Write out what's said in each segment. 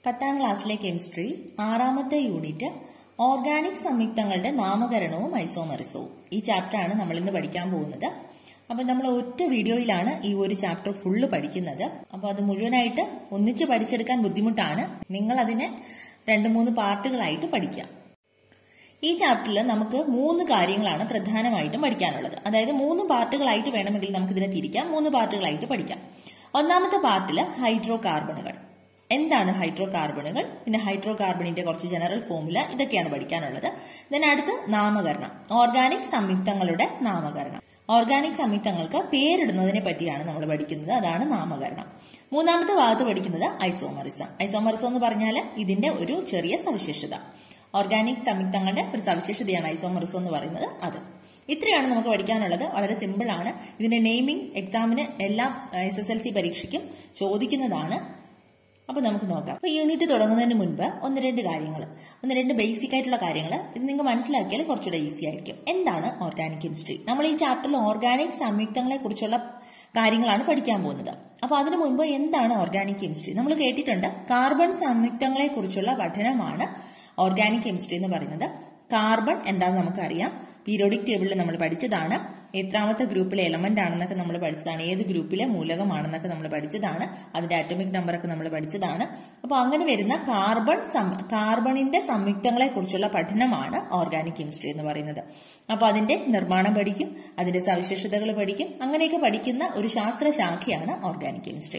പത്താം ക്ലാസ്സിലെ കെമിസ്ട്രി ആറാമത്തെ യൂണിറ്റ് ഓർഗാനിക് സംയുക്തങ്ങളുടെ നാമകരണവും ഐസോമറിസവും ഈ ചാപ്റ്ററാണ് നമ്മൾ ഇന്ന് പഠിക്കാൻ പോകുന്നത് അപ്പൊ നമ്മൾ ഒറ്റ വീഡിയോയിലാണ് ഈ ഒരു ചാപ്റ്റർ ഫുള്ള് പഠിക്കുന്നത് അപ്പൊ അത് മുഴുവനായിട്ട് ഒന്നിച്ച് പഠിച്ചെടുക്കാൻ ബുദ്ധിമുട്ടാണ് നിങ്ങൾ അതിനെ രണ്ട് മൂന്ന് പാർട്ടുകളായിട്ട് പഠിക്കാം ഈ ചാപ്റ്ററിൽ നമുക്ക് മൂന്ന് കാര്യങ്ങളാണ് പ്രധാനമായിട്ടും പഠിക്കാനുള്ളത് അതായത് മൂന്ന് പാർട്ടുകളായിട്ട് വേണമെങ്കിൽ നമുക്ക് ഇതിനെ തിരിക്കാം മൂന്ന് പാർട്ടുകളായിട്ട് പഠിക്കാം ഒന്നാമത്തെ പാർട്ടിൽ ഹൈഡ്രോ കാർബണുകൾ എന്താണ് ഹൈഡ്രോ കാർബണുകൾ പിന്നെ ഹൈഡ്രോ കാർബണിന്റെ കുറച്ച് ജനറൽ ഫോമുല ഇതൊക്കെയാണ് പഠിക്കാനുള്ളത് ദെൻ അടുത്ത് നാമകരണം ഓർഗാനിക് സംയുക്തങ്ങളുടെ നാമകരണം ഓർഗാനിക് സംയുക്തങ്ങൾക്ക് പേരിടുന്നതിനെ പറ്റിയാണ് നമ്മൾ പഠിക്കുന്നത് അതാണ് നാമകരണം മൂന്നാമത്തെ ഭാഗത്ത് പഠിക്കുന്നത് ഐസോമറിസം ഐസോമറിസം എന്ന് പറഞ്ഞാൽ ഇതിന്റെ ഒരു ചെറിയ സവിശേഷത ഓർഗാനിക് സംയുക്തങ്ങളുടെ ഒരു സവിശേഷതയാണ് ഐസോമറിസം എന്ന് പറയുന്നത് അത് ഇത്രയാണ് നമുക്ക് പഠിക്കാനുള്ളത് വളരെ സിമ്പിൾ ആണ് ഇതിന്റെ നെയിമിംഗ് എക്സാമിന് എല്ലാ എസ് എസ് എൽ സി പരീക്ഷയ്ക്കും ചോദിക്കുന്നതാണ് അപ്പൊ നമുക്ക് നോക്കാം അപ്പൊ യൂണിറ്റ് തുടങ്ങുന്നതിന് മുൻപ് ഒന്ന് രണ്ട് കാര്യങ്ങൾ ഒന്ന് രണ്ട് ബേസിക് ആയിട്ടുള്ള കാര്യങ്ങൾ ഇത് നിങ്ങൾക്ക് മനസ്സിലാക്കിയാൽ കുറച്ചുകൂടെ ഈസി ആയിരിക്കും എന്താണ് ഓർഗാനിക് കെമിസ്ട്രി നമ്മൾ ഈ ചാപ്റ്ററിൽ ഓർഗാനിക് സംയുക്തങ്ങളെ കുറിച്ചുള്ള കാര്യങ്ങളാണ് പഠിക്കാൻ പോകുന്നത് അപ്പൊ അതിനു മുൻപ് എന്താണ് ഓർഗാനിക് കെമിസ്ട്രി നമ്മൾ കേട്ടിട്ടുണ്ട് കാർബൺ സംയുക്തങ്ങളെ കുറിച്ചുള്ള പഠനമാണ് ഓർഗാനിക് കെമിസ്ട്രി എന്ന് പറയുന്നത് കാർബൺ എന്താണെന്ന് നമുക്കറിയാം പീരിയോഡിക് ടേബിളിൽ നമ്മൾ പഠിച്ചതാണ് എത്രാമത്തെ ഗ്രൂപ്പിലെ എലമെന്റ് ആണെന്നൊക്കെ നമ്മൾ പഠിച്ചതാണ് ഏത് ഗ്രൂപ്പിലെ മൂലകമാണെന്നൊക്കെ നമ്മൾ പഠിച്ചതാണ് അതിന്റെ ആറ്റോമിക് നമ്പർ ഒക്കെ നമ്മൾ പഠിച്ചതാണ് അപ്പോൾ അങ്ങനെ വരുന്ന കാർബൺ കാർബണിന്റെ സംയുക്തങ്ങളെ കുറിച്ചുള്ള പഠനമാണ് ഓർഗാനിക് കെമിസ്ട്രി എന്ന് പറയുന്നത് അപ്പോൾ അതിന്റെ നിർമ്മാണം പഠിക്കും അതിന്റെ സവിശേഷതകൾ പഠിക്കും അങ്ങനെയൊക്കെ പഠിക്കുന്ന ഒരു ശാസ്ത്ര ശാഖയാണ് ഓർഗാനിക് കെമിസ്ട്രി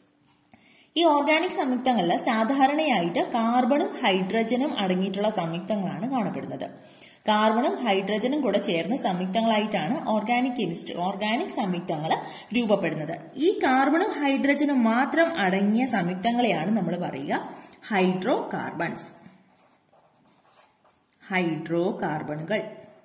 ഈ ഓർഗാനിക് സംയുക്തങ്ങളിൽ സാധാരണയായിട്ട് കാർബണും ഹൈഡ്രജനും അടങ്ങിയിട്ടുള്ള സംയുക്തങ്ങളാണ് കാണപ്പെടുന്നത് കാർബണും ഹൈഡ്രജനും കൂടെ ചേർന്ന് സംയുക്തങ്ങളായിട്ടാണ് ഓർഗാനിക് കെമിസ്ട്രി ഓർഗാനിക് സംയുക്തങ്ങൾ രൂപപ്പെടുന്നത് ഈ കാർബണും ഹൈഡ്രജനും മാത്രം അടങ്ങിയ സംയുക്തങ്ങളെയാണ് നമ്മൾ പറയുക ഹൈഡ്രോ കാർബൺസ് ഹൈഡ്രോ കാർബണുകൾ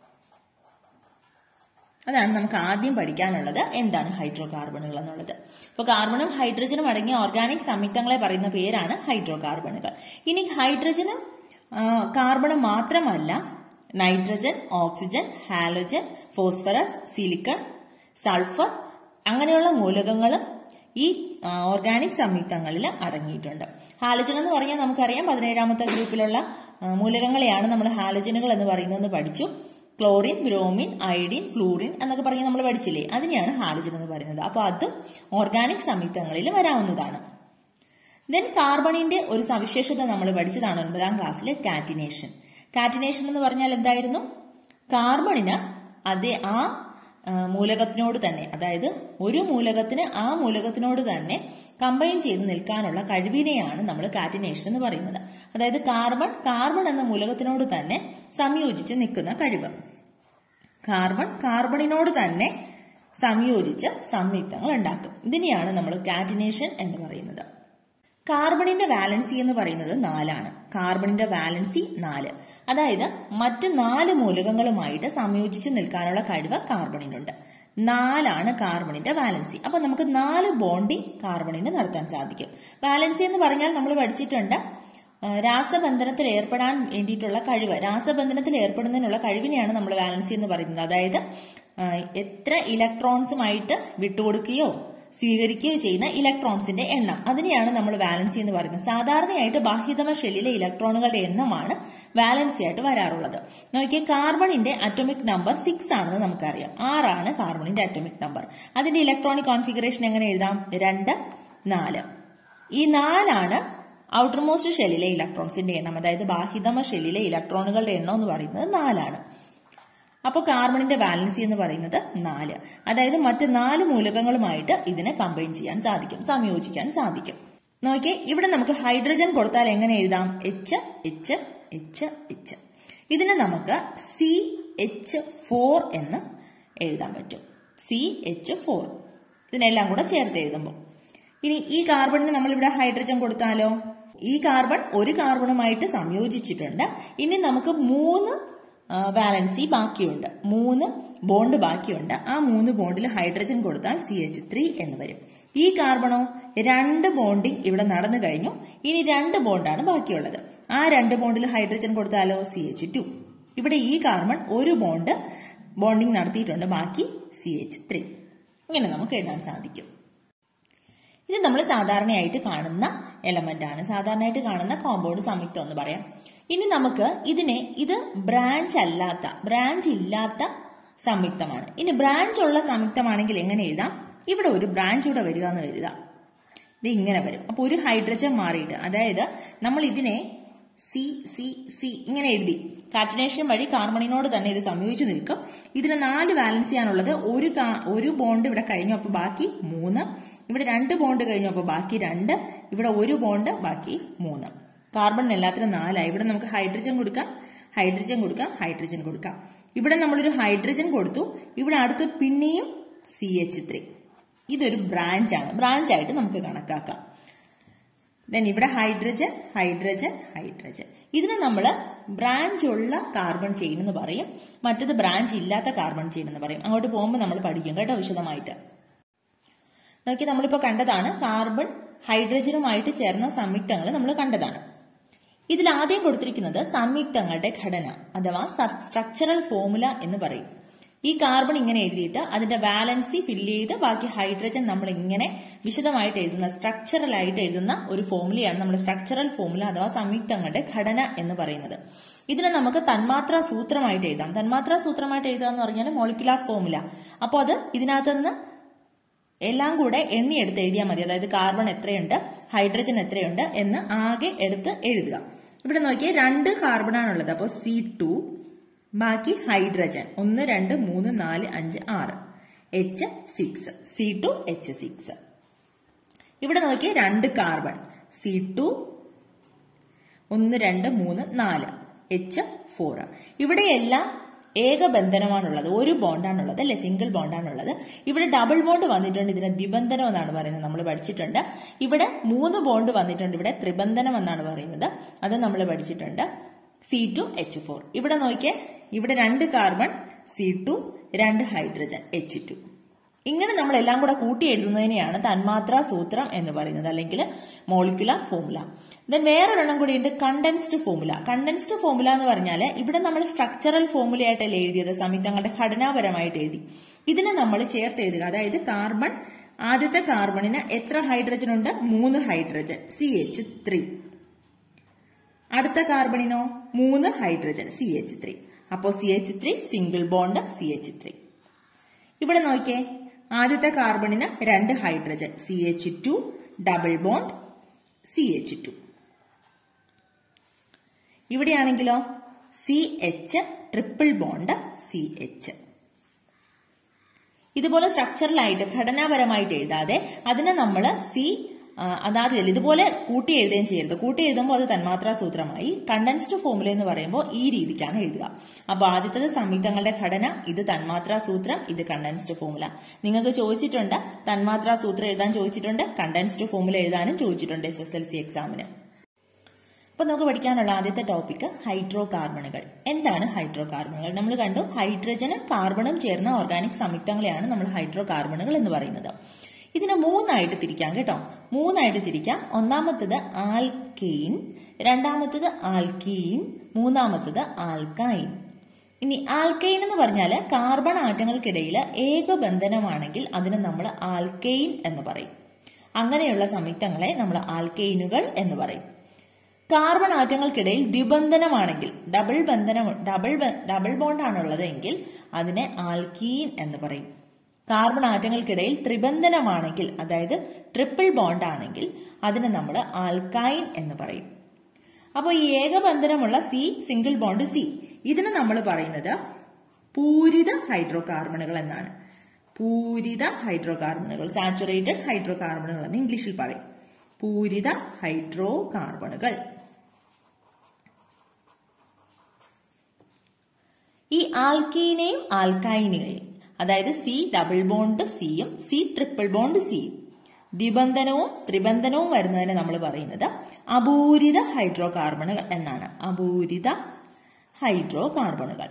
അതാണ് നമുക്ക് ആദ്യം പഠിക്കാനുള്ളത് എന്താണ് ഹൈഡ്രോ കാർബണുകൾ എന്നുള്ളത് ഇപ്പോൾ കാർബണും ഹൈഡ്രജനും അടങ്ങിയ ഓർഗാനിക് സംയുക്തങ്ങളെ പറയുന്ന പേരാണ് ഹൈഡ്രോ കാർബണുകൾ ഇനി ഹൈഡ്രജനും കാർബണും മാത്രമല്ല nitrogen oxygen halogen phosphorus silicon sulphur അങ്ങനെയുള്ള മൂലകങ്ങളും ഈ ഓർഗാനിക് സംയുക്തങ്ങളിൽ അടങ്ങിയിട്ടുണ്ട് ഹാലോജൻ എന്ന് പറഞ്ഞാൽ നമുക്കറിയാം പതിനേഴാമത്തെ ഗ്രൂപ്പിലുള്ള മൂലകങ്ങളെയാണ് നമ്മൾ ഹാലോജനുകൾ എന്ന് പറയുന്നത് പഠിച്ചു ക്ലോറിൻ ബ്രോമിൻ അയഡിൻ ഫ്ലൂറിൻ എന്നൊക്കെ പറഞ്ഞ് നമ്മൾ പഠിച്ചില്ലേ അതിനെയാണ് ഹാലോജൻ എന്ന് പറയുന്നത് അപ്പോൾ അതും ഓർഗാനിക് സംയുക്തങ്ങളിൽ വരാവുന്നതാണ് ദെൻ കാർബണിന്റെ ഒരു സവിശേഷത നമ്മൾ പഠിച്ചതാണ് ഒൻപതാം ക്ലാസ്സിലെ കാറ്റിനേഷൻ കാറ്റിനേഷൻ എന്ന് പറഞ്ഞാൽ എന്തായിരുന്നു കാർബണിന് അതേ ആ മൂലകത്തിനോട് തന്നെ അതായത് ഒരു മൂലകത്തിന് ആ മൂലകത്തിനോട് തന്നെ കമ്പൈൻ ചെയ്ത് നിൽക്കാനുള്ള കഴിവിനെയാണ് നമ്മൾ കാറ്റിനേഷൻ എന്ന് പറയുന്നത് അതായത് കാർബൺ കാർബൺ എന്ന മൂലകത്തിനോട് തന്നെ സംയോജിച്ച് നിൽക്കുന്ന കഴിവ് കാർബൺ കാർബണിനോട് തന്നെ സംയോജിച്ച് സംയുക്തങ്ങൾ ഉണ്ടാക്കും ഇതിനെയാണ് നമ്മൾ കാറ്റിനേഷൻ എന്ന് പറയുന്നത് കാർബണിന്റെ വാലൻസി എന്ന് പറയുന്നത് നാലാണ് കാർബണിന്റെ വാലൻസി നാല് അതായത് മറ്റ് നാല് മൂലകങ്ങളുമായിട്ട് സംയോജിച്ച് നിൽക്കാനുള്ള കഴിവ് കാർബണിനുണ്ട് നാലാണ് കാർബണിന്റെ വാലൻസി അപ്പൊ നമുക്ക് നാല് ബോണ്ടിങ് കാർബണിന് നടത്താൻ സാധിക്കും വാലൻസി എന്ന് പറഞ്ഞാൽ നമ്മൾ പഠിച്ചിട്ടുണ്ട് രാസബന്ധനത്തിൽ ഏർപ്പെടാൻ വേണ്ടിയിട്ടുള്ള കഴിവ് രാസബന്ധനത്തിൽ ഏർപ്പെടുന്നതിനുള്ള കഴിവിനെയാണ് നമ്മൾ വാലൻസി എന്ന് പറയുന്നത് അതായത് എത്ര ഇലക്ട്രോൺസുമായിട്ട് വിട്ടുകൊടുക്കുകയോ സ്വീകരിക്കുകയോ ചെയ്യുന്ന ഇലക്ട്രോൺസിന്റെ എണ്ണം അതിനെയാണ് നമ്മൾ വാലൻസി എന്ന് പറയുന്നത് സാധാരണയായിട്ട് ബാഹ്യതമ ഷെല്ലിലെ ഇലക്ട്രോണുകളുടെ എണ്ണമാണ് വാലൻസി ആയിട്ട് വരാറുള്ളത് നോക്കിയാൽ കാർബണിന്റെ അറ്റോമിക് നമ്പർ സിക്സ് ആണെന്ന് നമുക്കറിയാം ആറാണ് കാർബണിന്റെ അറ്റോമിക് നമ്പർ അതിന്റെ ഇലക്ട്രോണിക് കോൺഫിഗറേഷൻ എങ്ങനെ എഴുതാം രണ്ട് നാല് ഈ നാലാണ് ഔട്ടർ മോസ്റ്റ് ഷെല്ലിലെ ഇലക്ട്രോൺസിന്റെ എണ്ണം അതായത് ബാഹ്യതമ ഷെല്ലിലെ ഇലക്ട്രോണുകളുടെ എണ്ണം എന്ന് പറയുന്നത് നാലാണ് അപ്പോൾ കാർബണിന്റെ വാലൻസി എന്ന് പറയുന്നത് നാല് അതായത് മറ്റ് നാല് മൂലകങ്ങളുമായിട്ട് ഇതിനെ കമ്പൈൻ ചെയ്യാൻ സാധിക്കും സംയോജിക്കാൻ സാധിക്കും നോക്കിയേ ഇവിടെ നമുക്ക് ഹൈഡ്രജൻ കൊടുത്താൽ എങ്ങനെ എഴുതാം എച്ച് എച്ച് എച്ച് എച്ച് ഇതിനെ നമുക്ക് സി എച്ച് ഫോർ എന്ന് എഴുതാൻ പറ്റും സി എച്ച് ഫോർ ഇതിനെല്ലാം കൂടെ ചേർത്ത് എഴുതുമ്പോൾ ഇനി ഈ കാർബണിന് നമ്മളിവിടെ ഹൈഡ്രജൻ കൊടുത്താലോ ഈ കാർബൺ ഒരു കാർബണുമായിട്ട് സംയോജിച്ചിട്ടുണ്ട് ഇനി നമുക്ക് മൂന്ന് വാലൻസി ബാക്കിയുണ്ട് മൂന്ന് ബോണ്ട് ബാക്കിയുണ്ട് ആ മൂന്ന് ബോണ്ടിൽ ഹൈഡ്രജൻ കൊടുത്താൽ സി എച്ച് ത്രീ എന്ന് വരും ഈ കാർബണോ രണ്ട് ബോണ്ടിങ് ഇവിടെ നടന്നു കഴിഞ്ഞു ഇനി രണ്ട് ബോണ്ടാണ് ബാക്കിയുള്ളത് ആ രണ്ട് ബോണ്ടിൽ ഹൈഡ്രജൻ കൊടുത്താലോ സി എച്ച് ടു ഇവിടെ ഈ കാർബൺ ഒരു ബോണ്ട് ബോണ്ടിങ് നടത്തിയിട്ടുണ്ട് ബാക്കി സി എച്ച് ത്രീ ഇങ്ങനെ നമുക്ക് എഴുതാൻ സാധിക്കും ഇത് നമ്മൾ സാധാരണയായിട്ട് കാണുന്ന എലമെന്റ് ആണ് സാധാരണയായിട്ട് കാണുന്ന കോമ്പൗണ്ട് സംയുക്തം എന്ന് പറയാം ഇനി നമുക്ക് ഇതിനെ ഇത് ബ്രാഞ്ച് അല്ലാത്ത ബ്രാഞ്ച് ഇല്ലാത്ത സംയുക്തമാണ് ഇനി ബ്രാഞ്ച് ഉള്ള സംയുക്തമാണെങ്കിൽ എങ്ങനെ എഴുതാം ഇവിടെ ഒരു ബ്രാഞ്ച് കൂടെ വരിക എന്ന് കരുതാം ഇത് ഇങ്ങനെ വരും അപ്പൊ ഒരു ഹൈഡ്രജൻ മാറിയിട്ട് അതായത് നമ്മൾ ഇതിനെ സി സി സി ഇങ്ങനെ എഴുതി കാറ്റിനേഷൻ വഴി കാർബണിനോട് തന്നെ ഇത് സംയോജിച്ച് നിൽക്കും ഇതിന് നാല് വാലൻസി ആണുള്ളത് ഒരു ഒരു ബോണ്ട് ഇവിടെ കഴിഞ്ഞു അപ്പൊ ബാക്കി മൂന്ന് ഇവിടെ രണ്ട് ബോണ്ട് കഴിഞ്ഞു അപ്പൊ ബാക്കി രണ്ട് ഇവിടെ ഒരു ബോണ്ട് ബാക്കി മൂന്ന് കാർബൺ എല്ലാത്തിനും നാലായി ഇവിടെ നമുക്ക് ഹൈഡ്രജൻ കൊടുക്കാം ഹൈഡ്രജൻ കൊടുക്കാം ഹൈഡ്രജൻ കൊടുക്കാം ഇവിടെ നമ്മളൊരു ഹൈഡ്രജൻ കൊടുത്തു ഇവിടെ അടുത്ത് പിന്നെയും സി എച്ച് ത്രീ ഇതൊരു ബ്രാഞ്ച് ആണ് ബ്രാഞ്ച് ആയിട്ട് നമുക്ക് കണക്കാക്കാം ദെൻ ഇവിടെ ഹൈഡ്രജൻ ഹൈഡ്രജൻ ഹൈഡ്രജൻ ഇതിന് നമ്മൾ ബ്രാഞ്ച് ഉള്ള കാർബൺ ചെയിൻ എന്ന് പറയും മറ്റത് ബ്രാഞ്ച് ഇല്ലാത്ത കാർബൺ ചെയിൻ എന്ന് പറയും അങ്ങോട്ട് പോകുമ്പോൾ നമ്മൾ പഠിക്കും കേട്ടോ വിശദമായിട്ട് നോക്കി നമ്മളിപ്പോൾ കണ്ടതാണ് കാർബൺ ഹൈഡ്രജനുമായിട്ട് ചേർന്ന സംയുക്തങ്ങൾ നമ്മൾ കണ്ടതാണ് ഇതിൽ ആദ്യം കൊടുത്തിരിക്കുന്നത് സംയുക്തങ്ങളുടെ ഘടന അഥവാ സ്ട്രക്ചറൽ ഫോമുല എന്ന് പറയും ഈ കാർബൺ ഇങ്ങനെ എഴുതിയിട്ട് അതിന്റെ വാലൻസി ഫില്ല് ചെയ്ത് ബാക്കി ഹൈഡ്രജൻ നമ്മൾ ഇങ്ങനെ വിശദമായിട്ട് എഴുതുന്ന സ്ട്രക്ചറൽ ആയിട്ട് എഴുതുന്ന ഒരു ഫോമുലയാണ് നമ്മുടെ സ്ട്രക്ചറൽ ഫോമുല അഥവാ സംയുക്തങ്ങളുടെ ഘടന എന്ന് പറയുന്നത് ഇതിനെ നമുക്ക് തന്മാത്രാ സൂത്രമായിട്ട് എഴുതാം തന്മാത്രാ സൂത്രമായിട്ട് എഴുതുക എന്ന് പറഞ്ഞാൽ മോളിക്കുലാർ ഫോമുല അപ്പോൾ അത് ഇതിനകത്ത് നിന്ന് എല്ലാം കൂടെ എണ്ണി എടുത്ത് എഴുതിയാൽ മതി അതായത് കാർബൺ എത്രയുണ്ട് ഹൈഡ്രജൻ എത്രയുണ്ട് എന്ന് ആകെ എടുത്ത് എഴുതുക ഇവിടെ നോക്കിയാൽ രണ്ട് കാർബണാണുള്ളത് അപ്പോൾ സി ടു ബാക്കി ഹൈഡ്രജൻ ഒന്ന് രണ്ട് മൂന്ന് നാല് അഞ്ച് ആറ് H six C two H six ഇവിടെ നോക്കിയാൽ രണ്ട് കാർബൺ സി ടു ഒന്ന് രണ്ട് മൂന്ന് നാല് എച്ച് ഫോർ ഇവിടെയെല്ലാം ഏകബന്ധനമാണുള്ളത് ഒരു ബോണ്ടാണുള്ളത് അല്ലെ സിംഗിൾ ബോണ്ടാണുള്ളത് ഇവിടെ ഡബിൾ ബോണ്ട് വന്നിട്ടുണ്ട് ഇതിന് ദ്വിബന്ധനം എന്നാണ് പറയുന്നത് നമ്മൾ പഠിച്ചിട്ടുണ്ട് ഇവിടെ മൂന്ന് ബോണ്ട് വന്നിട്ടുണ്ട് ഇവിടെ ത്രിബന്ധനം എന്നാണ് പറയുന്നത് അത് നമ്മൾ പഠിച്ചിട്ടുണ്ട് സി ടു എച്ച് ഫോർ ഇവിടെ നോക്കിയേ ഇവിടെ രണ്ട് കാർബൺ സി ടു രണ്ട് ഹൈഡ്രജൻ എച്ച് ടു ഇങ്ങനെ നമ്മൾ എല്ലാം കൂടെ കൂട്ടി എഴുതുന്നതിനെയാണ് തന്മാത്രാ സൂത്രം എന്ന് പറയുന്നത് അല്ലെങ്കിൽ മോളിക്കുലാർ ഫോമുല ദെൻ വേറൊരെണ്ണം കൂടിയുണ്ട് കണ്ടൻസ്ഡ് ഫോമുല കണ്ടൻസ്ഡ് ഫോമുല എന്ന് പറഞ്ഞാൽ ഇവിടെ നമ്മൾ സ്ട്രക്ചറൽ ഫോമുല ആയിട്ടല്ലേ എഴുതിയത് സംയുക്തങ്ങളുടെ ഘടനാപരമായിട്ട് എഴുതി ഇതിനെ നമ്മൾ ചേർത്ത് എഴുതുക അതായത് കാർബൺ ആദ്യത്തെ കാർബണിന് എത്ര ഹൈഡ്രജൻ ഉണ്ട് മൂന്ന് ഹൈഡ്രജൻ സി എച്ച് ത്രീ അടുത്ത കാർബണിനോ മൂന്ന് ഹൈഡ്രജൻ സി എച്ച് ത്രീ അപ്പോൾ C H three single bond C H three ഇവിടെ നോക്കിയേ ആദ്യത്തെ കാർബണിന് രണ്ട് hydrogen C H two double bond C H two ഇവിടെയാണെങ്കിലോ C H triple bond C H ഇതുപോലെ സ്ട്രക്ചറലായിട്ട് ഘടനാപരമായിട്ട് എഴുതാതെ അതിനെ നമ്മൾ സി അതാത് ഇതുപോലെ കൂട്ടി എഴുതുകയും ചെയ്യരുത് കൂട്ടി എഴുതുമ്പോൾ അത് തന്മാത്രാ സൂത്രമായി കണ്ടൻസ്ഡ് ഫോമുല എന്ന് പറയുമ്പോൾ ഈ രീതിക്കാണ് എഴുതുക അപ്പോൾ ആദ്യത്തത് സംയുക്തങ്ങളുടെ ഘടന ഇത് തന്മാത്രാ സൂത്രം ഇത് കണ്ടൻസ്ഡ് ഫോമുല നിങ്ങൾക്ക് ചോദിച്ചിട്ടുണ്ട് തന്മാത്രാ സൂത്രം എഴുതാൻ ചോദിച്ചിട്ടുണ്ട് കണ്ടൻസ്ഡ് ഫോമുല എഴുതാനും ചോദിച്ചിട്ടുണ്ട് എസ് എസ് എൽ സി എക്സാമിന് അപ്പൊ നമുക്ക് പഠിക്കാനുള്ള ആദ്യത്തെ ടോപ്പിക് ഹൈഡ്രോ കാർബണുകൾ എന്താണ് ഹൈഡ്രോ കാർബണുകൾ നമ്മൾ കണ്ടു ഹൈഡ്രജനും കാർബണും ചേർന്ന ഓർഗാനിക് സംയുക്തങ്ങളെയാണ് നമ്മൾ ഹൈഡ്രോ കാർബണുകൾ എന്ന് പറയുന്നത് ഇതിനെ മൂന്നായിട്ട് തിരിക്കാം കേട്ടോ മൂന്നായിട്ട് തിരിക്കാം ഒന്നാമത്തത് ആൽക്കെയിൻ രണ്ടാമത്തത് ആൽക്കീൻ മൂന്നാമത്തത് ആൽക്കൈൻ ഇനി ആൽക്കൈൻ എന്ന് പറഞ്ഞാൽ കാർബൺ ആറ്റങ്ങൾക്കിടയിൽ ഏകബന്ധനമാണെങ്കിൽ അതിനെ നമ്മൾ ആൽക്കെയിൻ എന്ന് പറയും അങ്ങനെയുള്ള സംയുക്തങ്ങളെ നമ്മൾ ആൽക്കെയിനുകൾ എന്ന് പറയും കാർബൺ ആറ്റങ്ങൾക്കിടയിൽ ദ്വിബന്ധനമാണെങ്കിൽ ഡബിൾ ബന്ധനം ഡബിൾ ഡബിൾ ബോണ്ടാണുള്ളത് എങ്കിൽ അതിനെ ആൽക്കീൻ എന്ന് പറയും കാർബൺ ആറ്റങ്ങൾക്കിടയിൽ ത്രിബന്ധനമാണെങ്കിൽ അതായത് ട്രിപ്പിൾ ബോണ്ട് ആണെങ്കിൽ അതിനെ നമ്മൾ ആൽക്കൈൻ എന്ന് പറയും അപ്പോൾ ഈ ഏകബന്ധനമുള്ള സി സിംഗിൾ ബോണ്ട് സി ഇതിന് നമ്മൾ പറയുന്നത് പൂരിത ഹൈഡ്രോ കാർബണുകൾ എന്നാണ് പൂരിത ഹൈഡ്രോ കാർബണുകൾ സാച്ചുറേറ്റഡ് ഹൈഡ്രോ കാർബണുകൾ എന്ന് ഇംഗ്ലീഷിൽ പറയും പൂരിത ഹൈഡ്രോ കാർബണുകൾ ഈ ആൽക്കീനെയും ആൽക്കൈനെയും അതായത് സി ഡബിൾ ബോണ്ട് സിയും സി ട്രിപ്പിൾ ബോണ്ട് സിയും ദ്വിബന്ധനവും ത്രിബന്ധനവും വരുന്നതിന് നമ്മൾ പറയുന്നത് അപൂരിത ഹൈഡ്രോ കാർബണുകൾ എന്നാണ് അപൂരിത ഹൈഡ്രോ കാർബണുകൾ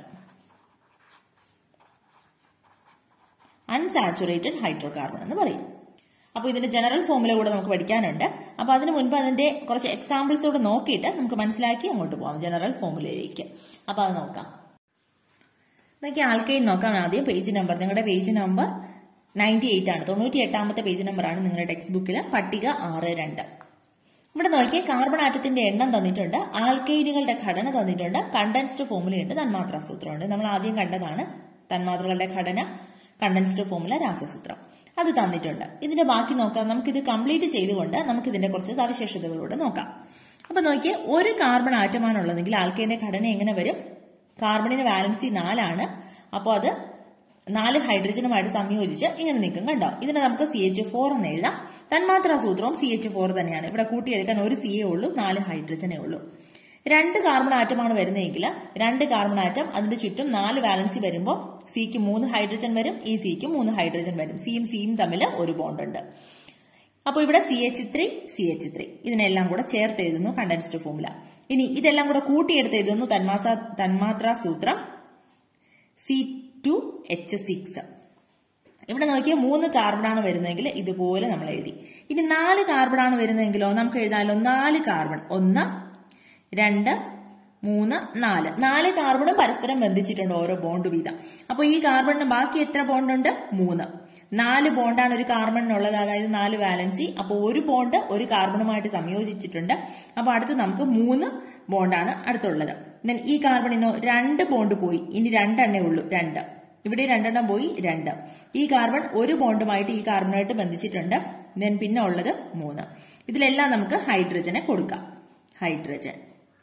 അൺസാച്ചുറേറ്റഡ് ഹൈഡ്രോ കാർബൺ എന്ന് പറയും അപ്പോൾ ഇതിന്റെ ജനറൽ ഫോമുല കൂടെ നമുക്ക് പഠിക്കാനുണ്ട് അപ്പോൾ അതിന് മുൻപ് അതിന്റെ കുറച്ച് എക്സാമ്പിൾസ് കൂടെ നോക്കിയിട്ട് നമുക്ക് മനസ്സിലാക്കി അങ്ങോട്ട് പോകാം ജനറൽ ഫോമുലയിലേക്ക് അപ്പോൾ അത് നോക്കാം നോക്കി ആൽക്കൈൻ നോക്കാം ആദ്യം പേജ് നമ്പർ നിങ്ങളുടെ പേജ് നമ്പർ നയൻറ്റി എയ്റ്റ് ആണ് തൊണ്ണൂറ്റി എട്ടാമത്തെ പേജ് നമ്പറാണ് നിങ്ങളുടെ ടെക്സ്റ്റ് ബുക്കിൽ പട്ടിക ആറ് രണ്ട് ഇവിടെ നോക്കിയാൽ കാർബൺ ആറ്റത്തിന്റെ എണ്ണം തന്നിട്ടുണ്ട് ആൽക്കൈനുകളുടെ ഘടന തന്നിട്ടുണ്ട് കണ്ടൻസ്ഡ് ഫോമുലയുണ്ട് തന്മാത്രാ സൂത്രമുണ്ട് നമ്മൾ ആദ്യം കണ്ടതാണ് തന്മാത്രകളുടെ ഘടന കണ്ടൻസ്ഡ് ഫോമുല രാസസൂത്രം അത് തന്നിട്ടുണ്ട് ഇതിന്റെ ബാക്കി നോക്കാം നമുക്കിത് കംപ്ലീറ്റ് ചെയ്തുകൊണ്ട് നമുക്ക് ഇതിന്റെ കുറച്ച് സവിശേഷതകളോട് നോക്കാം അപ്പൊ നോക്കിയേ ഒരു കാർബൺ ആറ്റമാണുള്ളതെങ്കിൽ ആൽക്കൈന്റെ ഘടന എങ്ങനെ വരും കാർബണിന് വാലൻസി നാലാണ് അപ്പോൾ അത് നാല് ഹൈഡ്രജനുമായിട്ട് സംയോജിച്ച് ഇങ്ങനെ നിൽക്കും കണ്ടോ ഇതിനെ നമുക്ക് സി എച്ച് ഫോർ എന്ന് എഴുതാം തന്മാത്രാ സൂത്രവും സി എച്ച് ഫോർ തന്നെയാണ് ഇവിടെ കൂട്ടിയെടുക്കാൻ ഒരു സി എ ഉള്ളൂ നാല് ഹൈഡ്രജനേ ഉള്ളൂ രണ്ട് കാർബൺ ആറ്റമാണ് വരുന്നതെങ്കിൽ രണ്ട് കാർബൺ ആറ്റം അതിന്റെ ചുറ്റും നാല് വാലൻസി വരുമ്പോൾ സിക്ക് മൂന്ന് ഹൈഡ്രജൻ വരും ഈ സിക്ക് മൂന്ന് ഹൈഡ്രജൻ വരും സിയും സിയും തമ്മിൽ ഒരു ബോണ്ട് ഉണ്ട് അപ്പോൾ ഇവിടെ C H three C H three ഇതിനെല്ലാം കൂടെ ചേർത്ത് എഴുതുന്നു കണ്ടൻസ്ഡ് ഫോമുല ഇനി ഇതെല്ലാം കൂടെ കൂട്ടിയെടുത്ത് എഴുതുന്നു തന്മാസ തന്മാത്രാ സൂത്രം സി ടു എച്ച് സിക്സ് ഇവിടെ നോക്കിയാൽ മൂന്ന് കാർബണാണ് വരുന്നതെങ്കിൽ ഇതുപോലെ നമ്മൾ എഴുതി ഇനി നാല് കാർബണാണ് വരുന്നതെങ്കിലോ നമുക്ക് എഴുതാമല്ലോ നാല് കാർബൺ ഒന്ന് രണ്ട് മൂന്ന് നാല് നാല് കാർബണും പരസ്പരം ബന്ധിച്ചിട്ടുണ്ട് ഓരോ ബോണ്ട് വീതം അപ്പോൾ ഈ കാർബണിന് ബാക്കി എത്ര ബോണ്ട് ഉണ്ട് മൂന്ന് നാല് ബോണ്ടാണ് ഒരു കാർബണിനുള്ളത് അതായത് നാല് വാലൻസി അപ്പോൾ ഒരു ബോണ്ട് ഒരു കാർബണുമായിട്ട് സംയോജിച്ചിട്ടുണ്ട് അപ്പോൾ അടുത്ത് നമുക്ക് മൂന്ന് ബോണ്ടാണ് അടുത്തുള്ളത് ദെൻ ഈ കാർബണിനോ രണ്ട് ബോണ്ട് പോയി ഇനി രണ്ടെണ്ണേ ഉള്ളൂ രണ്ട് ഇവിടെ രണ്ടെണ്ണം പോയി രണ്ട് ഈ കാർബൺ ഒരു ബോണ്ടുമായിട്ട് ഈ കാർബണായിട്ട് ബന്ധിച്ചിട്ടുണ്ട് ദെൻ പിന്നെ ഉള്ളത് മൂന്ന് ഇതിലെല്ലാം നമുക്ക് ഹൈഡ്രജനെ കൊടുക്കാം ഹൈഡ്രജൻ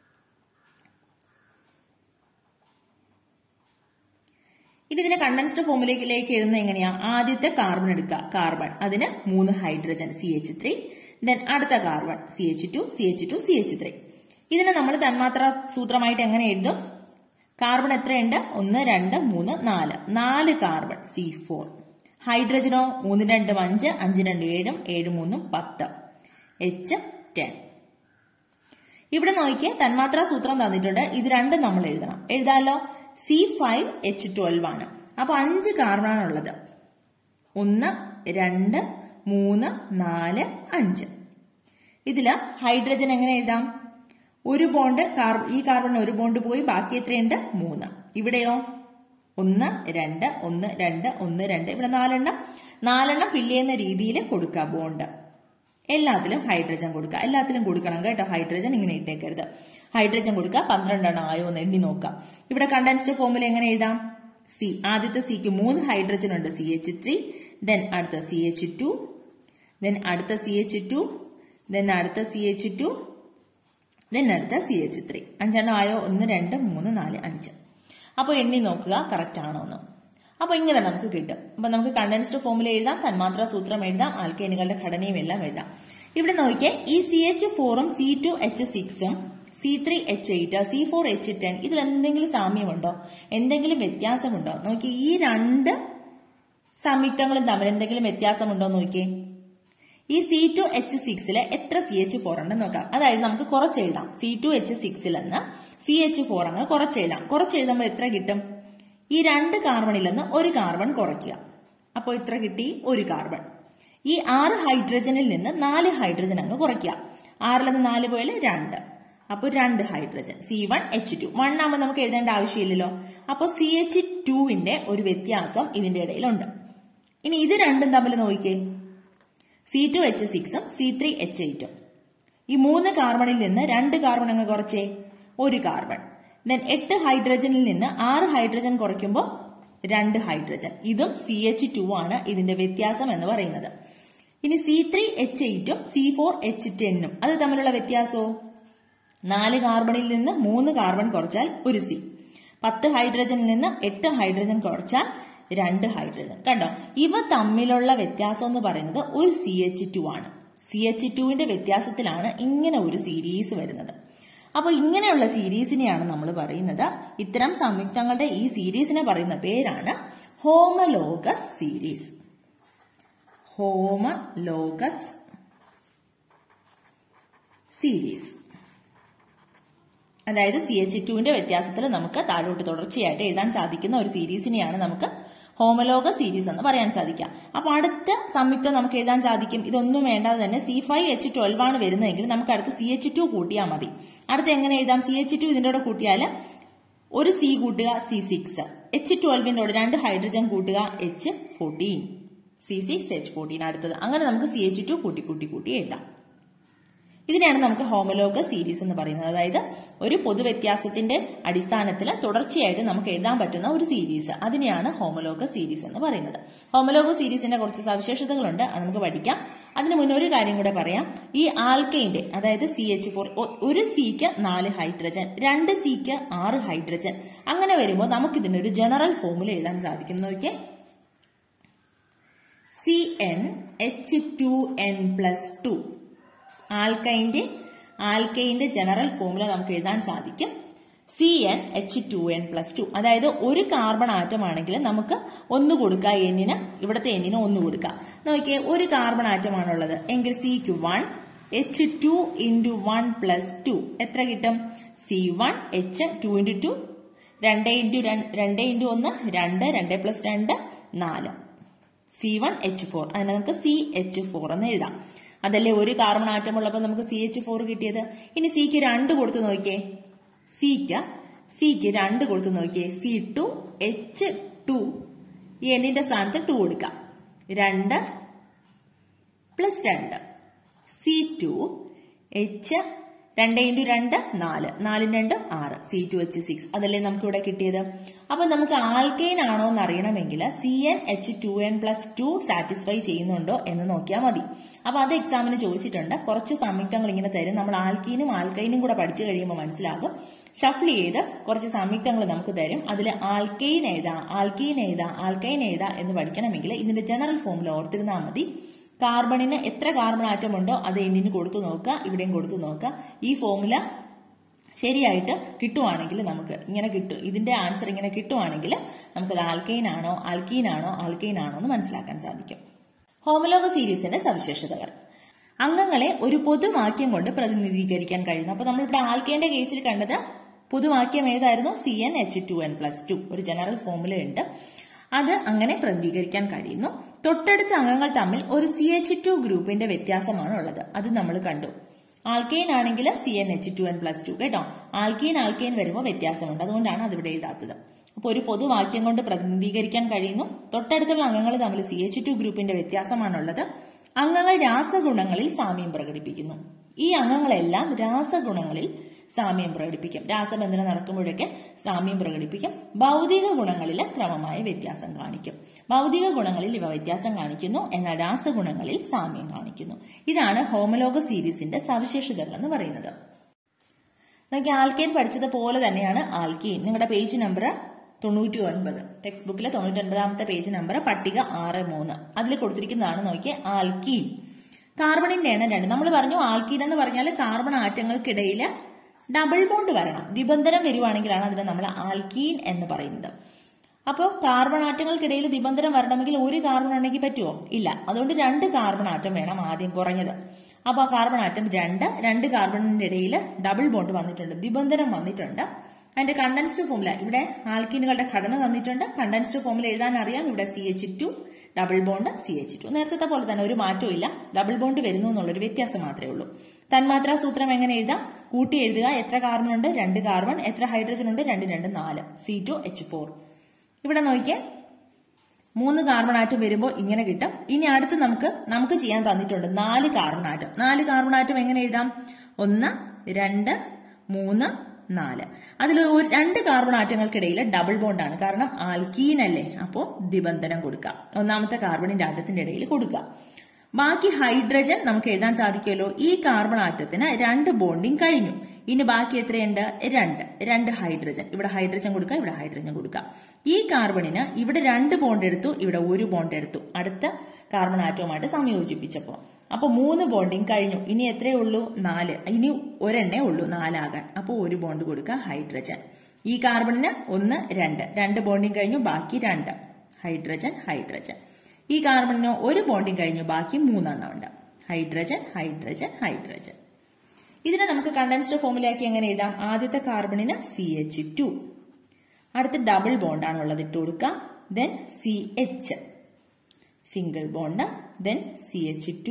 ഇനി ഇതിനെ കണ്ടൻസ്ഡ് ഫോമിലേക്ക് എഴുതുന്നത് എങ്ങനെയാ ആദ്യത്തെ കാർബൺ എടുക്കുക കാർബൺ അതിന് മൂന്ന് hydrogen C H three then അടുത്ത carbon C H two C H two C H three ഇതിനെ നമ്മൾ തന്മാത്ര സൂത്രമായിട്ട് എങ്ങനെ എഴുതും കാർബൺ എത്രയുണ്ട് ഒന്ന് രണ്ട് മൂന്ന് നാല് നാല് കാർബൺ സി ഫോർ ഹൈഡ്രജനോ മൂന്ന് രണ്ടും അഞ്ച് അഞ്ച് രണ്ട് ഏഴും ഏഴ് മൂന്നും പത്ത് എച്ച് ടെൻ ഇവിടെ നോക്കിയേ തന്മാത്രാ സൂത്രം തന്നിട്ടുണ്ട് ഇത് രണ്ടും നമ്മൾ എഴുതണം എഴുതാലോ സി ഫൈവ് എച്ച് ട്വൽവ് ആണ് അപ്പൊ അഞ്ച് കാർബണാണ് ഉള്ളത് ഒന്ന് രണ്ട് മൂന്ന് നാല് അഞ്ച് ഇതില് ഹൈഡ്രജൻ എങ്ങനെ എഴുതാം ഒരു ബോണ്ട് ഈ കാർബൺ ഒരു ബോണ്ട് പോയി ബാക്കി എത്രയുണ്ട് മൂന്ന് ഇവിടെയോ ഒന്ന് രണ്ട് ഒന്ന് രണ്ട് ഒന്ന് രണ്ട് ഇവിടെ നാലെണ്ണം നാലെണ്ണം ഫില്ല് ചെയ്യുന്ന രീതിയിൽ കൊടുക്കുക ബോണ്ട് എല്ലാത്തിലും ഹൈഡ്രജൻ കൊടുക്കുക എല്ലാത്തിലും കൊടുക്കണം കേട്ടോ ഹൈഡ്രജൻ ഇങ്ങനെ ഇട്ടേക്കരുത് ഹൈഡ്രജൻ കൊടുക്കുക പന്ത്രണ്ടെണ്ണം ആയോ എന്ന് എണ്ണി നോക്കാം ഇവിടെ കണ്ടൻസ്ഡ് ഫോമിൽ എങ്ങനെ എഴുതാം സി ആദ്യത്തെ സിക്ക് മൂന്ന് ഹൈഡ്രജൻ ഉണ്ട് സി എച്ച് ത്രീ ദെൻ അടുത്ത സി എച്ച് ടു ദെൻ അടുത്ത സി എച്ച് ടു ദെൻ അടുത്ത സി എച്ച് ടു ദെൻ അടുത്ത സി എച്ച് ത്രീ അഞ്ചെണ്ണം ആയോ ഒന്ന് രണ്ട് മൂന്ന് നാല് അഞ്ച് അപ്പോൾ എണ്ണി നോക്കുക കറക്റ്റ് ആണോ എന്ന് അപ്പൊ ഇങ്ങനെ നമുക്ക് കിട്ടും അപ്പൊ നമുക്ക് കണ്ടൻസ്ഡ് ഫോമിൽ എഴുതാം തന്മാത്ര സൂത്രം എഴുതാം ആൽക്കേനുകളുടെ ഘടനയും എല്ലാം എഴുതാം ഇവിടെ നോക്കിയേ ഈ സി എച്ച് ഫോറും സി ടു എച്ച് സിക്സും C three H eight C four H ten ഇതിൽ എന്തെങ്കിലും സാമ്യമുണ്ടോ എന്തെങ്കിലും വ്യത്യാസമുണ്ടോ നോക്കി ഈ രണ്ട് സംയുക്തങ്ങളും തമ്മിൽ എന്തെങ്കിലും വ്യത്യാസമുണ്ടോ നോക്കിയേ ഈ സി ടു എച്ച് സിക്സില് എത്ര സി എച്ച് ഫോർ ഉണ്ടെന്ന് നോക്കാം അതായത് നമുക്ക് കുറച്ച് എഴുതാം സി ടു എച്ച് സിക്സിൽ നിന്ന് സി എച്ച് ഫോർ അങ്ങ് കുറച്ച് എഴുതാം കുറച്ച് എഴുതുമ്പോൾ എത്ര കിട്ടും ഈ രണ്ട് കാർബണിൽ നിന്ന് ഒരു കാർബൺ കുറയ്ക്കുക അപ്പോൾ ഇത്ര കിട്ടി ഒരു കാർബൺ ഈ ആറ് ഹൈഡ്രജനിൽ നിന്ന് നാല് ഹൈഡ്രജൻ അങ്ങ് കുറയ്ക്കുക ആറിൽ നിന്ന് നാല് പോയാൽ രണ്ട് അപ്പോൾ രണ്ട് hydrogen C one H two one ആകുമ്പോൾ നമുക്ക് എഴുതേണ്ട ആവശ്യമില്ലല്ലോ അപ്പോൾ സി എച്ച് ടുവിന്റെ ഒരു വ്യത്യാസം ഇതിന്റെ ഇടയിലുണ്ട് ഇനി ഇത് രണ്ടും തമ്മിൽ നോക്കിക്കേ സി ടു എച്ച് സിക്സും സി ത്രീ എച്ച് എയ്റ്റും ഈ മൂന്ന് കാർബണിൽ നിന്ന് രണ്ട് കാർബൺ അങ്ങ് കുറച്ചേ ഒരു കാർബൺ ദെൻ എട്ട് ഹൈഡ്രജനിൽ നിന്ന് ആറ് ഹൈഡ്രജൻ കുറയ്ക്കുമ്പോൾ രണ്ട് ഹൈഡ്രജൻ ഇതും സി എച്ച് ടു ആണ് ഇതിന്റെ വ്യത്യാസം എന്ന് പറയുന്നത് ഇനി സി ത്രീ എച്ച് എയ്റ്റും സി ഫോർ എച്ച് ടെന്നും അത് തമ്മിലുള്ള വ്യത്യാസമോ നാല് കാർബണിൽ നിന്ന് മൂന്ന് കാർബൺ കുറച്ചാൽ ഒരു സി പത്ത് ഹൈഡ്രജനിൽ നിന്ന് എട്ട് ഹൈഡ്രജൻ കുറച്ചാൽ രണ്ട് ഹൈഡ്രജൻ കണ്ടോ ഇവ തമ്മിലുള്ള വ്യത്യാസം എന്ന് പറയുന്നത് ഒരു സി എച്ച് ടു ആണ് സി എച്ച് ടുവിന്റെ വ്യത്യാസത്തിലാണ് ഇങ്ങനെ ഒരു സീരീസ് വരുന്നത് അപ്പോൾ ഇങ്ങനെയുള്ള സീരീസിനെയാണ് നമ്മൾ പറയുന്നത് ഇത്തരം സംയുക്തങ്ങളുടെ ഈ സീരീസിനെ പറയുന്ന പേരാണ് ഹോമലോഗസ് സീരീസ് ഹോമലോഗസ് സീരീസ് അതായത് സി എച്ച് ടുവിന്റെ വ്യത്യാസത്തിൽ നമുക്ക് താഴോട്ട് തുടർച്ചയായിട്ട് എഴുതാൻ സാധിക്കുന്ന ഒരു സീരീസിനെയാണ് നമുക്ക് ഹോമലോഗ സീരീസ് എന്ന് പറയാൻ സാധിക്കാം അപ്പൊ അടുത്ത സംയുക്തം നമുക്ക് എഴുതാൻ സാധിക്കും ഇതൊന്നും വേണ്ടാതെ തന്നെ സി ഫൈവ് എച്ച് ട്വൽവ് ആണ് വരുന്നതെങ്കിൽ നമുക്ക് അടുത്ത് സി എച്ച് ടു കൂട്ടിയാൽ മതി അടുത്ത് എങ്ങനെ എഴുതാം സി എച്ച് ടു ഇതിന്റെ കൂടെ കൂട്ടിയാൽ ഒരു സി കൂട്ടുക സി സിക്സ് എച്ച് ട്വൽവിന്റെ കൂടെ രണ്ട് ഹൈഡ്രജൻ കൂട്ടുക H fourteen C six H fourteen അടുത്തത് അങ്ങനെ നമുക്ക് സി എച്ച് ടു കൂട്ടി കൂട്ടി കൂട്ടി എഴുതാം ഇതിനെയാണ് നമുക്ക് ഹോമലോഗ സീരീസ് എന്ന് പറയുന്നത് അതായത് ഒരു പൊതുവ്യത്യാസത്തിന്റെ അടിസ്ഥാനത്തിൽ തുടർച്ചയായിട്ട് നമുക്ക് എഴുതാൻ പറ്റുന്ന ഒരു സീരീസ് അതിനെയാണ് ഹോമലോഗ സീരീസ് എന്ന് പറയുന്നത് ഹോമലോഗ സീരീസിന്റെ കുറച്ച് സവിശേഷതകളുണ്ട് അത് നമുക്ക് പഠിക്കാം അതിന് മുന്നേ ഒരു കാര്യം കൂടെ പറയാം ഈ ആൽക്കൈന്റെ അതായത് സി എച്ച് ഫോർ ഒരു സിക്ക് നാല് ഹൈഡ്രജൻ രണ്ട് സിക്ക് ആറ് ഹൈഡ്രജൻ അങ്ങനെ വരുമ്പോൾ നമുക്ക് ഇതിനൊരു ജനറൽ ഫോമുല എഴുതാൻ സാധിക്കും നോക്കിയേ C n H two n plus two ആൽക്കൈന്റെ ആൽക്കൈന്റെ ജനറൽ ഫോമുല നമുക്ക് എഴുതാൻ സാധിക്കും C n H two n plus two അതായത് ഒരു കാർബൺ ആറ്റം ആണെങ്കിൽ നമുക്ക് ഒന്ന് കൊടുക്കുക എന്നിന് ഇവിടുത്തെ എന്നിന് ഒന്ന് കൊടുക്കുക നോക്കിയേ ഒരു കാർബൺ ആറ്റം ആണുള്ളത് എങ്കിൽ സിക്ക് one H two into one plus two എത്ര കിട്ടും C one H two into two രണ്ട് ഇൻറ്റു രണ്ട് ഇൻറ്റു ഒന്ന് രണ്ട് രണ്ട് പ്ലസ് രണ്ട് നാല് സി വൺ എച്ച് ഫോർ അതിനെ നമുക്ക് സി എച്ച് ഫോർ എന്ന് എഴുതാം അതല്ലേ ഒരു കാർബൺ ആറ്റം ഉള്ളപ്പോൾ നമുക്ക് സി എച്ച് ഫോർ കിട്ടിയത് ഇനി സിക്ക് രണ്ട് കൊടുത്തു നോക്കിയേ സിക്ക് സിക്ക് രണ്ട് കൊടുത്തു നോക്കിയേ സി ടു എച്ച് ടു ഈ എന്നിന്റെ സ്ഥാനത്ത് ടു കൊടുക്കാം രണ്ട് പ്ലസ് രണ്ട് സി ടു എച്ച് രണ്ട് ഇൻറ്റു രണ്ട് നാല് നാലും രണ്ടും ആറ് സി ടു എച്ച് സിക്സ് അതല്ലേ നമുക്ക് ഇവിടെ കിട്ടിയത് അപ്പൊ നമുക്ക് ആൽക്കെയിൻ ആണോ എന്ന് അറിയണമെങ്കിൽ C n H two n plus two satisfy ചെയ്യുന്നുണ്ടോ എന്ന് നോക്കിയാൽ മതി അപ്പൊ അത് എക്സാമിന് ചോദിച്ചിട്ടുണ്ട് കുറച്ച് സംയുക്തങ്ങൾ ഇങ്ങനെ തരും നമ്മൾ ആൽക്കീനും ആൽക്കൈനും കൂടെ പഠിച്ചു കഴിയുമ്പോൾ മനസ്സിലാകും ഷഫിൾ ചെയ്ത് കുറച്ച് സംയുക്തങ്ങൾ നമുക്ക് തരും അതിൽ ആൽക്കെയിൻ ഏതാ ആൽക്കീൻ ഏതാ ആൽക്കൈൻ ഏതാ എന്ന് പഠിക്കണമെങ്കിൽ ഇതിന്റെ ജനറൽ ഫോമിൽ ഓർത്തിരുന്നാൽ മതി കാർബണിന് എത്ര കാർബൺ ആറ്റം ഉണ്ടോ അത് എന്നിന് കൊടുത്തു നോക്കുക ഇവിടെയും കൊടുത്തു നോക്കുക ഈ ഫോമുല ശരിയായിട്ട് കിട്ടുവാണെങ്കിൽ നമുക്ക് ഇങ്ങനെ കിട്ടും ഇതിന്റെ ആൻസർ ഇങ്ങനെ കിട്ടുവാണെങ്കിൽ നമുക്കത് ആൽക്കൈൻ ആണോ ആൽക്കീൻ ആണോ ആൽക്കൈൻ ആണോ എന്ന് മനസ്സിലാക്കാൻ സാധിക്കും ഹോമലോഗ സീരീസിന്റെ സവിശേഷതകൾ അംഗങ്ങളെ ഒരു പൊതുവാക്യം കൊണ്ട് പ്രതിനിധീകരിക്കാൻ കഴിയുന്നു അപ്പൊ നമ്മളിവിടെ ആൽക്കേന്റെ കേസിൽ കണ്ടത് പൊതുവാക്യം ഏതായിരുന്നു C n H two n plus two ഒരു ജനറൽ ഫോമുല ഉണ്ട് അത് അങ്ങനെ പ്രതിനിധീകരിക്കാൻ കഴിയുന്നു തൊട്ടടുത്ത അംഗങ്ങൾ തമ്മിൽ ഒരു സി എച്ച് ടു ഗ്രൂപ്പിന്റെ വ്യത്യാസമാണ് ഉള്ളത് അത് നമ്മൾ കണ്ടു ആൽക്കെയിൻ ആണെങ്കിൽ C n H two n plus two കേട്ടോ ആൽക്കെയിൻ ആൽക്കെയിൻ വരുമ്പോൾ വ്യത്യാസമുണ്ട് അതുകൊണ്ടാണ് അതിവിടെ എഴുതാത്തത് അപ്പോൾ ഒരു പൊതുവാക്യം കൊണ്ട് പ്രതിനിധീകരിക്കാൻ കഴിയുന്നു തൊട്ടടുത്തുള്ള അംഗങ്ങൾ തമ്മിൽ സി എച്ച് ടു ഗ്രൂപ്പിന്റെ വ്യത്യാസമാണുള്ളത് അംഗങ്ങൾ രാസഗുണങ്ങളിൽ സാമ്യം പ്രകടിപ്പിക്കുന്നു ഈ അംഗങ്ങളെല്ലാം രാസഗുണങ്ങളിൽ സാമ്യം പ്രകടിപ്പിക്കും രാസബന്ധനം നടക്കുമ്പോഴൊക്കെ സാമ്യം പ്രകടിപ്പിക്കും ഭൗതിക ഗുണങ്ങളിൽ ക്രമമായ വ്യത്യാസം കാണിക്കും ഭൗതിക ഗുണങ്ങളിൽ ഇവ വ്യത്യാസം കാണിക്കുന്നു എന്നാൽ രാസഗുണങ്ങളിൽ സാമ്യം കാണിക്കുന്നു ഇതാണ് ഹോമലോഗ സീരീസിന്റെ സവിശേഷതകൾ എന്ന് പറയുന്നത് നമുക്ക് ആൽക്കെയിൻ പഠിച്ചതുപോലെ തന്നെയാണ് ആൽക്കീൻ നിങ്ങളുടെ പേജ് നമ്പർ തൊണ്ണൂറ്റി ഒൻപത് ടെക്സ്റ്റ് ബുക്കിലെ തൊണ്ണൂറ്റി ഒൻപതാമത്തെ പേജ് നമ്പർ പട്ടിക ആറ് മൂന്ന് അതിൽ കൊടുത്തിരിക്കുന്നതാണ് നോക്കിയേ ആൽക്കീൻ കാർബണിന്റെ എണ്ണം രണ്ട് നമ്മൾ പറഞ്ഞു ആൽക്കീൻ എന്ന് പറഞ്ഞാൽ കാർബൺ ആറ്റങ്ങൾക്കിടയിൽ ഡബിൾ ബോണ്ട് വരണം ദിബന്ധനം വരുവാണെങ്കിലാണ് അതിനെ നമ്മൾ ആൽക്കീൻ എന്ന് പറയുന്നത് അപ്പോൾ കാർബൺ ആറ്റങ്ങൾക്കിടയിൽ ദിബന്ധനം വരണമെങ്കിൽ ഒരു കാർബൺ ഉണ്ടെങ്കിൽ പറ്റുമോ ഇല്ല അതുകൊണ്ട് രണ്ട് കാർബൺ ആറ്റം വേണം ആദ്യം കുറഞ്ഞത് അപ്പോൾ ആ കാർബൺ ആറ്റം രണ്ട് രണ്ട് കാർബണിന്റെ ഇടയിൽ ഡബിൾ ബോണ്ട് വന്നിട്ടുണ്ട് ദിബന്ധനം വന്നിട്ടുണ്ട് അതിന്റെ കണ്ടൻസ്ഡ് ഫോമുല ഇവിടെ ആൽക്കീനുകളുടെ ഘടന തന്നിട്ടുണ്ട് കണ്ടൻസ്ഡ് ഫോമുല എഴുതാൻ അറിയാം ഇവിടെ C H two double bond C H two നേരത്തെ പോലെ തന്നെ ഒരു മാറ്റവും ഇല്ല ഡബിൾ ബോണ്ട് വരുന്നു എന്നുള്ളൊരു വ്യത്യാസം മാത്രമേ ഉള്ളൂ തന്മാത്രാ സൂത്രം എങ്ങനെ എഴുതാം കൂട്ടി എഴുതുക എത്ര കാർബൺ ഉണ്ട് രണ്ട് കാർബൺ എത്ര ഹൈഡ്രജൻ ഉണ്ട് രണ്ട് രണ്ട് നാല് സി ടു എച്ച് ഫോർ ഇവിടെ നോക്കിയേ മൂന്ന് കാർബൺ ആറ്റം വരുമ്പോൾ ഇങ്ങനെ കിട്ടും ഇനി അടുത്ത് നമുക്ക് നമുക്ക് ചെയ്യാൻ തന്നിട്ടുണ്ട് നാല് കാർബൺ ആറ്റം നാല് കാർബൺ ആറ്റം എങ്ങനെ എഴുതാം ഒന്ന് രണ്ട് മൂന്ന് നാല് അതിൽ ഒരു രണ്ട് കാർബൺ ആറ്റങ്ങൾക്കിടയിൽ ഡബിൾ ബോണ്ടാണ് കാരണം ആൽക്കീൻ അല്ലേ അപ്പോൾ ദിബന്ധനം കൊടുക്കുക ഒന്നാമത്തെ കാർബണിന്റെ ആറ്റത്തിന്റെ ഇടയിൽ കൊടുക്കുക ബാക്കി ഹൈഡ്രജൻ നമുക്ക് എഴുതാൻ സാധിക്കുമല്ലോ ഈ കാർബൺ ആറ്റത്തിന് രണ്ട് ബോണ്ടിങ് കഴിഞ്ഞു ഇനി ബാക്കി എത്രയുണ്ട് രണ്ട് രണ്ട് ഹൈഡ്രജൻ ഇവിടെ ഹൈഡ്രജൻ കൊടുക്കുക ഇവിടെ ഹൈഡ്രജൻ കൊടുക്കുക ഈ കാർബണിന് ഇവിടെ രണ്ട് ബോണ്ട് എടുത്തു ഇവിടെ ഒരു ബോണ്ട് എടുത്തു അടുത്ത കാർബൺ ആറ്റവുമായിട്ട് സംയോജിപ്പിച്ചപ്പോൾ അപ്പൊ മൂന്ന് ബോണ്ടിങ് കഴിഞ്ഞു ഇനി എത്രയേ ഉള്ളൂ നാല് ഇനി ഒരെണ്ണേ ഉള്ളൂ നാലാകാൻ അപ്പോൾ ഒരു ബോണ്ട് കൊടുക്കുക ഹൈഡ്രജൻ ഈ കാർബണിന് ഒന്ന് രണ്ട് രണ്ട് ബോണ്ടിങ് കഴിഞ്ഞു ബാക്കി രണ്ട് ഹൈഡ്രജൻ ഹൈഡ്രജൻ ഈ കാർബണിന് ഒരു ബോണ്ടിങ് കഴിഞ്ഞു ബാക്കി മൂന്നെണ്ണം ഉണ്ട് ഹൈഡ്രജൻ ഹൈഡ്രജൻ ഹൈഡ്രജൻ ഇതിനെ നമുക്ക് കണ്ടൻസ്ഡ് ഫോമിലാക്കി എങ്ങനെ എഴുതാം ആദ്യത്തെ കാർബണിന് സി എച്ച് ടു അടുത്ത് ഡബിൾ ബോണ്ടാണ് ഉള്ളത് ഇട്ട് കൊടുക്കുക then C H single bond then C H two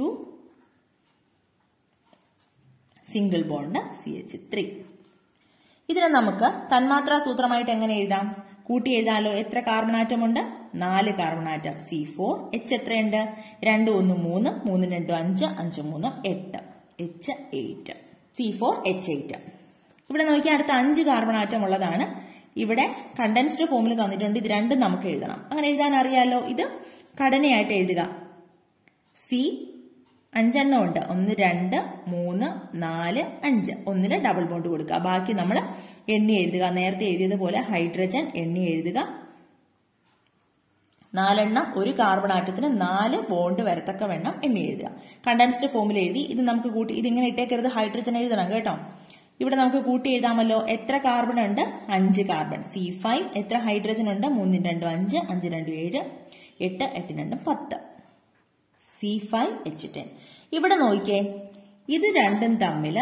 single bond C H three ഇതിനെ നമുക്ക് തന്മാത്രാ സൂത്രമായിട്ട് എങ്ങനെ എഴുതാം കൂട്ടി എഴുതാലോ എത്ര കാർബൺ ആറ്റം ഉണ്ട് നാല് carbon atom C four H എത്രയുണ്ട് രണ്ട് ഒന്ന് മൂന്ന് മൂന്ന് രണ്ട് അഞ്ച് അഞ്ച് മൂന്ന് എട്ട് H eight C four H eight ഇവിടെ നോക്കിയാൽ അടുത്ത അഞ്ച് കാർബൺ ആറ്റം ഉള്ളതാണ് ഇവിടെ കണ്ടൻസ്ഡ് ഫോമിൽ തന്നിട്ടുണ്ട് ഇത് രണ്ടും നമുക്ക് എഴുതണം അങ്ങനെ എഴുതാൻ അറിയാലോ ഇത് ഘടനയായിട്ട് എഴുതുക സി അഞ്ചെണ്ണം ഉണ്ട് ഒന്ന് രണ്ട് മൂന്ന് നാല് അഞ്ച് ഒന്നിന് ഡബിൾ ബോണ്ട് കൊടുക്കുക ബാക്കി നമ്മൾ എണ്ണി എഴുതുക നേരത്തെ എഴുതിയതുപോലെ ഹൈഡ്രജൻ എണ്ണി എഴുതുക നാലെണ്ണം ഒരു കാർബൺ ആറ്റത്തിന് നാല് ബോണ്ട് വരത്തക്ക വെണ്ണം എണ്ണി എഴുതുക കണ്ടൻസ്ഡ് ഫോമിൽ എഴുതി ഇത് നമുക്ക് കൂട്ടി ഇതിങ്ങനെ ഇട്ടേക്കരുത് ഹൈഡ്രജൻ എഴുതണം കേട്ടോ ഇവിടെ നമുക്ക് കൂട്ടി എഴുതാമല്ലോ എത്ര കാർബൺ ഉണ്ട് അഞ്ച് കാർബൺ സി ഫൈവ് എത്ര ഹൈഡ്രജൻ ഉണ്ട് മൂന്നിന് രണ്ടും അഞ്ച് അഞ്ച് രണ്ടും ഏഴ് എട്ട് എട്ടിന് രണ്ടും പത്ത് സി ഫൈവ് എച്ച് ടെൻ ഇവിടെ നോക്കിയേ ഇത് രണ്ടും തമ്മിൽ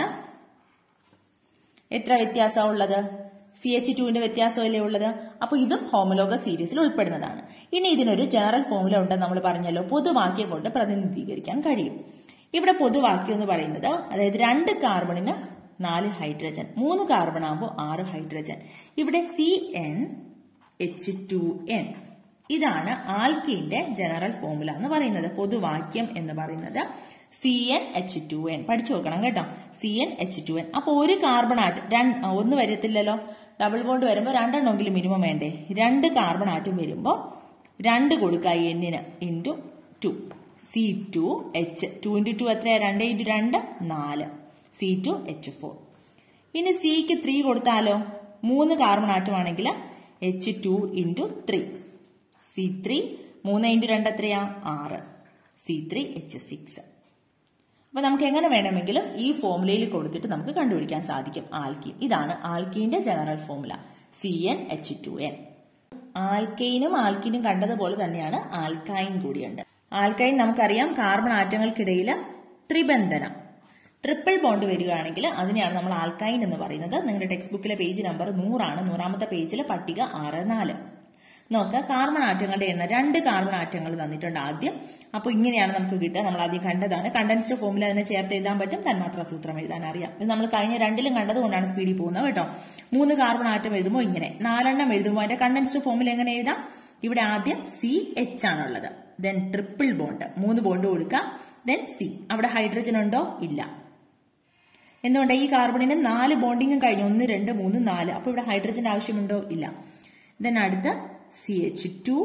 എത്ര വ്യത്യാസമാണ് ഉള്ളത് സി എച്ച് ടുവിന്റെ വ്യത്യാസമല്ലേ ഉള്ളത് അപ്പൊ ഇതും ഹോമലോഗ സീരീസിൽ ഉൾപ്പെടുന്നതാണ് ഇനി ഇതിനൊരു ജനറൽ ഫോമുല ഉണ്ടെന്ന് നമ്മൾ പറഞ്ഞല്ലോ പൊതുവാക്യം കൊണ്ട് പ്രതിനിധീകരിക്കാൻ കഴിയും ഇവിടെ പൊതുവാക്യം എന്ന് പറയുന്നത് അതായത് രണ്ട് കാർബണിന് നാല് ഹൈഡ്രജൻ മൂന്ന് കാർബൺ ആകുമ്പോൾ ആറ് ഹൈഡ്രജൻ ഇവിടെ C n H two n ഇതാണ് ആൽക്കീന്റെ ജനറൽ ഫോമുല എന്ന് പറയുന്നത് പൊതുവാക്യം എന്ന് പറയുന്നത് C n H two n പഠിച്ചു നോക്കണം കേട്ടോ C n H two n അപ്പൊ ഒരു കാർബൺ ആറ്റം ഒന്ന് വരത്തില്ലല്ലോ ഡബിൾ ബോണ്ട് വരുമ്പോൾ രണ്ടെണ്ണമെങ്കിലും മിനിമം വേണ്ടേ രണ്ട് കാർബൺ ആറ്റം വരുമ്പോൾ രണ്ട് കൊടുക്കുക എന്നിന് into two C two H two into two എത്രയാ രണ്ട് ഇൻറ്റു രണ്ട് നാല് സി ടു എച്ച് ഫോർ ഇനി സിക്ക് ത്രീ കൊടുത്താലോ മൂന്ന് കാർബൺ ആറ്റം ആണെങ്കിൽ H two into three C three മൂന്ന് ഇൻറ്റു രണ്ട് എത്രയാ ആറ് സി ത്രീ എച്ച് സിക്സ് അപ്പൊ നമുക്ക് എങ്ങനെ വേണമെങ്കിലും ഈ ഫോമുലയിൽ കൊടുത്തിട്ട് നമുക്ക് കണ്ടുപിടിക്കാൻ സാധിക്കും ആൽക്കീൻ ഇതാണ് ആൽക്കീന്റെ general formula C n H two n ആൽക്കൈനും ആൽക്കീനും കണ്ടതുപോലെ തന്നെയാണ് ആൽക്കൈൻ കൂടിയുണ്ട് ആൽക്കൈൻ നമുക്കറിയാം കാർബൺ ആറ്റങ്ങൾക്കിടയിൽ ത്രിബന്ധനം ട്രിപ്പിൾ ബോണ്ട് വരികയാണെങ്കിൽ അതിനെയാണ് നമ്മൾ ആൽക്കൈൻ എന്ന് പറയുന്നത് നിങ്ങളുടെ ടെക്സ്റ്റ് ബുക്കിലെ പേജ് നമ്പർ നൂറാണ് നൂറാമത്തെ പേജിൽ പട്ടിക ആറ് നാല് നോക്കുക കാർബൺ ആറ്റങ്ങളുടെ എണ്ണം രണ്ട് കാർബൺ ആറ്റങ്ങൾ തന്നിട്ടുണ്ട് ആദ്യം അപ്പോൾ ഇങ്ങനെയാണ് നമുക്ക് കിട്ടുക നമ്മൾ ആദ്യം കണ്ടതാണ് കണ്ടൻസ്ഡ് ഫോമിൽ അതിനെ ചേർത്ത് എഴുതാൻ പറ്റും തന്മാത്ര സൂത്രം എഴുതാൻ അറിയാം ഇത് നമ്മൾ കഴിഞ്ഞ രണ്ടിലും കണ്ടതുകൊണ്ടാണ് സ്പീഡിൽ പോകുന്നത് കേട്ടോ മൂന്ന് കാർബൺ ആറ്റം എഴുതുമ്പോൾ ഇങ്ങനെ നാലെണ്ണം എഴുതുമ്പോൾ അതിന്റെ കണ്ടൻസ്ഡ് ഫോമിൽ എങ്ങനെ എഴുതാം ഇവിടെ ആദ്യം സി എച്ച് ആണുള്ളത് ദെൻ ട്രിപ്പിൾ ബോണ്ട് മൂന്ന് ബോണ്ട് കൊടുക്കുക ദെൻ സി അവിടെ ഹൈഡ്രജൻ ഉണ്ടോ ഇല്ല എന്തുകൊണ്ട് ഈ കാർബണിന് നാല് ബോണ്ടിങ്ങും കഴിഞ്ഞു ഒന്ന് രണ്ട് മൂന്ന് നാല് അപ്പോൾ ഇവിടെ ഹൈഡ്രജൻ ആവശ്യമുണ്ടോ ഇല്ല ദെൻ അടുത്ത് C H two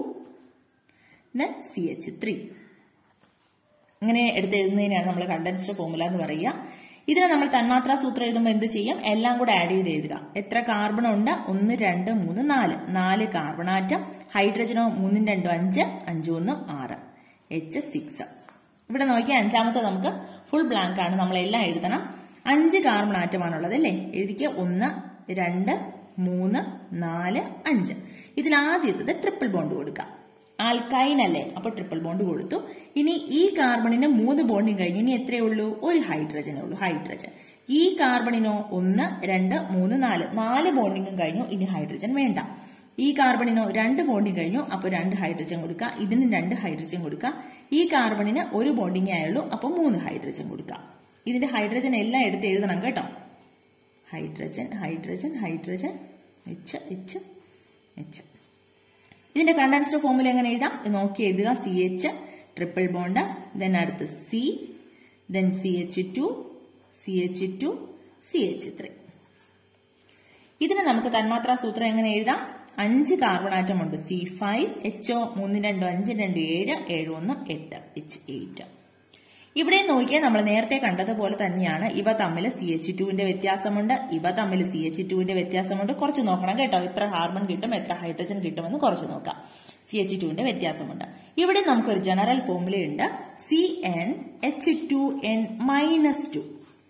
then C H three ഇങ്ങനെ എടുത്തെഴുതുന്നതിനാണ് നമ്മൾ കണ്ടൻസ്ഡ് ഫോമുല എന്ന് പറയുക ഇതിനെ നമ്മൾ തന്മാത്രാ സൂത്രം എഴുതുമ്പോൾ എന്ത് ചെയ്യും എല്ലാം കൂടെ ആഡ് ചെയ്ത് എഴുതുക എത്ര കാർബൺ ഉണ്ട് ഒന്ന് രണ്ട് മൂന്ന് നാല് നാല് കാർബൺ ആറ്റം ഹൈഡ്രജനോ മൂന്നും രണ്ടും അഞ്ച് അഞ്ചും ഒന്നും ആറ് എച്ച് സിക്സ് ഇവിടെ നോക്കിയാൽ അഞ്ചാമത്തെ നമുക്ക് ഫുൾ ബ്ലാങ്ക് ആണ് നമ്മളെല്ലാം എഴുതണം അഞ്ച് കാർബൺ ആറ്റമാണുള്ളത് അല്ലേ എഴുതിക്കുക ഒന്ന് രണ്ട് മൂന്ന് നാല് അഞ്ച് ഇതിൽ ആദ്യത്തത് ട്രിപ്പിൾ ബോണ്ട് കൊടുക്കാം ആൽക്കൈൻ അല്ലേ അപ്പൊ ട്രിപ്പിൾ ബോണ്ട് കൊടുത്തു ഇനി ഈ കാർബണിന് മൂന്ന് ബോണ്ടും കഴിഞ്ഞു ഇനി എത്രയേ ഉള്ളൂ ഒരു ഹൈഡ്രജനേ ഉള്ളൂ ഹൈഡ്രജൻ ഈ കാർബണിനോ ഒന്ന് രണ്ട് മൂന്ന് നാല് നാല് ബോണ്ടിങ്ങും കഴിഞ്ഞു ഇനി ഹൈഡ്രജൻ വേണ്ട ഈ കാർബണിനോ രണ്ട് ബോണ്ടിങ് കഴിഞ്ഞു അപ്പോൾ രണ്ട് ഹൈഡ്രജൻ കൊടുക്കുക ഇതിന് രണ്ട് ഹൈഡ്രജൻ കൊടുക്കുക ഈ കാർബണിന് ഒരു ബോണ്ടിങ്ങേ ആയുള്ളൂ അപ്പോൾ മൂന്ന് ഹൈഡ്രജൻ കൊടുക്കുക ഇതിന്റെ ഹൈഡ്രജൻ എല്ലാം എടുത്ത് എഴുതണം കേട്ടോ hydrogen hydrogen hydrogen H H H ഇതിന്റെ കണ്ടൻസ്ഡ് ഫോമുല എങ്ങനെ എഴുതാം നോക്കി എഴുതുക C H triple bond then അടുത്ത് C then C H two C H two C H three ഇതിന് നമുക്ക് തന്മാത്രാ സൂത്രം എങ്ങനെ എഴുതാം അഞ്ച് കാർബൺ ആറ്റം ഉണ്ട് സി ഫൈവ് എച്ച് ഒ മൂന്ന് രണ്ടും അഞ്ച് രണ്ട് ഏഴ് ഏഴ് ഒന്ന് എട്ട് എച്ച് എയ്റ്റ് ഇവിടെ നോക്കിയാൽ നമ്മൾ നേരത്തെ കണ്ടതുപോലെ തന്നെയാണ് ഇവ തമ്മിൽ സി എച്ച് ടുവിന്റെ വ്യത്യാസമുണ്ട് ഇവ തമ്മിൽ സി എച്ച് ടുവിന്റെ വ്യത്യാസമുണ്ട് കുറച്ച് നോക്കണം കേട്ടോ എത്ര കാർബൺ കിട്ടും എത്ര ഹൈഡ്രജൻ കിട്ടുമെന്ന് കുറച്ച് നോക്കാം സി എച്ച് ടുവിന്റെ വ്യത്യാസമുണ്ട് ഇവിടെ നമുക്കൊരു ജനറൽ ഫോമുലയുണ്ട് C n H two n minus two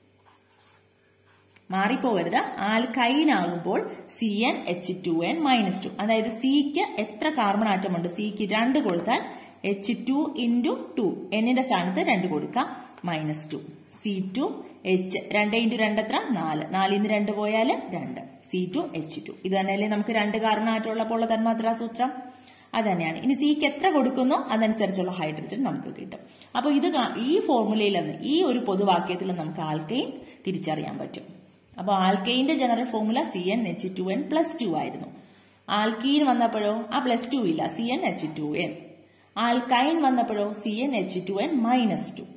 മാറിപ്പോകരുത് ആൽക്കൈൻ ആകുമ്പോൾ C n H two n minus two അതായത് സിക്ക് എത്ര കാർബൺ ആറ്റം ഉണ്ട് സിക്ക് രണ്ട് കൊടുത്താൽ എച്ച് ടു ഇൻറ്റു ടു എന്നിന്റെ സ്ഥാനത്ത് രണ്ട് കൊടുക്കാം minus two C two H രണ്ട് ഇൻറ്റു രണ്ട് എത്ര നാല് നാലിൽ നിന്ന് രണ്ട് പോയാൽ രണ്ട് സി ടു എച്ച് ടു ഇത് തന്നെയല്ലേ നമുക്ക് രണ്ട് കാർബൺ ആറ്റം ഉള്ളപ്പോൾ തന്മാത്രാ സൂത്രം അത് തന്നെയാണ് ഇനി സിക്ക് എത്ര കൊടുക്കുന്നോ അതനുസരിച്ചുള്ള ഹൈഡ്രജൻ നമുക്ക് കിട്ടും അപ്പോൾ ഇത് ഈ ഫോർമുലയിൽ നിന്ന് ഈ ഒരു പൊതുവാക്യത്തിൽ നമുക്ക് ആൽക്കൈൻ തിരിച്ചറിയാൻ പറ്റും അപ്പോൾ ആൽക്കൈന്റെ general formula C n H two n plus two ആയിരുന്നു ആൽക്കീൻ വന്നപ്പോഴോ ആ പ്ലസ് ടു ഇല്ല C n H two n alkyne വന്നപ്പോഴോ C n H two n minus two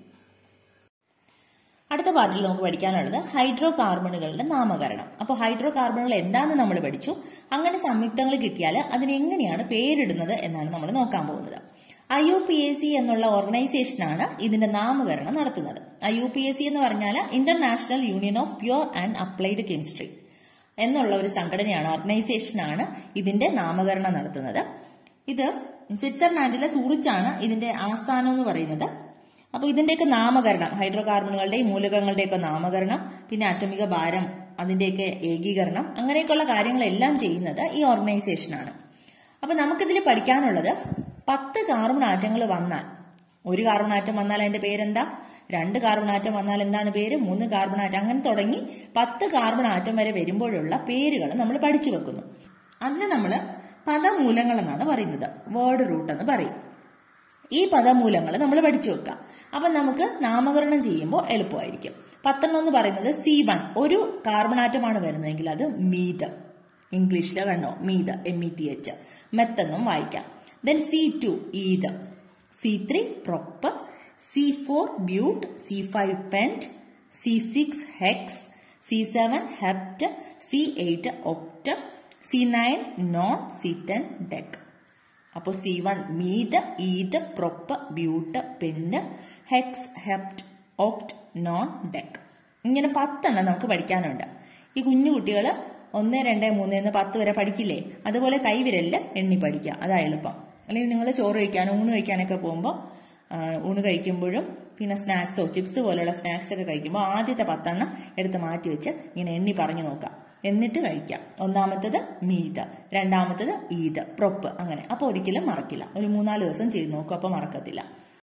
അടുത്ത പാർട്ടിൽ നമുക്ക് പഠിക്കാനുള്ളത് ഹൈഡ്രോ കാർബണുകളുടെ നാമകരണം അപ്പോൾ ഹൈഡ്രോ കാർബണുകൾ എന്താണെന്ന് നമ്മൾ പഠിച്ചു അങ്ങനെ സംയുക്തങ്ങൾ കിട്ടിയാൽ അതിന് എങ്ങനെയാണ് പേരിടുന്നത് എന്നാണ് നമ്മൾ നോക്കാൻ പോകുന്നത് I U P S C എന്നുള്ള ഓർഗനൈസേഷനാണ് ഇതിന്റെ നാമകരണം നടത്തുന്നത് I U P S C എന്ന് പറഞ്ഞാൽ international union of pure and applied chemistry എന്നുള്ള ഒരു സംഘടനയാണ് ഓർഗനൈസേഷനാണ് ഇതിന്റെ നാമകരണം നടത്തുന്നത് ഇത് സ്വിറ്റ്സർലാൻഡിലെ സൂറിച്ചാണ് ഇതിന്റെ ആസ്ഥാനം എന്ന് പറയുന്നത് അപ്പോൾ ഇതിന്റെയൊക്കെ നാമകരണം ഹൈഡ്രോ കാർബണുകളുടെയും മൂലകങ്ങളുടെയൊക്കെ നാമകരണം പിന്നെ ആറ്റമിക ഭാരം അതിന്റെയൊക്കെ ഏകീകരണം അങ്ങനെയൊക്കെയുള്ള കാര്യങ്ങളെല്ലാം ചെയ്യുന്നത് ഈ ഓർഗനൈസേഷനാണ് അപ്പൊ നമുക്കിതിൽ പഠിക്കാനുള്ളത് പത്ത് കാർബൺ ആറ്റങ്ങൾ വന്നാൽ ഒരു കാർബൺ ആറ്റം വന്നാൽ അതിന്റെ പേരെന്താ രണ്ട് കാർബൺ ആറ്റം വന്നാൽ എന്താണ് പേര് മൂന്ന് കാർബൺ ആറ്റം അങ്ങനെ തുടങ്ങി പത്ത് കാർബൺ ആറ്റം വരെ വരുമ്പോഴുള്ള പേരുകൾ നമ്മൾ പഠിച്ചു വെക്കുന്നു അതിന് നമ്മൾ പദമൂലങ്ങൾ എന്നാണ് പറയുന്നത് വേർഡ് റൂട്ട് എന്ന് പറയും ഈ പദമൂലങ്ങൾ നമ്മൾ പഠിച്ചു വെക്കാം അപ്പൊ നമുക്ക് നാമകരണം ചെയ്യുമ്പോൾ എളുപ്പമായിരിക്കും പത്തെണ്ണം എന്ന് പറയുന്നത് സി വൺ ഒരു കാർബൺ ആറ്റമാണ് വരുന്നതെങ്കിൽ അത് മീത് ഇംഗ്ലീഷിൽ കണ്ടോ meth M E T H മെത്തെന്നും വായിക്കാം then C two eth C three prop C four but C five pent C six hex C seven hept C eight oct C nine non C ten dec അപ്പോൾ C one meth eth prop but pent hex hept oct non dec ഇങ്ങനെ പത്തെണ്ണം നമുക്ക് പഠിക്കാനുണ്ട് ഈ കുഞ്ഞു കുട്ടികൾ ഒന്ന് രണ്ട് മൂന്ന് എന്ന് പത്ത് വരെ പഠിക്കില്ലേ അതുപോലെ കൈവിരലിൽ എണ്ണി പഠിക്കുക അതാ എളുപ്പം അല്ലെങ്കിൽ നിങ്ങൾ ചോറ് കഴിക്കാനോ ഊണ് കഴിക്കാനൊക്കെ പോകുമ്പോൾ ഊണ് കഴിക്കുമ്പോഴും പിന്നെ സ്നാക്സോ ചിപ്സ് പോലുള്ള സ്നാക്സ് ഒക്കെ കഴിക്കുമ്പോൾ ആദ്യത്തെ പത്തെണ്ണം എടുത്ത് മാറ്റി വെച്ച് ഇങ്ങനെ എണ്ണി പറഞ്ഞു നോക്കാം എന്നിട്ട് കഴിക്കാം ഒന്നാമത്തത് മീത് രണ്ടാമത്തത് ഈദ് പ്രൊപ്പ് അങ്ങനെ അപ്പോൾ ഒരിക്കലും മറക്കില്ല ഒരു മൂന്നാല് ദിവസം ചെയ്ത് നോക്കും അപ്പോൾ മറക്കത്തില്ല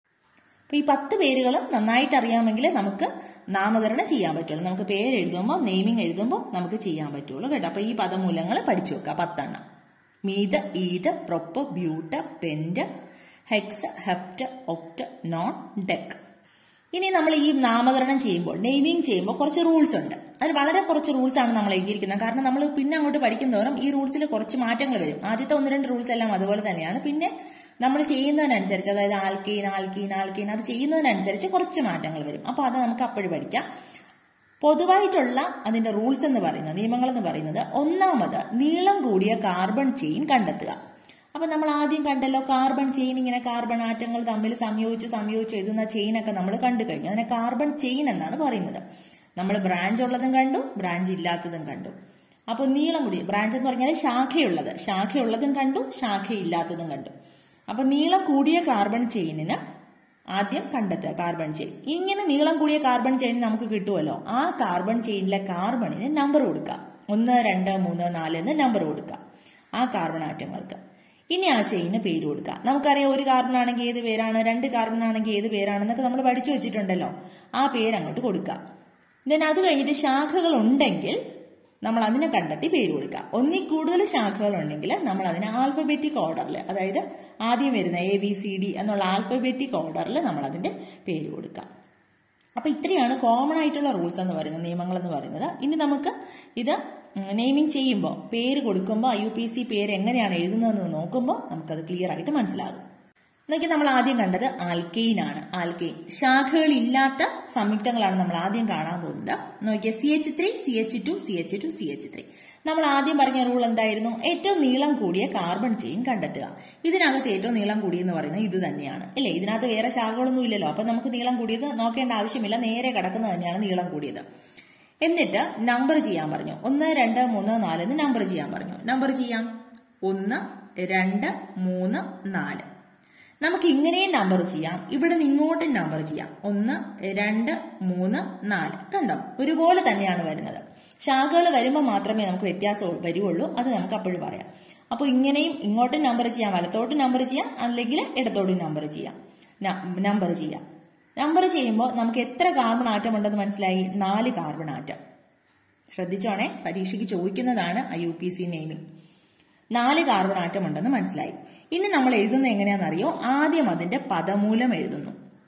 അപ്പൊ ഈ പത്ത് പേരുകളും നന്നായിട്ട് അറിയാമെങ്കിൽ നമുക്ക് നാമകരണം ചെയ്യാൻ പറ്റുള്ളൂ നമുക്ക് പേര് എഴുതുമ്പോൾ നെയ്മിങ് എഴുതുമ്പോൾ നമുക്ക് ചെയ്യാൻ പറ്റുള്ളൂ കേട്ടോ അപ്പൊ ഈ പദമൂലങ്ങൾ പഠിച്ചു വെക്കുക പത്തെണ്ണം meth eth prop but pent hex hept oct non dec ഇനി നമ്മൾ ഈ നാമകരണം ചെയ്യുമ്പോൾ നെയ്മിങ് ചെയ്യുമ്പോൾ കുറച്ച് റൂൾസ് ഉണ്ട് അതിൽ വളരെ കുറച്ച് റൂൾസ് ആണ് നമ്മൾ എഴുതിയിരിക്കുന്നത് കാരണം നമ്മൾ പിന്നെ അങ്ങോട്ട് പഠിക്കുന്നതോറും ഈ റൂൾസിൽ കുറച്ച് മാറ്റങ്ങൾ വരും ആദ്യത്തെ ഒന്ന് രണ്ട് റൂൾസ് എല്ലാം അതുപോലെ തന്നെയാണ് പിന്നെ നമ്മൾ ചെയ്യുന്നതിനനുസരിച്ച് അതായത് ആൽക്കീൻ ആൽക്കീൻ ആൽക്കീൻ അത് ചെയ്യുന്നതിനനുസരിച്ച് കുറച്ച് മാറ്റങ്ങൾ വരും അപ്പോൾ അത് നമുക്ക് അപ്പോഴും പഠിക്കാം പൊതുവായിട്ടുള്ള അതിന്റെ റൂൾസ് എന്ന് പറയുന്നത് നിയമങ്ങൾ എന്ന് പറയുന്നത് ഒന്നാമത് നീളം കൂടിയ കാർബൺ ചെയിൻ കണ്ടെത്തുക അപ്പൊ നമ്മൾ ആദ്യം കണ്ടല്ലോ കാർബൺ ചെയിൻ ഇങ്ങനെ കാർബൺ ആറ്റങ്ങൾ തമ്മിൽ സംയോജിച്ച് സംയോജിച്ച് എഴുതുന്ന ചെയിൻ ഒക്കെ നമ്മൾ കണ്ടു കഴിഞ്ഞു അതിനെ കാർബൺ ചെയിൻ എന്നാണ് പറയുന്നത് നമ്മൾ ബ്രാഞ്ച് ഉള്ളതും കണ്ടു ബ്രാഞ്ച് ഇല്ലാത്തതും കണ്ടു അപ്പോൾ നീളം കൂടി ബ്രാഞ്ച് എന്ന് പറഞ്ഞാൽ ശാഖയുള്ളത് ശാഖയുള്ളതും കണ്ടു ശാഖയില്ലാത്തതും കണ്ടു അപ്പൊ നീളം കൂടിയ കാർബൺ ചെയിനിന് ആദ്യം കണ്ടെത്തുക കാർബൺ ചെയിൻ ഇങ്ങനെ നീളം കൂടിയ കാർബൺ ചെയിൻ നമുക്ക് കിട്ടുമല്ലോ ആ കാർബൺ ചെയിനിലെ കാർബണിന് നമ്പർ കൊടുക്കുക ഒന്ന് രണ്ട് മൂന്ന് നാല് എന്ന് നമ്പർ കൊടുക്കുക ആ കാർബൺ ആറ്റങ്ങൾക്ക് ഇനി ആ ചെയിന് പേര് കൊടുക്കുക നമുക്കറിയാം ഒരു കാർബൺ ആണെങ്കിൽ ഏത് പേരാണ് രണ്ട് കാർബൺ ആണെങ്കിൽ ഏത് പേരാണെന്നൊക്കെ നമ്മൾ പഠിച്ചു വെച്ചിട്ടുണ്ടല്ലോ ആ പേര് അങ്ങോട്ട് കൊടുക്കുക ദെൻ അത് കഴിഞ്ഞിട്ട് ശാഖകൾ ഉണ്ടെങ്കിൽ നമ്മൾ അതിനെ കണ്ടെത്തി പേര് കൊടുക്കുക ഒന്നിൽ കൂടുതൽ ശാഖകൾ ഉണ്ടെങ്കിൽ നമ്മൾ അതിനെ ആൽഫബറ്റിക് ഓർഡറിൽ അതായത് ആദ്യം വരുന്ന എ ബി സി ഡി എന്നുള്ള ആൽഫബറ്റിക് ഓർഡറിൽ നമ്മൾ അതിന്റെ പേര് കൊടുക്കുക അപ്പൊ ഇത്രയാണ് കോമൺ ആയിട്ടുള്ള റൂൾസ് എന്ന് പറയുന്നത് നിയമങ്ങൾ എന്ന് പറയുന്നത് ഇനി നമുക്ക് ഇത് നെയിമിംഗ് ചെയ്യുമ്പോൾ പേര് കൊടുക്കുമ്പോൾ ഐ യു പി സി പേര് എങ്ങനെയാണ് എഴുതുന്നതെന്ന് നോക്കുമ്പോൾ നമുക്കത് ക്ലിയർ ആയിട്ട് മനസ്സിലാകും നോക്കി നമ്മൾ ആദ്യം കണ്ടത് ആൽക്കെയിൻ ആണ് ആൽക്കെയിൻ ശാഖകളില്ലാത്ത സംയുക്തങ്ങളാണ് നമ്മൾ ആദ്യം കാണാൻ പോകുന്നത് നോക്കിയ C H three C H two C H two C H three നമ്മൾ ആദ്യം പറഞ്ഞ റൂൾ എന്തായിരുന്നു ഏറ്റവും നീളം കൂടിയ കാർബൺ ചെയിൻ കണ്ടെത്തുക ഇതിനകത്ത് ഏറ്റവും നീളം കൂടിയെന്ന് പറയുന്നത് ഇത് തന്നെയാണ് അല്ലേ ഇതിനകത്ത് വേറെ ശാഖകളൊന്നും ഇല്ലല്ലോ അപ്പൊ നമുക്ക് നീളം കൂടിയത് നോക്കേണ്ട ആവശ്യമില്ല നേരെ കിടക്കുന്നത് തന്നെയാണ് നീളം കൂടിയത് എന്നിട്ട് നമ്പർ ചെയ്യാൻ പറഞ്ഞു ഒന്ന് രണ്ട് മൂന്ന് നാല് എന്ന് നമ്പർ ചെയ്യാൻ പറഞ്ഞു നമ്പർ ചെയ്യാം ഒന്ന് രണ്ട് മൂന്ന് നാല് നമുക്ക് ഇങ്ങനെയും നമ്പർ ചെയ്യാം ഇവിടെ നിന്ന് ഇങ്ങോട്ടും നമ്പർ ചെയ്യാം ഒന്ന് രണ്ട് മൂന്ന് നാല് കണ്ടോ ഒരുപോലെ തന്നെയാണ് വരുന്നത് ശാഖകൾ വരുമ്പോൾ മാത്രമേ നമുക്ക് വ്യത്യാസം വരുവുള്ളൂ അത് നമുക്ക് അപ്പോഴും പറയാം അപ്പോൾ ഇങ്ങനെയും ഇങ്ങോട്ടും നമ്പർ ചെയ്യാം വലത്തോട്ടും നമ്പർ ചെയ്യാം അല്ലെങ്കിൽ ഇടത്തോട്ടും നമ്പർ ചെയ്യാം നമ്പർ ചെയ്യാം നമ്പർ ചെയ്യുമ്പോൾ നമുക്ക് എത്ര കാർബൺ ആറ്റം ഉണ്ടെന്ന് മനസ്സിലായി നാല് കാർബൺ ആറ്റം ശ്രദ്ധിച്ചോണേ പരീക്ഷയ്ക്ക് ചോദിക്കുന്നതാണ് I U P C naming നാല് കാർബൺ ആറ്റം ഉണ്ടെന്ന് മനസ്സിലായി ഇനി നമ്മൾ എഴുതുന്നത് എങ്ങനെയാണെന്നറിയോ ആദ്യം അതിന്റെ പദമൂലം എഴുതുന്നു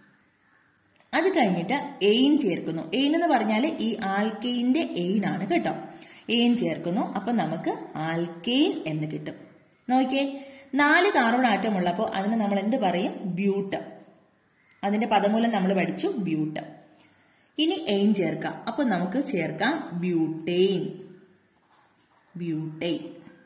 അത് കഴിഞ്ഞിട്ട് എയിൻ ചേർക്കുന്നു എയിൻ എന്ന് പറഞ്ഞാൽ ഈ ആൽക്കെയിന്റെ എയിൻ ആണ് കേട്ടോ എയിൻ ചേർക്കുന്നു അപ്പൊ നമുക്ക് ആൽക്കെയിൻ എന്ന് കിട്ടും നോക്കിയേ നാല് കാർബൺ ആറ്റം ഉള്ളപ്പോൾ അതിന് നമ്മൾ എന്ത് പറയും ബ്യൂട്ട് അതിന്റെ പദമൂലം നമ്മൾ പഠിച്ചു ബ്യൂട്ട് ഇനി എയിൻ ചേർക്കാം അപ്പൊ നമുക്ക് ചേർക്കാം ബ്യൂട്ടെയിൻ ബ്യൂട്ടെയിൻ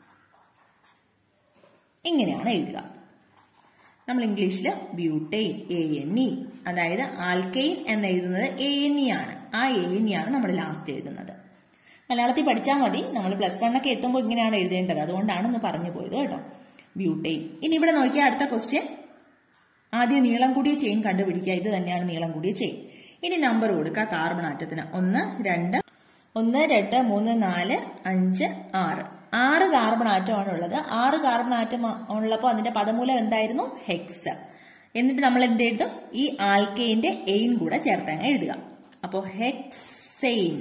ഇങ്ങനെയാണ് എഴുതുക നമ്മൾ ഇംഗ്ലീഷിൽ ബ്യൂട്ടെയിൻ എ എൻ ഇ അതായത് ആൽക്കെയിൻ എന്ന് എഴുതുന്നത് എ എൻ ഇ ആണ് ആ എ എൻ ഇ ആണ് നമ്മൾ ലാസ്റ്റ് എഴുതുന്നത് മലയാളത്തിൽ പഠിച്ചാൽ മതി നമ്മൾ പ്ലസ് വൺ ഒക്കെ എത്തുമ്പോൾ ഇങ്ങനെയാണ് എഴുതേണ്ടത് അതുകൊണ്ടാണ് ഒന്ന് പറഞ്ഞു പോയത് കേട്ടോ ബ്യൂട്ടെയിൻ ഇനി ഇവിടെ നോക്കിയാൽ അടുത്ത ക്വസ്റ്റ്യൻ ആദ്യം നീളം കൂടിയ ചെയിൻ കണ്ടുപിടിക്കുക ഇത് തന്നെയാണ് നീളം കൂടിയ ചെയിൻ ഇനി നമ്പർ കൊടുക്കുക കാർബൺ ആറ്റത്തിന് ഒന്ന് രണ്ട് ഒന്ന് രണ്ട് മൂന്ന് നാല് അഞ്ച് ആറ് ആറ് കാർബൺ ആറ്റമാണ് ഉള്ളത് ആറ് കാർബൺ ആറ്റം ഉള്ളപ്പോൾ അതിന്റെ പദമൂലം എന്തായിരുന്നു ഹെക്സ് എന്നിട്ട് നമ്മൾ എന്ത് എഴുതും ഈ ആൽക്കെയിന്റെ എയിൻ കൂടെ ചേർത്താണ് എഴുതുക അപ്പോൾ ഹെക്സെയിൻ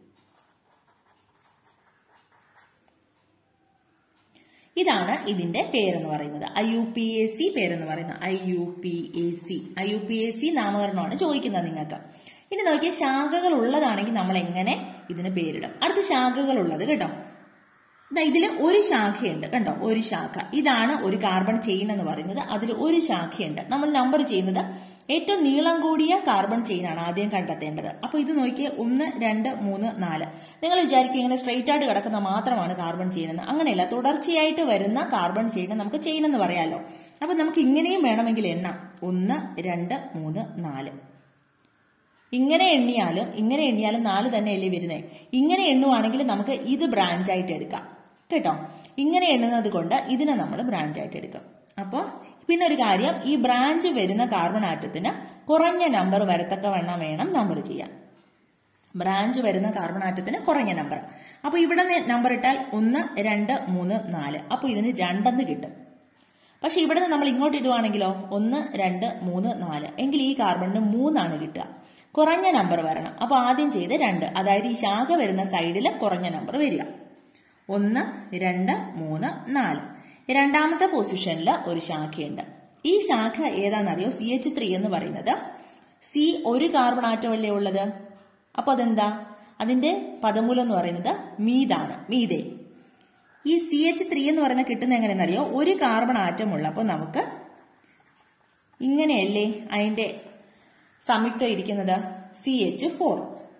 ഇതാണ് ഇതിന്റെ പേരെന്ന് പറയുന്നത് I U P A C പേരെന്ന് പറയുന്നത് I U P A C I U P A C നാമകരണമാണ് ചോദിക്കുന്നത് നിങ്ങൾക്ക് ഇനി നോക്കിയ ശാഖകൾ ഉള്ളതാണെങ്കിൽ നമ്മൾ എങ്ങനെ ഇതിന് പേരിടും അടുത്ത ശാഖകൾ ഉള്ളത് കേട്ടോ ഇതിൽ ഒരു ശാഖയുണ്ട് കണ്ടോ ഒരു ശാഖ ഇതാണ് ഒരു കാർബൺ ചെയിൻ എന്ന് പറയുന്നത് അതിൽ ഒരു ശാഖയുണ്ട് നമ്മൾ നമ്പർ ചെയ്യുന്നത് ഏറ്റവും നീളം കൂടിയ കാർബൺ ചെയിൻ ആണ് ആദ്യം കണ്ടെത്തേണ്ടത് അപ്പൊ ഇത് നോക്കിയേ ഒന്ന് രണ്ട് മൂന്ന് നാല് നിങ്ങൾ വിചാരിക്കും ഇങ്ങനെ സ്ട്രെയിറ്റ് ആയിട്ട് കിടക്കുന്ന മാത്രമാണ് കാർബൺ ചെയിൻ എന്ന് അങ്ങനെയല്ല തുടർച്ചയായിട്ട് വരുന്ന കാർബൺ ചെയിൻ നമുക്ക് ചെയിൻ എന്ന് പറയാലോ അപ്പൊ നമുക്ക് ഇങ്ങനെയും വേണമെങ്കിൽ എണ്ണാം ഒന്ന് രണ്ട് മൂന്ന് നാല് ഇങ്ങനെ എണ്ണിയാലും ഇങ്ങനെ എണ്ണിയാലും നാല് തന്നെയല്ലേ വരുന്നത് ഇങ്ങനെ എണ്ണുവാണെങ്കിൽ നമുക്ക് ഇത് ബ്രാഞ്ച് ആയിട്ട് എടുക്കാം കേട്ടോ ഇങ്ങനെ എണ്ണുന്നത് കൊണ്ട് ഇതിനെ നമ്മൾ ബ്രാഞ്ച് ആയിട്ട് എടുക്കും അപ്പോൾ പിന്നെ ഒരു കാര്യം ഈ ബ്രാഞ്ച് വരുന്ന കാർബൺ ആറ്റത്തിന് കുറഞ്ഞ നമ്പർ വരത്തക്ക വണ്ണം വേണം നമ്പർ ചെയ്യാൻ ബ്രാഞ്ച് വരുന്ന കാർബൺ ആറ്റത്തിന് കുറഞ്ഞ നമ്പർ അപ്പൊ ഇവിടെ നമ്പർ ഇട്ടാൽ ഒന്ന് രണ്ട് മൂന്ന് നാല് അപ്പൊ ഇതിന് രണ്ടെന്ന് കിട്ടും പക്ഷെ ഇവിടെ നിന്ന് നമ്മൾ ഇങ്ങോട്ട് ഇടുവാണെങ്കിലോ ഒന്ന് രണ്ട് മൂന്ന് നാല് എങ്കിൽ ഈ കാർബണിന് മൂന്നാണ് കിട്ടുക കുറഞ്ഞ നമ്പർ വരണം അപ്പൊ ആദ്യം ചെയ്ത് രണ്ട് അതായത് ഈ ശാഖ വരുന്ന സൈഡിൽ കുറഞ്ഞ നമ്പർ വരിക ഒന്ന് രണ്ട് മൂന്ന് നാല് രണ്ടാമത്തെ പൊസിഷനിൽ ഒരു ശാഖയുണ്ട് ഈ ശാഖ ഏതാണെന്നറിയോ സി എച്ച് ത്രീ എന്ന് പറയുന്നത് സി ഒരു കാർബൺ ആറ്റമല്ലേ ഉള്ളത് അപ്പൊ അതെന്താ അതിന്റെ പദമൂലം എന്ന് പറയുന്നത് മീതാണ് മീതേ ഈ സി എച്ച് ത്രീ എന്ന് പറയുന്നത് കിട്ടുന്ന എങ്ങനെയെന്നറിയോ ഒരു കാർബൺ ആറ്റം ഉള്ളപ്പോൾ നമുക്ക് ഇങ്ങനെയല്ലേ അതിന്റെ സംയുക്തം ഇരിക്കുന്നത് സി എച്ച് ഫോർ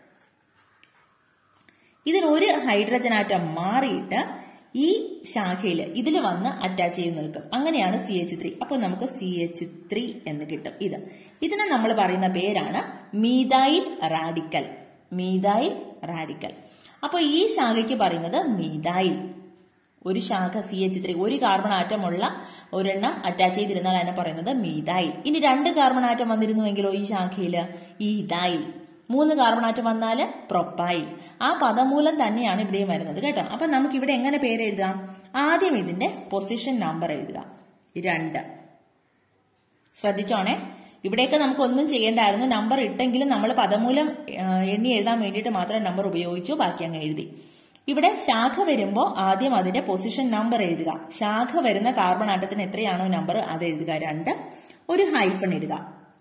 ഇതിന് ഒരു ഹൈഡ്രജൻ ആറ്റം മാറിയിട്ട് ഈ ശാഖയിൽ ഇതിൽ വന്ന് അറ്റാച്ച് ചെയ്ത് നിൽക്കും അങ്ങനെയാണ് സി എച്ച് ത്രീ അപ്പോൾ നമുക്ക് സി എച്ച് ത്രീ എന്ന് കിട്ടും ഇത് ഇതിനെ നമ്മൾ പറയുന്ന പേരാണ് മീതൈൽ റാഡിക്കൽ മീതൈൽ റാഡിക്കൽ അപ്പോൾ ഈ ശാഖയ്ക്ക് പറയുന്നത് മീതൈൽ ഒരു ശാഖ സി എച്ച് ത്രീ ഒരു കാർബൺ ആറ്റം ഉള്ള ഒരെണ്ണം അറ്റാച്ച് ചെയ്തിരുന്നാൽ അതിനെ പറയുന്നത് മീതൈൽ ഇനി രണ്ട് കാർബൺ ആറ്റം വന്നിരുന്നുവെങ്കിലോ ഈ ശാഖയിൽ ഈതൈൽ മൂന്ന് കാർബൺ ആറ്റം വന്നാൽ പ്രൊപ്പൈൽ ആ പദമൂലം തന്നെയാണ് ഇവിടെയും വരുന്നത് കേട്ടോ അപ്പൊ നമുക്ക് ഇവിടെ എങ്ങനെ പേര് എഴുതാം ആദ്യം ഇതിന്റെ പൊസിഷൻ നമ്പർ എഴുതുക രണ്ട് ശ്രദ്ധിച്ചോണേ ഇവിടെയൊക്കെ നമുക്ക് ഒന്നും ചെയ്യേണ്ടായിരുന്നു നമ്പർ ഇട്ടെങ്കിലും നമ്മൾ പദമൂലം എണ്ണി എഴുതാൻ വേണ്ടിയിട്ട് മാത്രം നമ്പർ ഉപയോഗിച്ചു ബാക്കി അങ്ങ് എഴുതി ഇവിടെ ശാഖ വരുമ്പോൾ ആദ്യം അതിന്റെ പൊസിഷൻ നമ്പർ എഴുതുക ശാഖ വരുന്ന കാർബൺ ആറ്റത്തിന് എത്രയാണോ നമ്പർ അത് എഴുതുക രണ്ട് ഒരു ഹൈഫൺ ഇടുക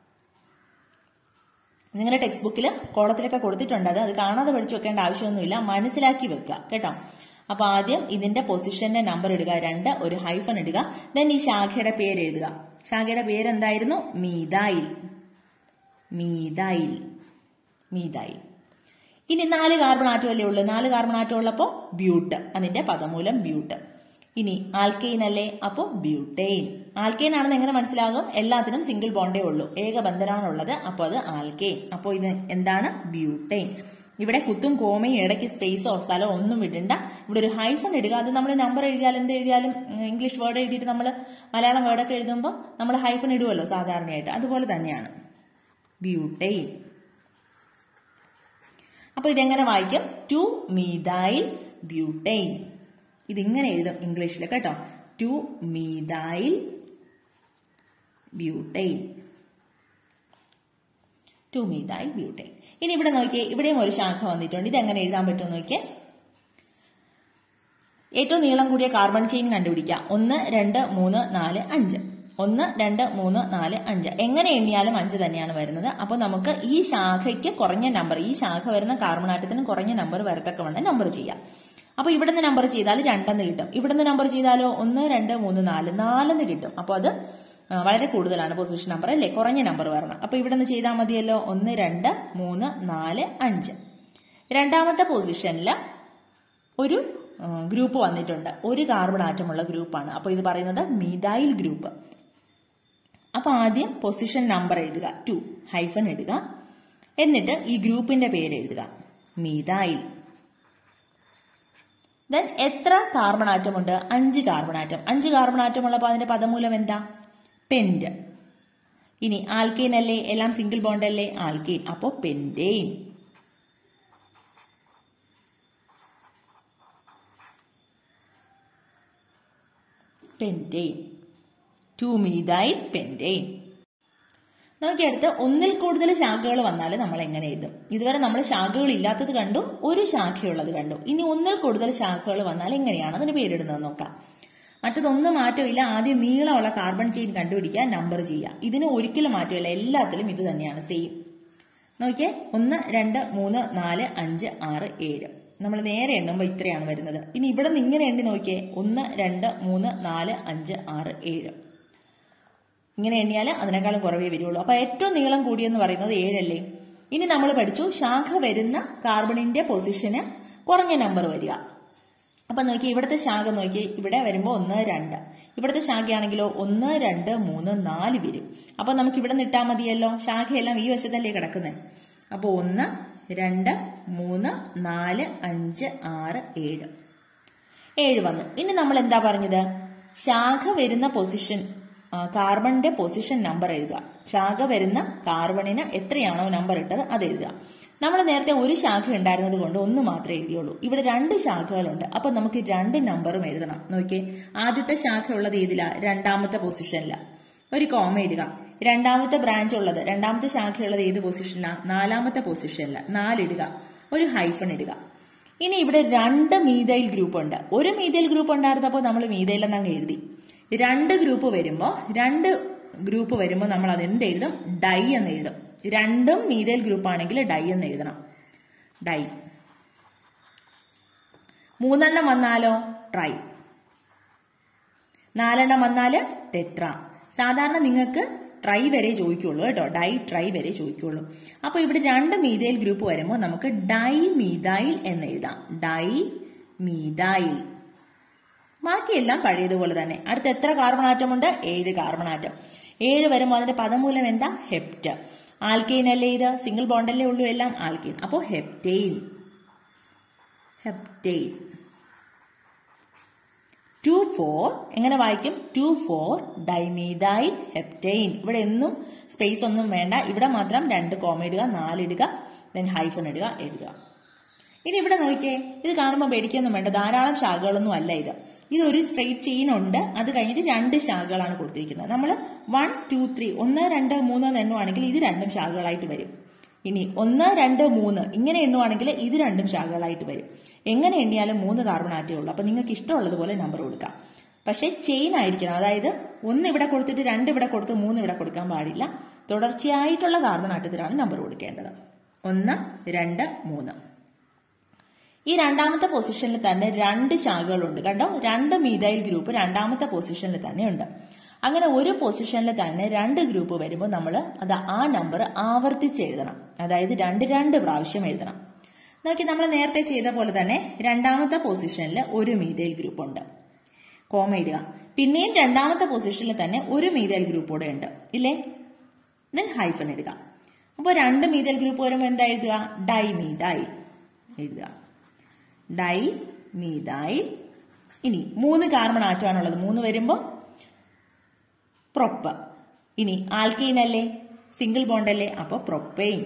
നിങ്ങളുടെ ടെക്സ്റ്റ് ബുക്കിൽ കോളത്തിലൊക്കെ കൊടുത്തിട്ടുണ്ട് അത് അത് കാണാതെ പഠിച്ചു വെക്കേണ്ട ആവശ്യമൊന്നുമില്ല മനസ്സിലാക്കി വെക്കുക കേട്ടോ അപ്പൊ ആദ്യം ഇതിന്റെ പൊസിഷന്റെ നമ്പർ ഇടുക രണ്ട് ഒരു ഹൈഫൺ ഇടുക ദെൻ ഈ ശാഖയുടെ പേര് എഴുതുക ശാഖയുടെ പേര് എന്തായിരുന്നു മീതായിൽ മീതായിൽ മീതായിൽ ഇനി നാല് കാർബൺ ആറ്റം അല്ലേ ഉള്ളൂ നാല് കാർബൺ ആറ്റം ഉള്ളപ്പോൾ ബ്യൂട്ട് അതിന്റെ പദമൂലം ബ്യൂട്ട് ഇനി ആൽക്കെയിൻ അല്ലേ അപ്പോൾ ബ്യൂട്ടെയിൻ ആൽക്കെയിൻ ആണെന്ന് എങ്ങനെ മനസ്സിലാകും എല്ലാത്തിനും സിംഗിൾ ബോണ്ടേ ഉള്ളൂ ഏക ബന്ധനമാണുള്ളത് അപ്പോൾ അത് ആൽക്കെയിൻ അപ്പോൾ ഇത് എന്താണ് ബ്യൂട്ടെയിൻ ഇവിടെ കുത്തും കോമയും ഇടയ്ക്ക് സ്പേസോ സ്ഥലമോ ഒന്നും വിടണ്ട ഇവിടെ ഒരു ഹൈഫൺ ഇടുക അത് നമ്മൾ നമ്പർ എഴുതിയാലും എന്ത് എഴുതിയാലും ഇംഗ്ലീഷ് വേർഡ് എഴുതിയിട്ട് നമ്മൾ മലയാളം വേർഡൊക്കെ എഴുതുമ്പോൾ നമ്മൾ ഹൈഫൺ ഇടുമല്ലോ സാധാരണയായിട്ട് അതുപോലെ തന്നെയാണ് ബ്യൂട്ടെയിൻ അപ്പൊ ഇതെങ്ങനെ വായിക്കും ടു മീതൈൽ ബ്യൂട്ടെയിൻ ഇതിങ്ങനെ എഴുതും ഇംഗ്ലീഷിൽ കേട്ടോ two methyl butane two methyl butane ഇനി ഇവിടെ നോക്കിയേ ഇവിടെയും ഒരു ശാഖ വന്നിട്ടുണ്ട് ഇത് എങ്ങനെ എഴുതാൻ പറ്റും നോക്കിയേ ഏറ്റവും നീളം കൂടിയ കാർബൺ ചെയിൻ കണ്ടുപിടിക്കുക ഒന്ന് രണ്ട് മൂന്ന് നാല് അഞ്ച് ഒന്ന് രണ്ട് മൂന്ന് നാല് അഞ്ച് എങ്ങനെ എണ്ണിയാലും അഞ്ച് തന്നെയാണ് വരുന്നത് അപ്പോൾ നമുക്ക് ഈ ശാഖയ്ക്ക് കുറഞ്ഞ നമ്പർ ഈ ശാഖ വരുന്ന കാർബൺ ആറ്റത്തിന് കുറഞ്ഞ നമ്പർ വരത്തക്കവണ്ണം നമ്പർ ചെയ്യാം അപ്പൊ ഇവിടുന്ന് നമ്പർ ചെയ്താൽ രണ്ടെന്ന് കിട്ടും ഇവിടുന്ന് നമ്പർ ചെയ്താലോ ഒന്ന് രണ്ട് മൂന്ന് നാല് നാലെന്ന് കിട്ടും അപ്പോൾ അത് ആ, വളരെ കൂടുതലാണ് പൊസിഷൻ നമ്പർ അല്ലേ കുറഞ്ഞ നമ്പർ വരണം അപ്പൊ ഇവിടുന്ന് ചെയ്താൽ മതിയല്ലോ ഒന്ന് രണ്ട് മൂന്ന് നാല് അഞ്ച് രണ്ടാമത്തെ പൊസിഷനിൽ ഒരു ആ, ഗ്രൂപ്പ് വന്നിട്ടുണ്ട് ഒരു കാർബൺ ആറ്റമുള്ള ഗ്രൂപ്പാണ് അപ്പോൾ ഇത് പറയുന്നത് മീതൈൽ ഗ്രൂപ്പ് അപ്പൊ ആദ്യം പൊസിഷൻ നമ്പർ എഴുതുക ടു ഹൈഫൺ ഇടുക എന്നിട്ട് ഈ ഗ്രൂപ്പിന്റെ പേര് എഴുതുക മീതൈൽ ദെൻ എത്ര കാർബൺ ആറ്റം ഉണ്ട് അഞ്ച് കാർബൺ ആറ്റം അഞ്ച് കാർബൺ ആറ്റം ഉള്ളപ്പോൾ അതിന്റെ പദമൂലം എന്താ പെന്റ് ഇനി ആൽക്കെയിൻ അല്ലേ എല്ലാം സിംഗിൾ ബോണ്ട് അല്ലേ ആൽക്കെയിൻ അപ്പോ pentane pentane two methyl pentane നോക്കിയെടുത്ത് ഒന്നിൽ കൂടുതൽ ശാഖകൾ വന്നാൽ നമ്മൾ എങ്ങനെ എഴുതും ഇതുവരെ നമ്മൾ ശാഖകൾ ഇല്ലാത്തത് കണ്ടു ഒരു ശാഖയുള്ളത് കണ്ടു ഇനി ഒന്നിൽ കൂടുതൽ ശാഖകൾ വന്നാൽ എങ്ങനെയാണ് അതിന് പേരിടുന്നത് നോക്കാം മറ്റതൊന്നും മാറ്റമില്ല ആദ്യം നീളമുള്ള കാർബൺ ചെയിൻ കണ്ടുപിടിക്കുക നമ്പർ ചെയ്യുക ഇതിന് ഒരിക്കലും മാറ്റമില്ല എല്ലാത്തിലും ഇത് തന്നെയാണ് സെയിം നോക്കിയേ ഒന്ന് രണ്ട് മൂന്ന് നാല് അഞ്ച് ആറ് ഏഴ് നമ്മൾ നേരെ എണ്ണുമ്പോൾ ഇത്രയാണ് വരുന്നത് ഇനി ഇവിടെ നിന്ന് ഇങ്ങനെ എണ്ണി നോക്കിയേ ഒന്ന് രണ്ട് മൂന്ന് നാല് അഞ്ച് ആറ് ഏഴ് ഇങ്ങനെ എണ്ണിയാൽ അതിനേക്കാളും കുറവേ വരികയുള്ളൂ അപ്പൊ ഏറ്റവും നീളം കൂടിയെന്ന് പറയുന്നത് ഏഴല്ലേ ഇനി നമ്മൾ പഠിച്ചു ശാഖ വരുന്ന കാർബണിന്റെ പൊസിഷന് കുറഞ്ഞ നമ്പർ വരിക അപ്പൊ നോക്കി ഇവിടുത്തെ ശാഖ നോക്കി ഇവിടെ വരുമ്പോൾ ഒന്ന് രണ്ട് ഇവിടുത്തെ ശാഖയാണെങ്കിലോ ഒന്ന് രണ്ട് മൂന്ന് നാല് വരും അപ്പൊ നമുക്ക് ഇവിടെ നിട്ടാൽ മതിയല്ലോ ശാഖയെല്ലാം ഈ വശത്തല്ലേ കിടക്കുന്നത് അപ്പൊ ഒന്ന് രണ്ട് മൂന്ന് നാല് അഞ്ച് ആറ് ഏഴ് ഏഴ് വന്നു ഇനി നമ്മൾ എന്താ പറഞ്ഞത് ശാഖ വരുന്ന പൊസിഷൻ ആ, കാർബണിന്റെ പൊസിഷൻ നമ്പർ എഴുതുക ശാഖ വരുന്ന കാർബണിന് എത്രയാണോ നമ്പർ ഇട്ടത് അത് എഴുതുക നമ്മൾ നേരത്തെ ഒരു ശാഖ ഉണ്ടായിരുന്നത് കൊണ്ട് ഒന്ന് മാത്രമേ എഴുതിയുള്ളൂ ഇവിടെ രണ്ട് ശാഖകളുണ്ട് അപ്പൊ നമുക്ക് രണ്ട് നമ്പറും എഴുതണം നോക്കിയേ ആദ്യത്തെ ശാഖ ഉള്ളത് ഏതിലാ രണ്ടാമത്തെ പൊസിഷനിലാ ഒരു കോമ ഇടുക രണ്ടാമത്തെ ബ്രാഞ്ച് ഉള്ളത് രണ്ടാമത്തെ ശാഖയുള്ളത് ഏത് പൊസിഷനിലാണ് നാലാമത്തെ പൊസിഷനിൽ നാലിടുക ഒരു ഹൈഫൺ ഇടുക ഇനി ഇവിടെ രണ്ട് മീതൈൽ ഗ്രൂപ്പ് ഉണ്ട് ഒരു മീതൈൽ ഗ്രൂപ്പ് ഉണ്ടായിരുന്നപ്പോൾ നമ്മൾ മീതൈൽ എന്നങ്ങ് എഴുതി രണ്ട് ഗ്രൂപ്പ് വരുമ്പോൾ രണ്ട് ഗ്രൂപ്പ് വരുമ്പോൾ നമ്മൾ അത് എന്ത് എഴുതും ഡൈ എന്ന് എഴുതും രണ്ടും മീതൈൽ ഗ്രൂപ്പ് ആണെങ്കിൽ ഡൈ എന്ന് എഴുതണം ഡൈ മൂന്നെണ്ണം വന്നാലോ ട്രൈ നാലെണ്ണം വന്നാല് ടെട്ര സാധാരണ നിങ്ങൾക്ക് ട്രൈ വരെ ചോദിക്കുള്ളൂ കേട്ടോ ഡൈ ട്രൈ വരെ ചോദിക്കുള്ളൂ അപ്പൊ ഇവിടെ രണ്ട് മീതൈൽ ഗ്രൂപ്പ് വരുമ്പോൾ നമുക്ക് ഡൈ മീതൈൽ എന്ന് എഴുതാം ഡൈ മീതൈൽ ബാക്കിയെല്ലാം പഴയതുപോലെ തന്നെ അടുത്ത എത്ര കാർബൺ ആറ്റം ഉണ്ട് ഏഴ് കാർബൺ ആറ്റം ഏഴ് വരുമ്പോൾ അതിന്റെ പദമൂലം എന്താ ഹെപ്റ്റ് ആൽക്കെയിൻ അല്ലേ ഇത് സിംഗിൾ ബോണ്ടല്ലേ ഉള്ളൂ എല്ലാം ആൽക്കെയിൻ അപ്പോൾ ഹെപ്റ്റെയിൻ ഹെപ്റ്റെയിൻ ടു ഫോർ എങ്ങനെ വായിക്കും ടു ഫോർ ഡൈമീതൈൽ ഹെപ്റ്റെയിൻ ഇവിടെ എന്നും സ്പേസ് ഒന്നും വേണ്ട ഇവിടെ മാത്രം രണ്ട് കോമ ഇടുക നാലിടുക ദെൻ ഹൈഫൺ ഇടുക എഴുതുക ഇനി ഇവിടെ നോക്കിയേ ഇത് കാണുമ്പോൾ പേടിക്കൊന്നും വേണ്ട ധാരാളം ശാഖകളൊന്നും അല്ല ഇത് ഇതൊരു സ്ട്രെയിറ്റ് ചെയിൻ ഉണ്ട് അത് കഴിഞ്ഞിട്ട് രണ്ട് ശാഖകളാണ് കൊടുത്തിരിക്കുന്നത് നമ്മൾ വൺ ടു ത്രീ ഒന്ന് രണ്ട് മൂന്ന് എന്ന് എണ്ണുവാണെങ്കിൽ ഇത് രണ്ടും ശാഖകളായിട്ട് വരും ഇനി ഒന്ന് രണ്ട് മൂന്ന് ഇങ്ങനെ എണ്ണുവാണെങ്കിൽ ഇത് രണ്ടും ശാഖകളായിട്ട് വരും എങ്ങനെ എണ്ണിയാലും മൂന്ന് കാർബൺ ആറ്റേ ഉള്ളൂ അപ്പൊ നിങ്ങൾക്ക് ഇഷ്ടമുള്ളതുപോലെ നമ്പർ കൊടുക്കാം പക്ഷേ ചെയിൻ ആയിരിക്കണം അതായത് ഒന്ന് ഇവിടെ കൊടുത്തിട്ട് രണ്ട് ഇവിടെ കൊടുത്ത് മൂന്ന് ഇവിടെ കൊടുക്കാൻ പാടില്ല തുടർച്ചയായിട്ടുള്ള കാർബൺ ആറ്റത്തിലാണ് നമ്പർ കൊടുക്കേണ്ടത് ഒന്ന് രണ്ട് മൂന്ന് ഈ രണ്ടാമത്തെ പൊസിഷനിൽ തന്നെ രണ്ട് ശാഖകളുണ്ട് കണ്ടോ രണ്ട് മീതൈൽ ഗ്രൂപ്പ് രണ്ടാമത്തെ പൊസിഷനിൽ തന്നെ ഉണ്ട് അങ്ങനെ ഒരു പൊസിഷനിൽ തന്നെ രണ്ട് ഗ്രൂപ്പ് വരുമ്പോൾ നമ്മൾ അത് ആ നമ്പർ ആവർത്തിച്ച് എഴുതണം അതായത് രണ്ട് രണ്ട് പ്രാവശ്യം എഴുതണം നോക്കി നമ്മൾ നേരത്തെ ചെയ്ത പോലെ തന്നെ രണ്ടാമത്തെ പൊസിഷനിൽ ഒരു മീതൈൽ ഗ്രൂപ്പ് ഉണ്ട് കോമ ഇടുക പിന്നെയും രണ്ടാമത്തെ പൊസിഷനിൽ തന്നെ ഒരു മീതൈൽ ഗ്രൂപ്പ് കൂടെ ഉണ്ട് ഇല്ലേ ദെൻ ഹൈഫൺ ഇടുക അപ്പോൾ രണ്ട് മീതൈൽ ഗ്രൂപ്പ് വരുമ്പോൾ എന്താ എഴുതുക ഡൈ മീതൈൽ എഴുതുക ഡൈ മീതൈൽ ഇനി മൂന്ന് കാർബൺ ആറ്റമാണുള്ളത് മൂന്ന് വരുമ്പോൾ പ്രൊപ്പ് ഇനി ആൽക്കീൻ അല്ലേ സിംഗിൾ ബോണ്ട് അല്ലേ അപ്പോൾ propane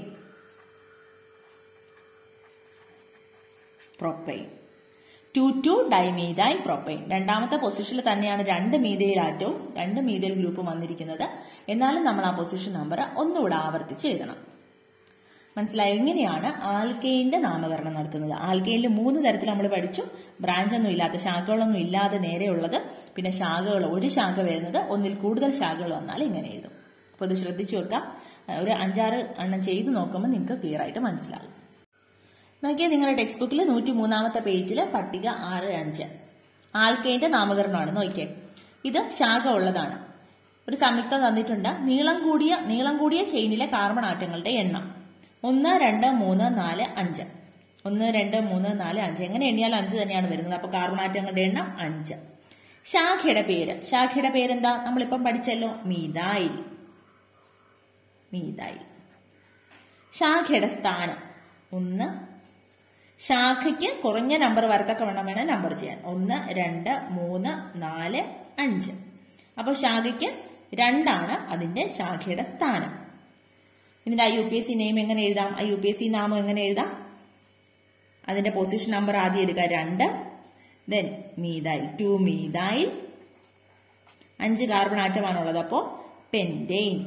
propane two two dimethyl propane രണ്ടാമത്തെ പൊസിഷനിൽ തന്നെയാണ് രണ്ട് മീതയിൽ ആറ്റവും രണ്ട് മീതയിൽ ഗ്രൂപ്പും വന്നിരിക്കുന്നത് എന്നാലും നമ്മൾ ആ പൊസിഷൻ നമ്പർ ഒന്നുകൂടെ ആവർത്തിച്ച് എഴുതണം മനസ്സിലായി എങ്ങനെയാണ് ആൽക്കെയിന്റെ നാമകരണം നടത്തുന്നത് ആൽക്കെയിനിൽ മൂന്ന് തരത്തിൽ നമ്മൾ പഠിച്ചു ബ്രാഞ്ച് ഒന്നും ഇല്ലാത്ത ശാഖകളൊന്നും ഇല്ലാതെ നേരെയുള്ളത് പിന്നെ ശാഖകൾ ഒരു ശാഖ വരുന്നത് ഒന്നിൽ കൂടുതൽ ശാഖകൾ വന്നാൽ ഇങ്ങനെ എഴുതും അപ്പോൾ ഇത് ശ്രദ്ധിച്ചു വെക്കാം ഒരു അഞ്ചാറ് എണ്ണം ചെയ്തു നോക്കുമ്പോൾ നിങ്ങൾക്ക് ക്ലിയർ ആയിട്ട് മനസ്സിലാകും നോക്കിയാൽ നിങ്ങളുടെ ടെക്സ്റ്റ് ബുക്കിൽ നൂറ്റി മൂന്നാമത്തെ പേജിൽ പട്ടിക ആറ് അഞ്ച് ആൽക്കൈന്റെ നാമകരണമാണ് നോക്കിയേ ഇത് ശാഖ ഉള്ളതാണ് ഒരു സംയുക്തം തന്നിട്ടുണ്ട് നീളം കൂടിയ നീളം കൂടിയ ചെയിനിലെ കാർബൺ ആറ്റങ്ങളുടെ എണ്ണം ഒന്ന് രണ്ട് മൂന്ന് നാല് അഞ്ച് ഒന്ന് രണ്ട് മൂന്ന് നാല് അഞ്ച് എങ്ങനെ എണ്ണിയാൽ അഞ്ച് തന്നെയാണ് വരുന്നത് അപ്പൊ കാർബൺ ആറ്റങ്ങളുടെ എണ്ണം അഞ്ച് ശാഖയുടെ പേര് ശാഖയുടെ പേരെന്താ നമ്മളിപ്പം പഠിച്ചല്ലോ മീതായിൽ മീതായിൽ ശാഖയുടെ സ്ഥാനം ഒന്ന് ശാഖയ്ക്ക് കുറഞ്ഞ നമ്പർ വരത്തക്ക വേണം വേണം നമ്പർ ചെയ്യാൻ ഒന്ന് രണ്ട് മൂന്ന് നാല് അഞ്ച് അപ്പോൾ ശാഖയ്ക്ക് രണ്ടാണ് അതിന്റെ ശാഖയുടെ സ്ഥാനം ഇതിന്റെ I U P S C name എങ്ങനെ എഴുതാം I U P S C നാമം എങ്ങനെ എഴുതാം അതിന്റെ പൊസിഷൻ നമ്പർ ആദ്യം എടുക്കുക രണ്ട് ദെൻ മീതായിൽ ടു മീതായിൽ അഞ്ച് കാർബൺ ആറ്റമാണുള്ളത് അപ്പോൾ പെൻഡെയിൻ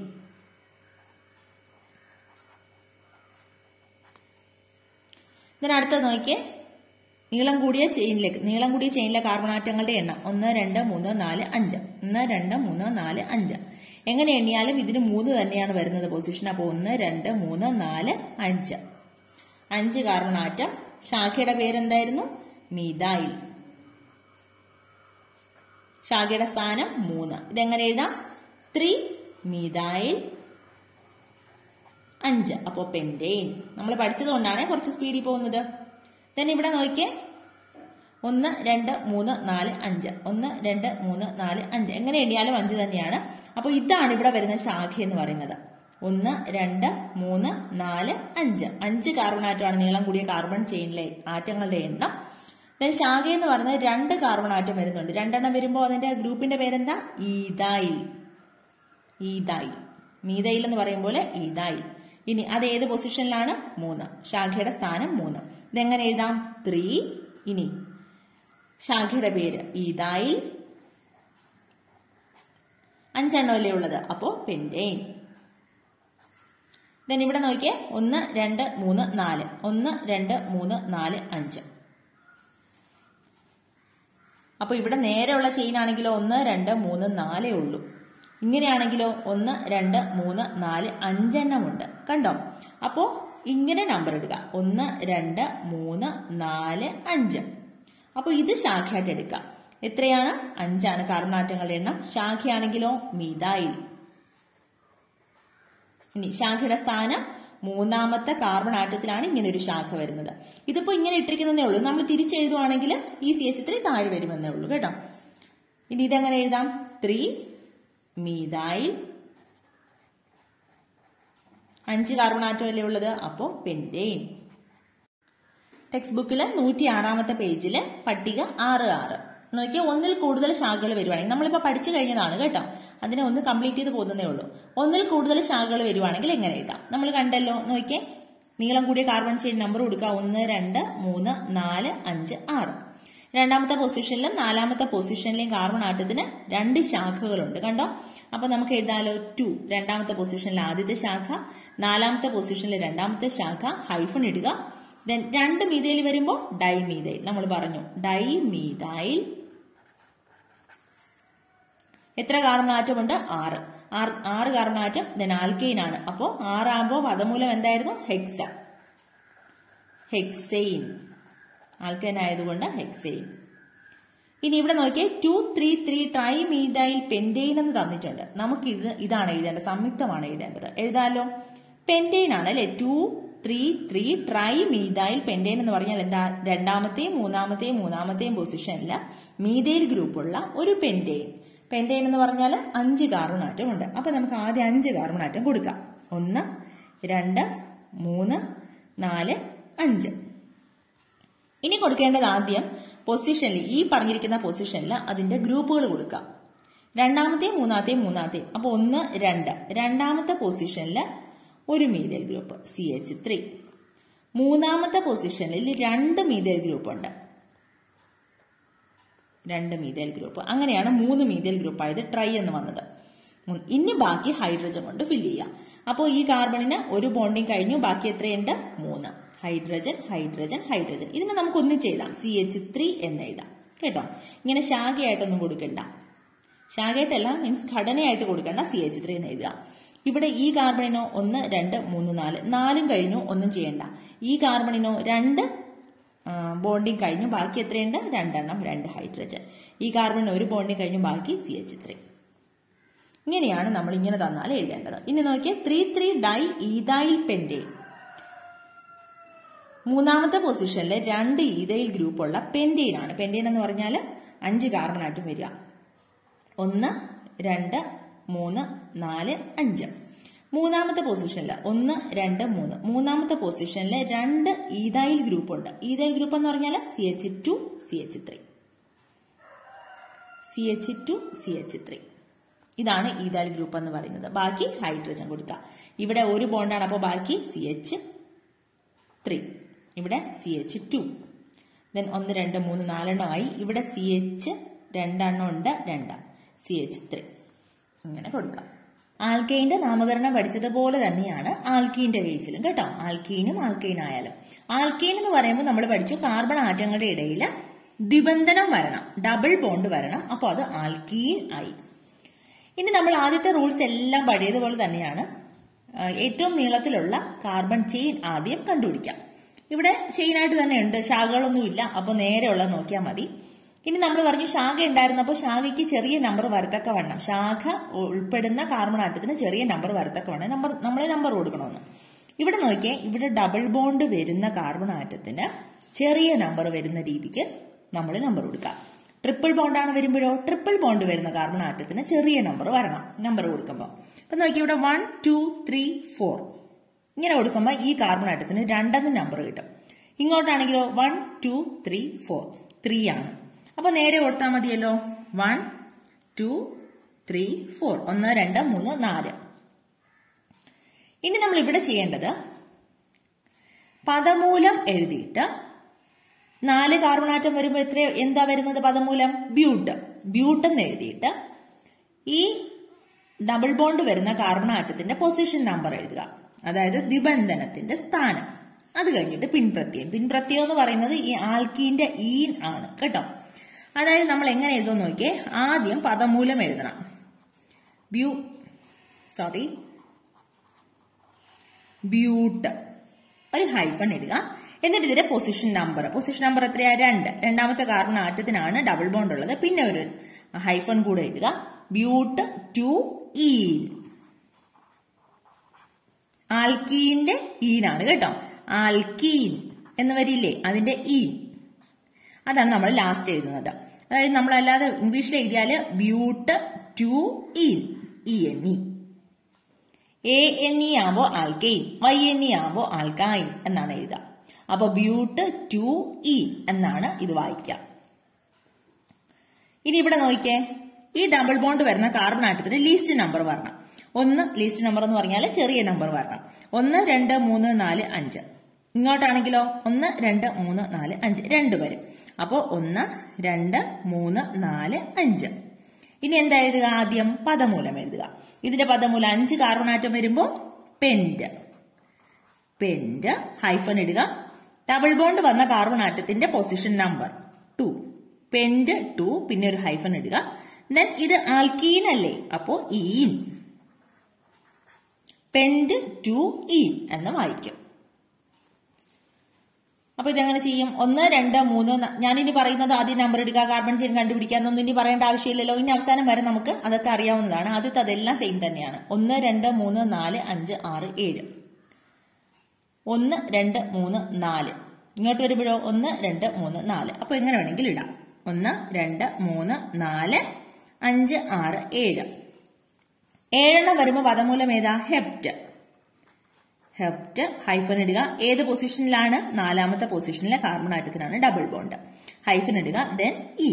ഇതിന് അടുത്തത് നോക്കിയേ നീളം കൂടിയ ചെയിനിലേക്ക് നീളം കൂടിയ ചെയിനിലെ കാർബൺ ആറ്റങ്ങളുടെ എണ്ണം ഒന്ന് രണ്ട് മൂന്ന് നാല് അഞ്ച് ഒന്ന് രണ്ട് മൂന്ന് നാല് അഞ്ച് എങ്ങനെ എണ്ണിയാലും ഇതിന് മൂന്ന് തന്നെയാണ് വരുന്നത് പൊസിഷൻ അപ്പോൾ ഒന്ന് രണ്ട് മൂന്ന് നാല് അഞ്ച് അഞ്ച് കാർബൺ ആറ്റം ശാഖയുടെ പേരെന്തായിരുന്നു മീതായിൽ ശാഖയുടെ സ്ഥാനം മൂന്ന് ഇതെങ്ങനെ എഴുതാം ത്രീ മീതായിൽ അഞ്ച് അപ്പോൾ പെൻഡെയിൻ നമ്മൾ പഠിച്ചത് കൊണ്ടാണ് കുറച്ച് സ്പീഡിൽ പോകുന്നത് ദെൻ ഇവിടെ നോക്കിയേ ഒന്ന് രണ്ട് മൂന്ന് നാല് അഞ്ച് ഒന്ന് രണ്ട് മൂന്ന് നാല് അഞ്ച് എങ്ങനെ എണ്ണിയാലും അഞ്ച് തന്നെയാണ് അപ്പോൾ ഇതാണ് ഇവിടെ വരുന്ന ശാഖ എന്ന് പറയുന്നത് ഒന്ന് രണ്ട് മൂന്ന് നാല് അഞ്ച് അഞ്ച് കാർബൺ ആറ്റമാണ് നീളം കൂടിയ കാർബൺ ചെയിനിലെ ആറ്റങ്ങളുടെ എണ്ണം ദെൻ ശാഖ എന്ന് പറയുന്നത് രണ്ട് കാർബൺ ആറ്റം വരുന്നുണ്ട് രണ്ടെണ്ണം വരുമ്പോൾ അതിന്റെ ഗ്രൂപ്പിന്റെ പേരെന്താ ഈതായിൽ ഈതായിൽ മീതയിൽ എന്ന് പറയുമ്പോൾ ഈതായിൽ ഇനി അത് ഏത് പൊസിഷനിലാണ് മൂന്ന് ശാഖയുടെ സ്ഥാനം മൂന്ന് ഇതെങ്ങനെ എഴുതാം ത്രീ ഇനി ശാഖയുടെ പേര് ഈതായിൽ അഞ്ചെണ്ണമല്ലേ ഉള്ളത് അപ്പോ പെൻഡെയിൻ ദെൻ ഇവിടെ നോക്കിയേ ഒന്ന് രണ്ട് മൂന്ന് നാല് ഒന്ന് രണ്ട് മൂന്ന് നാല് അഞ്ച് അപ്പൊ ഇവിടെ നേരെയുള്ള ചെയിൻ ആണെങ്കിലോ ഒന്ന് രണ്ട് മൂന്ന് നാലേ ഉള്ളൂ ഇങ്ങനെയാണെങ്കിലോ ഒന്ന് രണ്ട് മൂന്ന് നാല് അഞ്ചെണ്ണം ഉണ്ട് കണ്ടോ അപ്പോ ഇങ്ങനെ നമ്പർ ഇടുക ഒന്ന് രണ്ട് മൂന്ന് നാല് അഞ്ച് അപ്പൊ ഇത് ശാഖയായിട്ട് എടുക്കാം എത്രയാണ് അഞ്ചാണ് കാർബൺ ആറ്റങ്ങളുടെ എണ്ണം ശാഖയാണെങ്കിലോ മിതായിൽ ഇനി ശാഖയുടെ സ്ഥാനം മൂന്നാമത്തെ കാർബൺ ആറ്റത്തിലാണ് ഇങ്ങനെ ഒരു ശാഖ വരുന്നത് ഇതിപ്പോ ഇങ്ങനെ ഇട്ടിരിക്കുന്നതേ ഉള്ളൂ നമ്മൾ തിരിച്ചെഴുതുവാണെങ്കിൽ ഈ സി എച്ച് ത്രീ താഴെ വരുമെന്നേ ഉള്ളൂ കേട്ടോ ഇനി ഇതെങ്ങനെ എഴുതാം ത്രീ മീതായിൽ അഞ്ച് കാർബൺ ആറ്റം അല്ലേ ഉള്ളത് അപ്പോ പെൻഡെയിൻ ടെക്സ്റ്റ് ബുക്കിൽ നൂറ്റി ആറാമത്തെ പേജിൽ പട്ടിക ആറ് ആറ് നോക്കിയാൽ ഒന്നിൽ കൂടുതൽ ശാഖകൾ വരുവാണെങ്കിൽ നമ്മളിപ്പോൾ പഠിച്ചു കഴിഞ്ഞതാണ് കേട്ടോ അതിനെ ഒന്ന് കംപ്ലീറ്റ് ചെയ്ത് പോകുന്നതേ ഉള്ളൂ ഒന്നിൽ കൂടുതൽ ശാഖകൾ വരുവാണെങ്കിൽ എങ്ങനെ എഴുതാം നമ്മൾ കണ്ടല്ലോ നോക്കിയേ നീളം കൂടിയ കാർബൺ ചെയിൻ നമ്പർ കൊടുക്കുക ഒന്ന് രണ്ട് മൂന്ന് നാല് അഞ്ച് ആറ് രണ്ടാമത്തെ പൊസിഷനിലും നാലാമത്തെ പൊസിഷനിലെയും കാർബൺ ആറ്റത്തിന് രണ്ട് ശാഖകളുണ്ട് കണ്ടോ അപ്പൊ നമുക്ക് എഴുതാലോ ടു രണ്ടാമത്തെ പൊസിഷനിൽ ആദ്യത്തെ ശാഖ നാലാമത്തെ പൊസിഷനിൽ രണ്ടാമത്തെ ശാഖ ഹൈഫൺ ഇടുക ദെൻ രണ്ട് മീതയിൽ വരുമ്പോൾ ഡൈമീതയിൽ നമ്മൾ പറഞ്ഞു ഡൈമീതയിൽ എത്ര കാർബൺ ആറ്റമുണ്ട് ആറ് ആറ് കാർബൺ ആറ്റം ദെൻ ആൽക്കെയിൻ ആണ് അപ്പോൾ ആറാകുമ്പോൾ പദമൂലം എന്തായിരുന്നു ഹെക്സ ഹെക്സെയിൻ ആൽക്കൈൻ ആയതുകൊണ്ട് ഹെക്സെയിൻ ഇനി ഇവിടെ നോക്കിയേ two three three tri methyl pentane എന്ന് തന്നിട്ടുണ്ട് നമുക്ക് ഇത് ഇതാണ് എഴുതേണ്ടത് സംയുക്തമാണ് എഴുതേണ്ടത് എഴുതാലോ പെൻഡെയിൻ ആണ് അല്ലെ two three three tri methyl pentane എന്ന് പറഞ്ഞാൽ എന്താ രണ്ടാമത്തെയും മൂന്നാമത്തെയും മൂന്നാമത്തെയും പൊസിഷനിൽ മീതൈൽ ഗ്രൂപ്പുള്ള ഒരു പെൻഡെയിൻ പെൻഡെയിൻ എന്ന് പറഞ്ഞാൽ അഞ്ച് കാർബൺ ആറ്റം ഉണ്ട് അപ്പൊ നമുക്ക് ആദ്യം അഞ്ച് കാർബൺ ആറ്റം കൊടുക്കാം ഒന്ന് രണ്ട് മൂന്ന് നാല് അഞ്ച് ഇനി കൊടുക്കേണ്ടത് ആദ്യം പൊസിഷനിൽ ഈ പറഞ്ഞിരിക്കുന്ന പൊസിഷനിൽ അതിന്റെ ഗ്രൂപ്പുകൾ കൊടുക്കാം രണ്ടാമത്തെയും മൂന്നാമത്തെയും മൂന്നാമത്തെയും അപ്പൊ ഒന്ന് രണ്ട് രണ്ടാമത്തെ പൊസിഷനിൽ ഒരു methyl group C H three മൂന്നാമത്തെ പൊസിഷനിൽ രണ്ട് മീതൽ ഗ്രൂപ്പ് ഉണ്ട് രണ്ട് മീതൽ ഗ്രൂപ്പ് അങ്ങനെയാണ് മൂന്ന് മീതൽ ഗ്രൂപ്പ് ആയത് ട്രൈ എന്ന് വന്നത് ഇനി ബാക്കി ഹൈഡ്രജൻ കൊണ്ട് ഫില്ല് ചെയ്യാം അപ്പോൾ ഈ കാർബണിന് ഒരു ബോണ്ടിങ് കഴിഞ്ഞു ബാക്കി എത്രയുണ്ട് മൂന്ന് ഹൈഡ്രജൻ ഹൈഡ്രജൻ ഹൈഡ്രജൻ ഇതിനെ നമുക്ക് ഒന്നിച്ച് എഴുതാം സി എച്ച് ത്രീ എന്ന് എഴുതാം കേട്ടോ ഇങ്ങനെ ശാഖയായിട്ടൊന്നും കൊടുക്കണ്ട ശാഖയായിട്ടല്ല മീൻസ് ഘടനയായിട്ട് കൊടുക്കണ്ട സി എച്ച് ത്രീ എന്ന് എഴുതുക ഇവിടെ ഈ കാർബണിനോ ഒന്ന് രണ്ട് മൂന്ന് നാല് നാലും കഴിഞ്ഞു ഒന്നും ചെയ്യണ്ട ഈ കാർബണിനോ രണ്ട് ബോണ്ടിങ് കഴിഞ്ഞു ബാക്കി എത്രയുണ്ട് രണ്ടെണ്ണം രണ്ട് ഹൈഡ്രജൻ ഈ കാർബണിന് ഒരു ബോണ്ടിങ് കഴിഞ്ഞു ബാക്കി സി എച്ച് ത്രീ ഇങ്ങനെയാണ് നമ്മൾ ഇങ്ങനെ തന്നാൽ എഴുതേണ്ടത് ഇനി നോക്കിയാൽ three three di ethyl pentane മൂന്നാമത്തെ പൊസിഷനിൽ രണ്ട് ഈതൈൽ ഗ്രൂപ്പുള്ള പെൻഡെയിൻ ആണ് പെൻഡെയിൻ എന്ന് പറഞ്ഞാൽ അഞ്ച് കാർബൺ ആറ്റം വരിക ഒന്ന് രണ്ട് മൂന്ന് നാല് അഞ്ച് മൂന്നാമത്തെ പൊസിഷനിൽ ഒന്ന് രണ്ട് മൂന്ന് മൂന്നാമത്തെ പൊസിഷനിൽ രണ്ട് ഈതൈൽ ഗ്രൂപ്പ് ഉണ്ട് ഈതൈൽ ഗ്രൂപ്പ് എന്ന് പറഞ്ഞാൽ C H two C H three C H two C H three ഇതാണ് ഈതൈൽ ഗ്രൂപ്പ് എന്ന് പറയുന്നത് ബാക്കി ഹൈഡ്രജൻ കൊടുക്കുക ഇവിടെ ഒരു ബോണ്ടാണ് അപ്പോൾ ബാക്കി സി എച്ച് ത്രീ ഇവിടെ സി എച്ച് ടു ദെൻ ഒന്ന് രണ്ട് മൂന്ന് നാലെണ്ണമായി ഇവിടെ സി എച്ച് രണ്ടെണ്ണം ഉണ്ട് രണ്ട് സി എച്ച് ത്രീ ഇങ്ങനെ കൊടുക്കാം ആൽക്കൈൻ്റെ നാമകരണം പഠിച്ചതുപോലെ തന്നെയാണ് ആൽക്കീൻ്റെ കേസിലും കേട്ടോ ആൽക്കീനും ആൽക്കൈൻ ആയാലും ആൽക്കീൻ എന്ന് പറയുമ്പോൾ നമ്മൾ പഠിച്ചു കാർബൺ ആറ്റങ്ങളുടെ ഇടയിൽ ദ്വിബന്ധനം വരണം ഡബിൾ ബോണ്ട് വരണം അപ്പോൾ അത് ആൽക്കീൻ ആയി ഇനി നമ്മൾ ആദ്യത്തെ റൂൾസ് എല്ലാം പഴയതുപോലെ തന്നെയാണ് ഏറ്റവും നീളത്തിലുള്ള കാർബൺ ചെയിൻ ആദ്യം കണ്ടുപിടിക്കാം ഇവിടെ ചെയിനായിട്ട് തന്നെ ഉണ്ട് ശാഖകളൊന്നുമില്ല അപ്പോൾ നേരെയുള്ള നോക്കിയാൽ മതി ഇനി നമ്മൾ പറഞ്ഞു ശാഖ ഉണ്ടായിരുന്നപ്പോൾ ശാഖയ്ക്ക് ചെറിയ നമ്പർ വരത്തക്ക വേണം ശാഖ ഉൾപ്പെടുന്ന കാർബൺ ആറ്റത്തിന് ചെറിയ നമ്പർ വരത്തക്ക വേണം നമ്പർ നമ്മൾ നമ്പർ കൊടുക്കണമെന്ന് ഇവിടെ നോക്കിയേ ഇവിടെ ഡബിൾ ബോണ്ട് വരുന്ന കാർബൺ ആറ്റത്തിന് ചെറിയ നമ്പർ വരുന്ന രീതിക്ക് നമ്മൾ നമ്പർ കൊടുക്കാം ട്രിപ്പിൾ ബോണ്ടാണ് വരുമ്പോഴോ ട്രിപ്പിൾ ബോണ്ട് വരുന്ന കാർബൺ ആറ്റത്തിന് ചെറിയ നമ്പർ വരണം നമ്പർ കൊടുക്കുമ്പോൾ അപ്പൊ നോക്കി ഇവിടെ വൺ ടു ത്രീ ഫോർ ഇങ്ങനെ കൊടുക്കുമ്പോൾ ഈ കാർബൺ ആറ്റത്തിന് രണ്ടെന്ന് നമ്പർ കിട്ടും ഇങ്ങോട്ടാണെങ്കിലോ one two three four three ആണ് അപ്പൊ നേരെ കൊടുത്താൽ മതിയല്ലോ വൺ ടു ത്രീ ഫോർ ഒന്ന് രണ്ട് മൂന്ന് നാല് ഇനി നമ്മൾ ഇവിടെ ചെയ്യേണ്ടത് പദമൂലം എഴുതിയിട്ട് നാല് കാർബൺ ആറ്റം വരുമ്പോൾ എത്ര എന്താ വരുന്നത് പദമൂലം ബ്യൂട്ട് ബ്യൂട്ട് എന്ന് എഴുതിയിട്ട് ഈ ഡബിൾ ബോണ്ട് വരുന്ന കാർബൺ ആറ്റത്തിന്റെ പൊസിഷൻ നമ്പർ എഴുതുക അതായത് ദിബന്ധനത്തിന്റെ സ്ഥാനം അത് കഴിഞ്ഞിട്ട് പിൻപ്രത്യയം പിൻപ്രത്യയം എന്ന് പറയുന്നത് ഈ ആൽക്കീന്റെ ഈൻ ആണ് കേട്ടോ അതായത് നമ്മൾ എങ്ങനെ എഴുതും നോക്കിയേ ആദ്യം പദമൂലം എഴുതണം ബ്യൂ സോറി ബ്യൂട്ട് ഒരു ഹൈഫൺ ഇടുക എന്നിട്ട് ഇതിന്റെ പൊസിഷൻ നമ്പർ പൊസിഷൻ നമ്പർ എത്രയാ രണ്ട് രണ്ടാമത്തെ കാർബൺ ആറ്റത്തിനാണ് ഡബിൾ ബോണ്ട് ഉള്ളത് പിന്നെ ഒരു ഹൈഫൺ കൂടെ ഇടുക ബ്യൂട്ട് ടു ഈൻ ആൽക്കീന്റെ ഈനാണ് കേട്ടോ ആൽക്കീൻ എന്ന് വരില്ലേ അതിന്റെ ഈൻ അതാണ് നമ്മൾ ലാസ്റ്റ് എഴുതുന്നത് അതായത് നമ്മൾ അല്ലാതെ ഇംഗ്ലീഷിൽ എഴുതിയാൽ but two ene E N E A N E ആകുമ്പോൾ ആൽക്കെയിൻ വൈ എൻ ഇ ആകുമ്പോൾ ആൽക്കൈൻ എന്നാണ് എഴുതുക അപ്പൊ ബ്യൂട്ട് ടു ഇ എന്നാണ് ഇത് വായിക്കുക ഇനി ഇവിടെ നോക്കിയേ ഈ ഡബിൾ ബോണ്ട് വരുന്ന കാർബൺ ആറ്റത്തിന് ലീസ്റ്റ് നമ്പർ വരണം ഒന്ന് ലീസ്റ്റ് നമ്പർ എന്ന് പറഞ്ഞാൽ ചെറിയ നമ്പർ വരണം ഒന്ന് രണ്ട് മൂന്ന് നാല് അഞ്ച് ഇങ്ങോട്ടാണെങ്കിലോ ഒന്ന് രണ്ട് മൂന്ന് നാല് അഞ്ച് രണ്ട് വരും അപ്പോൾ ഒന്ന് രണ്ട് മൂന്ന് നാല് അഞ്ച് ഇനി എന്താ എഴുതുക ആദ്യം പദമൂലം എഴുതുക ഇതിന്റെ പദമൂലം അഞ്ച് കാർബൺ ആറ്റം വരുമ്പോൾ പെൻഡ് പെൻഡ് ഹൈഫൺ ഇടുക ഡബിൾ ബോണ്ട് വന്ന കാർബൺ ആറ്റത്തിന്റെ position number two pent two പിന്നെ ഒരു ഹൈഫൺ ഇടുക ദെൻ ഇത് ആൽക്കീൻ അല്ലേ അപ്പോ ഈൻ പെൻഡ് ടു ഈൻ എന്ന് വായിക്കും അപ്പൊ ഇതെങ്ങനെ ചെയ്യും ഒന്ന് രണ്ട് മൂന്ന് ന- ഞാനിനി പറയുന്നത് ആദ്യം നമ്പർ എടുക്കുക കാർബൺ ചെയിൻ കണ്ടുപിടിക്കാന്നൊന്നും ഇനി പറയേണ്ട ആവശ്യമില്ലല്ലോ ഇനി അവസാനം വരെ നമുക്ക് അതൊക്കെ അറിയാവുന്നതാണ് ആദ്യത്തെ അതെല്ലാം സെയിം തന്നെയാണ് ഒന്ന് രണ്ട് മൂന്ന് നാല് അഞ്ച് ആറ് ഏഴ് ഒന്ന് രണ്ട് മൂന്ന് നാല് ഇങ്ങോട്ട് വരുമ്പോഴോ ഒന്ന് രണ്ട് മൂന്ന് നാല് അപ്പൊ എങ്ങനെ വേണമെങ്കിലും ഇടാം ഒന്ന് രണ്ട് മൂന്ന് നാല് അഞ്ച് ആറ് ഏഴ് ഏഴെണ്ണം വരുമ്പോൾ പദമൂലം ഏതാ ഹെപ്റ്റ് ഹെപ്റ്റ് ഹൈഫൻ ഇടുക ഏത് പൊസിഷനിലാണ് നാലാമത്തെ പൊസിഷനിലെ കാർബൺ ആറ്റത്തിനാണ് ഡബിൾ ബോണ്ട് ഹൈഫൻ ഇടുക ദെൻ ഇ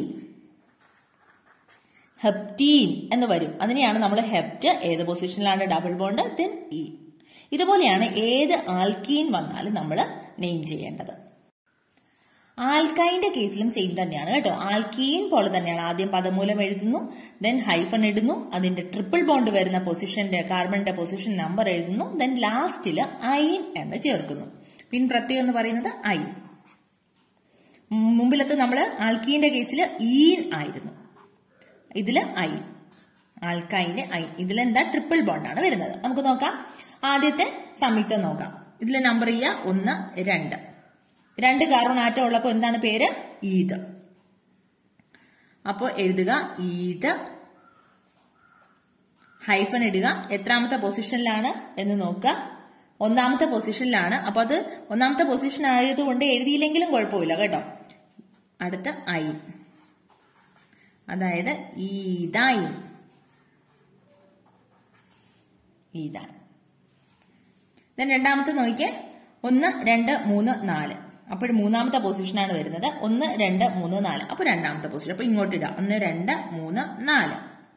ഹെപ്റ്റീൻ എന്ന് വരും അതിനെയാണ് നമ്മൾ ഹെപ്റ്റ് ഏത് പൊസിഷനിലാണ് ഡബിൾ ബോണ്ട് ദെൻ ഇ ഇതുപോലെയാണ് ഏത് ആൽക്കീൻ വന്നാലും നമ്മൾ നെയിം ചെയ്യേണ്ടത് ആൽക്കൈന്റെ കേസിലും സെയിം തന്നെയാണ് കേട്ടോ ആൽക്കീൻ പോലെ തന്നെയാണ് ആദ്യം പദമൂലം എഴുതുന്നു ദെൻ ഹൈഫൺ ഇടുന്നു അതിന്റെ ട്രിപ്പിൾ ബോണ്ട് വരുന്ന പൊസിഷന്റെ കാർബണിന്റെ പൊസിഷൻ നമ്പർ എഴുതുന്നു ദെൻ ലാസ്റ്റില് ഐൻ എന്ന് ചേർക്കുന്നു പിൻ പ്രത്യയം എന്ന് പറയുന്നത് ഐൻ മുമ്പിലത്തെ നമ്മൾ ആൽക്കീന്റെ കേസിൽ ഈൻ ആയിരുന്നു ഇതില് ഐൻ ആൽക്കൈന് ഐ ഇതിലെന്താ ട്രിപ്പിൾ ബോണ്ടാണ് വരുന്നത് നമുക്ക് നോക്കാം ആദ്യത്തെ സംയുക്തം നോക്കാം ഇതിൽ നമ്പർ ചെയ്യുക ഒന്ന് രണ്ട് രണ്ട് കാർബൺ ആറ്റം ഉള്ളപ്പോൾ എന്താണ് പേര് ഈത് അപ്പോൾ എഴുതുക ഈത് ഹൈഫൻ ഇടുക എത്രാമത്തെ പൊസിഷനിലാണ് എന്ന് നോക്കുക ഒന്നാമത്തെ പൊസിഷനിലാണ് അപ്പൊ അത് ഒന്നാമത്തെ പൊസിഷൻ ആയതുകൊണ്ട് എഴുതിയില്ലെങ്കിലും കുഴപ്പമില്ല കേട്ടോ അടുത്ത ഐ അതായത് ഈതായി ഈതായി ദെൻ രണ്ടാമത്തെ നോക്കിയേ ഒന്ന് രണ്ട് മൂന്ന് നാല് അപ്പോൾ മൂന്നാമത്തെ പൊസിഷനാണ് വരുന്നത് ഒന്ന് രണ്ട് മൂന്ന് നാല് അപ്പൊ രണ്ടാമത്തെ പൊസിഷൻ അപ്പൊ ഇങ്ങോട്ട് ഇടുക ഒന്ന് രണ്ട് മൂന്ന് നാല്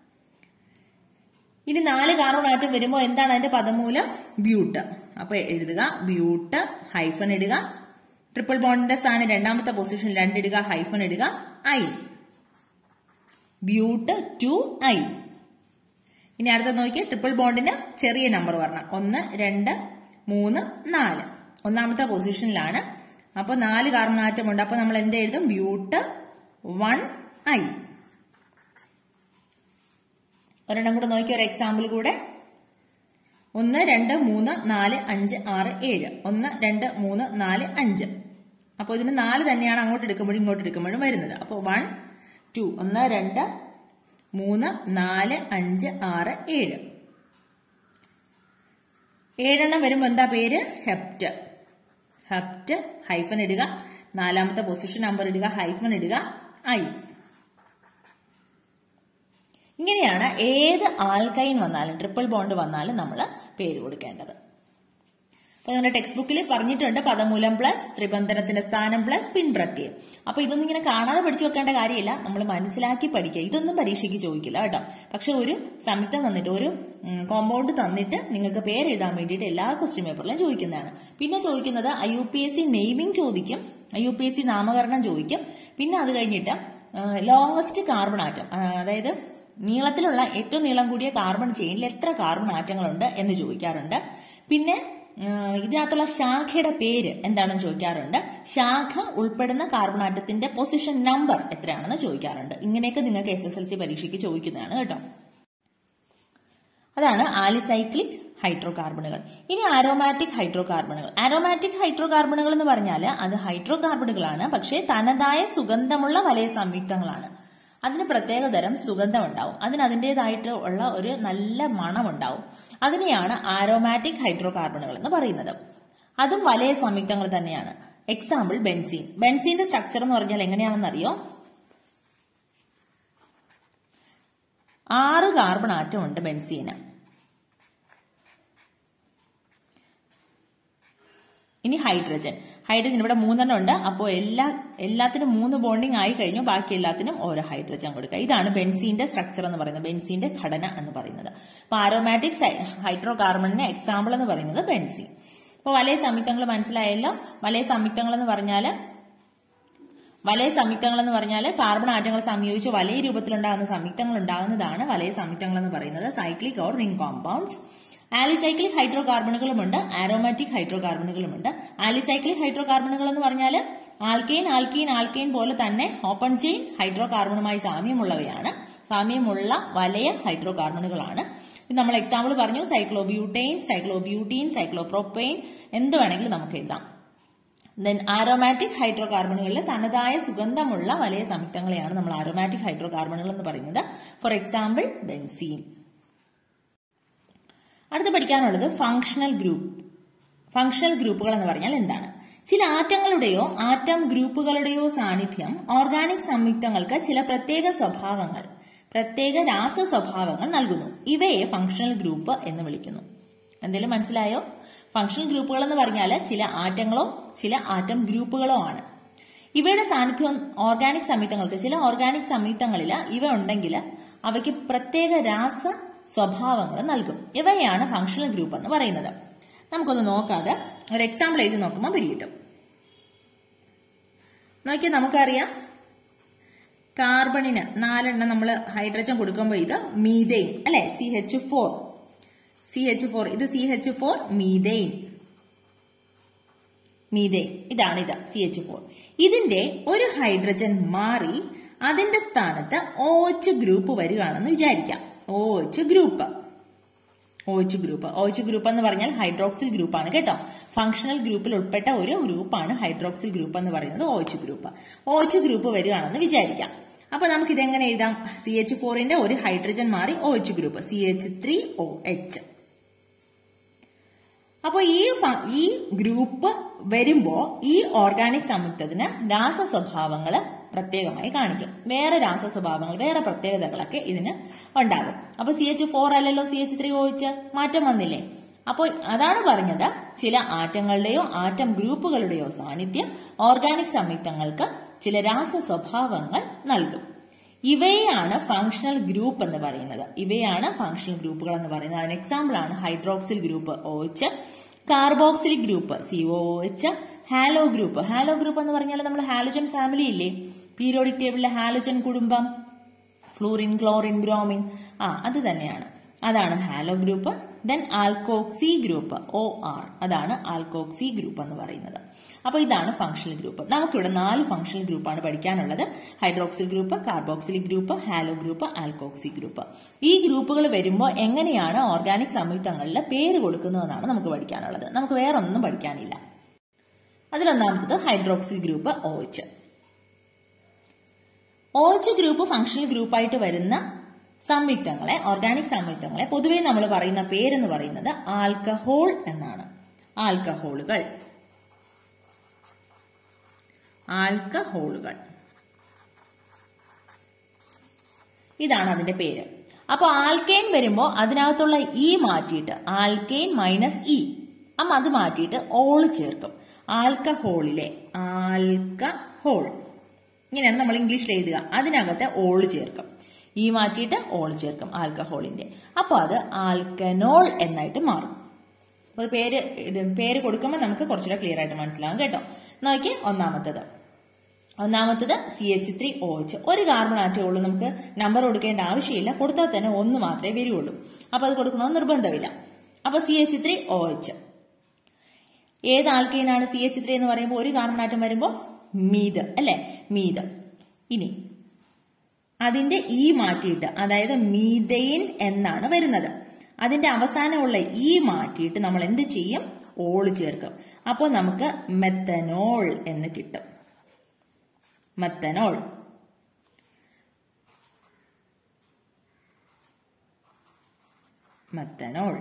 ഇനി നാല് കാർബൺ ആറ്റം വരുമ്പോൾ എന്താണ് അതിന്റെ പദമൂലം ബ്യൂട്ട് അപ്പൊ എഴുതുക ബ്യൂട്ട് ഹൈഫൺ ഇടുക ട്രിപ്പിൾ ബോണ്ടിന്റെ സ്ഥാനം രണ്ടാമത്തെ പൊസിഷൻ രണ്ടിടുക ഹൈഫൺ ഇടുക ഐ ബ്യൂട്ട് ടു ഐ ഇനി അടുത്ത നോക്കിയാൽ ട്രിപ്പിൾ ബോണ്ടിന് ചെറിയ നമ്പർ പറഞ്ഞ ഒന്ന് രണ്ട് മൂന്ന് നാല് ഒന്നാമത്തെ പൊസിഷനിലാണ് അപ്പോൾ നാല് കാർബൺ ആറ്റം ഉണ്ട് അപ്പോൾ നമ്മൾ എന്ത് എഴുതും ബ്യൂട്ട് വൺ ഐ ഒരെണ്ണം കൂടെ നോക്കിയ ഒരു എക്സാമ്പിൾ കൂടെ ഒന്ന് രണ്ട് മൂന്ന് നാല് അഞ്ച് ആറ് ഏഴ് ഒന്ന് രണ്ട് മൂന്ന് നാല് അഞ്ച് അപ്പോൾ ഇതിന് നാല് തന്നെയാണ് അങ്ങോട്ട് എടുക്കുമ്പോഴും ഇങ്ങോട്ട് എടുക്കുമ്പോഴും വരുന്നത് അപ്പോൾ വൺ ടു ഒന്ന് രണ്ട് മൂന്ന് നാല് അഞ്ച് ആറ് ഏഴ് ഏഴെണ്ണം വരുമ്പോൾ എന്താ പേര് ഹെപ്റ്റ് ഹെപ്റ്റ് ഹൈഫൻ ഇടുക നാലാമത്തെ പൊസിഷൻ നമ്പർ ഇടുക ഹൈഫൻ ഇടുക ഐ ഇങ്ങനെയാണ് ഏത് ആൽക്കൈൻ വന്നാലും ട്രിപ്പിൾ ബോണ്ട് വന്നാലും നമ്മൾ പേര് കൊടുക്കേണ്ടത് അപ്പൊ നിങ്ങളുടെ ടെക്സ്റ്റ് ബുക്കിൽ പറഞ്ഞിട്ടുണ്ട് പദമൂലം പ്ലസ് ത്രിബന്ധനത്തിന്റെ സ്ഥാനം പ്ലസ് പിൻപ്രത്യയം അപ്പൊ ഇതൊന്നും ഇങ്ങനെ കാണാതെ പഠിച്ചു വെക്കേണ്ട കാര്യമില്ല നമ്മൾ മനസ്സിലാക്കി പഠിക്കുക ഇതൊന്നും പരീക്ഷയ്ക്ക് ചോദിക്കില്ല കേട്ടോ പക്ഷെ ഒരു സംയുക്തം തന്നിട്ട് ഒരു കോമ്പൗണ്ട് തന്നിട്ട് നിങ്ങൾക്ക് പേര് എഴുതാൻ വേണ്ടിയിട്ട് എല്ലാ ക്വസ്റ്റ്യൻ പേപ്പറിലും ചോദിക്കുന്നതാണ് പിന്നെ ചോദിക്കുന്നത് I U P S C naming ചോദിക്കും I U P S C നാമകരണം ചോദിക്കും പിന്നെ അത് കഴിഞ്ഞിട്ട് ലോങ്സ്റ്റ് കാർബൺ ആറ്റം അതായത് നീളത്തിലുള്ള ഏറ്റവും നീളം കൂടിയ കാർബൺ ചെയിനിൽ എത്ര കാർബൺ ആറ്റങ്ങളുണ്ട് എന്ന് ചോദിക്കാറുണ്ട് പിന്നെ ഇതിനകത്തുള്ള ശാഖയുടെ പേര് എന്താണെന്ന് ചോദിക്കാറുണ്ട് ശാഖ ഉൾപ്പെടുന്ന കാർബൺ ആറ്റത്തിന്റെ പൊസിഷൻ നമ്പർ എത്രയാണെന്ന് ചോദിക്കാറുണ്ട് ഇങ്ങനെയൊക്കെ നിങ്ങൾക്ക് എസ് എസ് എൽ സി പരീക്ഷയ്ക്ക് ചോദിക്കുന്നതാണ് കേട്ടോ അതാണ് ആലിസൈക്ലിക് ഹൈഡ്രോ കാർബണുകൾ ഇനി ആരോമാറ്റിക് ഹൈഡ്രോ കാർബണുകൾ ആരോമാറ്റിക് ഹൈഡ്രോ കാർബണുകൾ എന്ന് പറഞ്ഞാൽ അത് ഹൈഡ്രോ കാർബണുകളാണ് പക്ഷേ തനതായ സുഗന്ധമുള്ള വലയ സംയുക്തങ്ങളാണ് അതിന് പ്രത്യേക തരം സുഗന്ധം ഉണ്ടാവും അതിന് അതിൻ്റെതായിട്ട് ഉള്ള ഒരു നല്ല മണം ഉണ്ടാവും അതിനെയാണ് ആരോമാറ്റിക് ഹൈഡ്രോ കാർബണുകൾ എന്ന് പറയുന്നത് അതും വലയ സംയുക്തങ്ങൾ തന്നെയാണ് എക്സാമ്പിൾ ബെൻസീൻ ബെൻസീന്റെ സ്ട്രക്ചർ എന്ന് പറഞ്ഞാൽ എങ്ങനെയാണെന്ന് അറിയോ ആറ് കാർബൺ ആറ്റം ഉണ്ട് ബെൻസീന് ഇനി ഹൈഡ്രജൻ ഹൈഡ്രജൻ ഇവിടെ മൂന്നെണ്ണം ഉണ്ട് അപ്പോൾ എല്ലാ എല്ലാത്തിനും മൂന്ന് ബോണ്ടിങ് ആയി കഴിഞ്ഞു ബാക്കി എല്ലാത്തിനും ഓരോ ഹൈഡ്രജൻ കൊടുക്കുക ഇതാണ് ബെൻസീന്റെ സ്ട്രക്ചർ എന്ന് പറയുന്നത് ബെൻസീന്റെ ഘടന എന്ന് പറയുന്നത് അപ്പൊ ആരോമാറ്റിക് ഹൈഡ്രോ കാർബണിന്റെ എക്സാമ്പിൾ എന്ന് പറയുന്നത് ബെൻസീൻ അപ്പോൾ വലയ സംയുക്തങ്ങൾ മനസ്സിലായല്ലോ വലയ സംയുക്തങ്ങൾ എന്ന് പറഞ്ഞാൽ വലയ സംയുക്തങ്ങൾ എന്ന് പറഞ്ഞാൽ കാർബൺ ആറ്റങ്ങൾ സംയോജിച്ച് വലയ രൂപത്തിലുണ്ടാകുന്ന സംയുക്തങ്ങൾ ഉണ്ടാകുന്നതാണ് വലയ സംയുക്തങ്ങൾ എന്ന് പറയുന്നത് cyclic or ring compounds alicyclic hydro കാർബണുകളുമുണ്ട് ആരോമാറ്റിക് ഹൈഡ്രോ കാർബണുകളുമുണ്ട് ആലിസൈക്ലിക് ഹൈഡ്രോ കാർബണുകൾ എന്ന് പറഞ്ഞാൽ ആൽക്കെയിൻ ആൽക്കീൻ ആൽക്കെയിൻ പോലെ തന്നെ ഓപ്പൺ ചെയിൻ ഹൈഡ്രോ കാർബണുമായി സാമ്യമുള്ളവയാണ് സാമ്യമുള്ള വലയ ഹൈഡ്രോ കാർബണുകളാണ് നമ്മൾ എക്സാമ്പിൾ പറഞ്ഞു സൈക്ലോബ്യൂട്ടൈൻ സൈക്ലോബ്യൂട്ടീൻ സൈക്ലോപ്രോപ്പെയിൻ എന്ത് വേണമെങ്കിലും നമുക്ക് എഴുതാം ദെൻ ആരോമാറ്റിക് ഹൈഡ്രോ കാർബണുകളിൽ തനതായ സുഗന്ധമുള്ള വലയ സംയുക്തങ്ങളെയാണ് നമ്മൾ ആരോമാറ്റിക് ഹൈഡ്രോ കാർബണുകൾ എന്ന് പറയുന്നത് ഫോർ എക്സാമ്പിൾ ബെൻസീൻ അടുത്ത് പഠിക്കാനുള്ളത് ഫങ്ഷണൽ ഗ്രൂപ്പ് ഫങ്ഷണൽ ഗ്രൂപ്പുകൾ എന്ന് പറഞ്ഞാൽ എന്താണ് ചില ആറ്റങ്ങളുടെയോ ആറ്റം ഗ്രൂപ്പുകളുടെയോ സാന്നിധ്യം ഓർഗാനിക് സംയുക്തങ്ങൾക്ക് ചില പ്രത്യേക സ്വഭാവങ്ങൾ പ്രത്യേക രാസ സ്വഭാവങ്ങൾ നൽകുന്നു ഇവയെ ഫങ്ഷണൽ ഗ്രൂപ്പ് എന്ന് വിളിക്കുന്നു എന്തെങ്കിലും മനസ്സിലായോ ഫങ്ഷണൽ ഗ്രൂപ്പുകൾ എന്ന് പറഞ്ഞാൽ ചില ആറ്റങ്ങളോ ചില ആറ്റം ഗ്രൂപ്പുകളോ ആണ് ഇവയുടെ സാന്നിധ്യം ഓർഗാനിക് സംയുക്തങ്ങൾക്ക് ചില ഓർഗാനിക് സംയുക്തങ്ങളിൽ ഇവ ഉണ്ടെങ്കിൽ അവയ്ക്ക് പ്രത്യേക രാസ സ്വഭാവങ്ങൾ നൽകും ഇവയാണ് ഫങ്ഷണൽ ഗ്രൂപ്പ് എന്ന് പറയുന്നത് നമുക്കൊന്ന് നോക്കാതെ ഒരു എക്സാമ്പിൾ എഴുതി നോക്കുമ്പോൾ പിടികിട്ടും നോക്കിയാൽ നമുക്കറിയാം കാർബണിന് നാലെണ്ണം നമ്മൾ ഹൈഡ്രജൻ കൊടുക്കുമ്പോൾ ഇത് മീതെയിൻ അല്ലെ C H four C H four ഇത് C H four methane methane ഇതാണ് ഇത് സി എച്ച് ഫോർ ഇതിന്റെ ഒരു ഹൈഡ്രജൻ മാറി അതിന്റെ സ്ഥാനത്ത് ഓച്ച് ഗ്രൂപ്പ് വരികയാണെന്ന് വിചാരിക്കാം O H group O H group O H group എന്ന് പറഞ്ഞാൽ ഹൈഡ്രോക്സിൽ ഗ്രൂപ്പാണ് കേട്ടോ ഫംഗ്ഷണൽ ഗ്രൂപ്പിൽ ഉൾപ്പെട്ട ഒരു ഗ്രൂപ്പാണ് ഹൈഡ്രോക്സിൽ ഗ്രൂപ്പ് എന്ന് പറയുന്നത് O H group O H group വരികയാണെന്ന് വിചാരിക്കാം അപ്പൊ നമുക്ക് ഇതെങ്ങനെ എഴുതാം സി എച്ച് ഫോറിന്റെ ഒരു ഹൈഡ്രജൻ മാറി O H group C H three O H അപ്പൊ ഈ ഫ- ഈ ഗ്രൂപ്പ് വരുമ്പോ ഈ ഓർഗാനിക് സംയുക്തത്തിന് രാസ സ്വഭാവങ്ങൾ പ്രത്യേകമായി കാണിക്കും വേറെ രാസ സ്വഭാവങ്ങൾ വേറെ പ്രത്യേകതകളൊക്കെ ഇതിന് ഉണ്ടാകും അപ്പൊ സി എച്ച് ഫോർ അല്ലല്ലോ സി എച്ച് ത്രീ ഒഴിച്ച് മാറ്റം വന്നില്ലേ അപ്പോൾ അതാണ് പറഞ്ഞത് ചില ആറ്റങ്ങളുടെയോ ആറ്റം ഗ്രൂപ്പുകളുടെയോ സാന്നിധ്യം ഓർഗാനിക് സംയുക്തങ്ങൾക്ക് ചില രാസ സ്വഭാവങ്ങൾ നൽകും ഇവയാണ് ഫങ്ഷണൽ ഗ്രൂപ്പ് എന്ന് പറയുന്നത് ഇവയാണ് ഫങ്ഷണൽ ഗ്രൂപ്പുകൾ എന്ന് പറയുന്നത് അതിന് എക്സാമ്പിൾ ആണ് hydroxyl group O H carboxylic group C O H halo group halo group എന്ന് പറഞ്ഞാൽ നമ്മൾ ഹാലോജൻ ഫാമിലി ഇല്ലേ പീരിയോഡിക് ടേബിളിലെ ഹാലോജൻ കുടുംബം ഫ്ലൂറിൻ ക്ലോറിൻ ബ്രോമിൻ ആ അത് തന്നെയാണ് അതാണ് halo group then alkoxy group O R അതാണ് ആൽക്കോക്സി ഗ്രൂപ്പ് എന്ന് പറയുന്നത് അപ്പൊ ഇതാണ് ഫങ്ഷണൽ ഗ്രൂപ്പ് നമുക്കിവിടെ നാല് ഫങ്ഷണൽ ഗ്രൂപ്പാണ് പഠിക്കാനുള്ളത് hydroxyl group carboxylic group halo group alkoxy group ഈ ഗ്രൂപ്പുകൾ വരുമ്പോൾ എങ്ങനെയാണ് ഓർഗാനിക് സംയുക്തങ്ങളിൽ പേര് കൊടുക്കുന്നതെന്നാണ് നമുക്ക് പഠിക്കാനുള്ളത് നമുക്ക് വേറെ ഒന്നും പഠിക്കാനില്ല അതിലൊന്നാമത്തത് hydroxyl group O H O H group functional ഗ്രൂപ്പായിട്ട് വരുന്ന സംയുക്തങ്ങളെ ഓർഗാനിക് സംയുക്തങ്ങളെ പൊതുവെ നമ്മൾ പറയുന്ന പേരെന്ന് പറയുന്നത് ആൽക്കഹോൾ എന്നാണ് ആൽക്കഹോളുകൾ ആൽക്കഹോളുകൾ ഇതാണ് അതിന്റെ പേര് അപ്പൊ ആൽക്കെയിൻ വരുമ്പോ അതിനകത്തുള്ള ഇ മാറ്റിയിട്ട് ആൽക്കെയിൻ മൈനസ് ഇ അമ്മ അത് മാറ്റിയിട്ട് ഓള് ചേർക്കും ആൽക്കഹോളിലെ ആൽക്കഹോൾ ഇങ്ങനെയാണ് നമ്മൾ ഇംഗ്ലീഷിൽ എഴുതുക അതിനകത്ത് ഓള് ചേർക്കും ഈ മാറ്റിയിട്ട് ഓള് ചേർക്കും ആൽക്കഹോളിന്റെ അപ്പൊ അത് ആൽക്കനോൾ എന്നായിട്ട് മാറും അപ്പൊ പേര് ഇത് പേര് കൊടുക്കുമ്പോൾ നമുക്ക് കുറച്ചുകൂടെ ക്ലിയർ ആയിട്ട് മനസ്സിലാവും കേട്ടോ നോക്കി ഒന്നാമത്തത് ഒന്നാമത്തത് C H three O H ഒരു കാർബൺ ആറ്റേ ഉള്ളൂ നമുക്ക് നമ്പർ കൊടുക്കേണ്ട ആവശ്യമില്ല കൊടുത്താൽ തന്നെ ഒന്ന് മാത്രമേ വരികയുള്ളൂ അപ്പൊ അത് കൊടുക്കണമെന്ന് നിർബന്ധമില്ല അപ്പൊ C H three O H ഏത് ആൽക്കൈനാണ് സി എച്ച് ത്രീ എന്ന് പറയുമ്പോൾ ഒരു കാർബൺ ആറ്റം വരുമ്പോൾ മീത് അല്ലെ മീത് ഇനി അതിന്റെ ഈ മാറ്റിയിട്ട് അതായത് മീതെയിൻ എന്നാണ് വരുന്നത് അതിന്റെ അവസാനമുള്ള ഈ മാറ്റിയിട്ട് നമ്മൾ എന്ത് ചെയ്യും ഓള് ചേർക്കും അപ്പോൾ നമുക്ക് മെത്തനോൾ എന്ന് കിട്ടും മെത്തനോൾ മെത്തനോൾ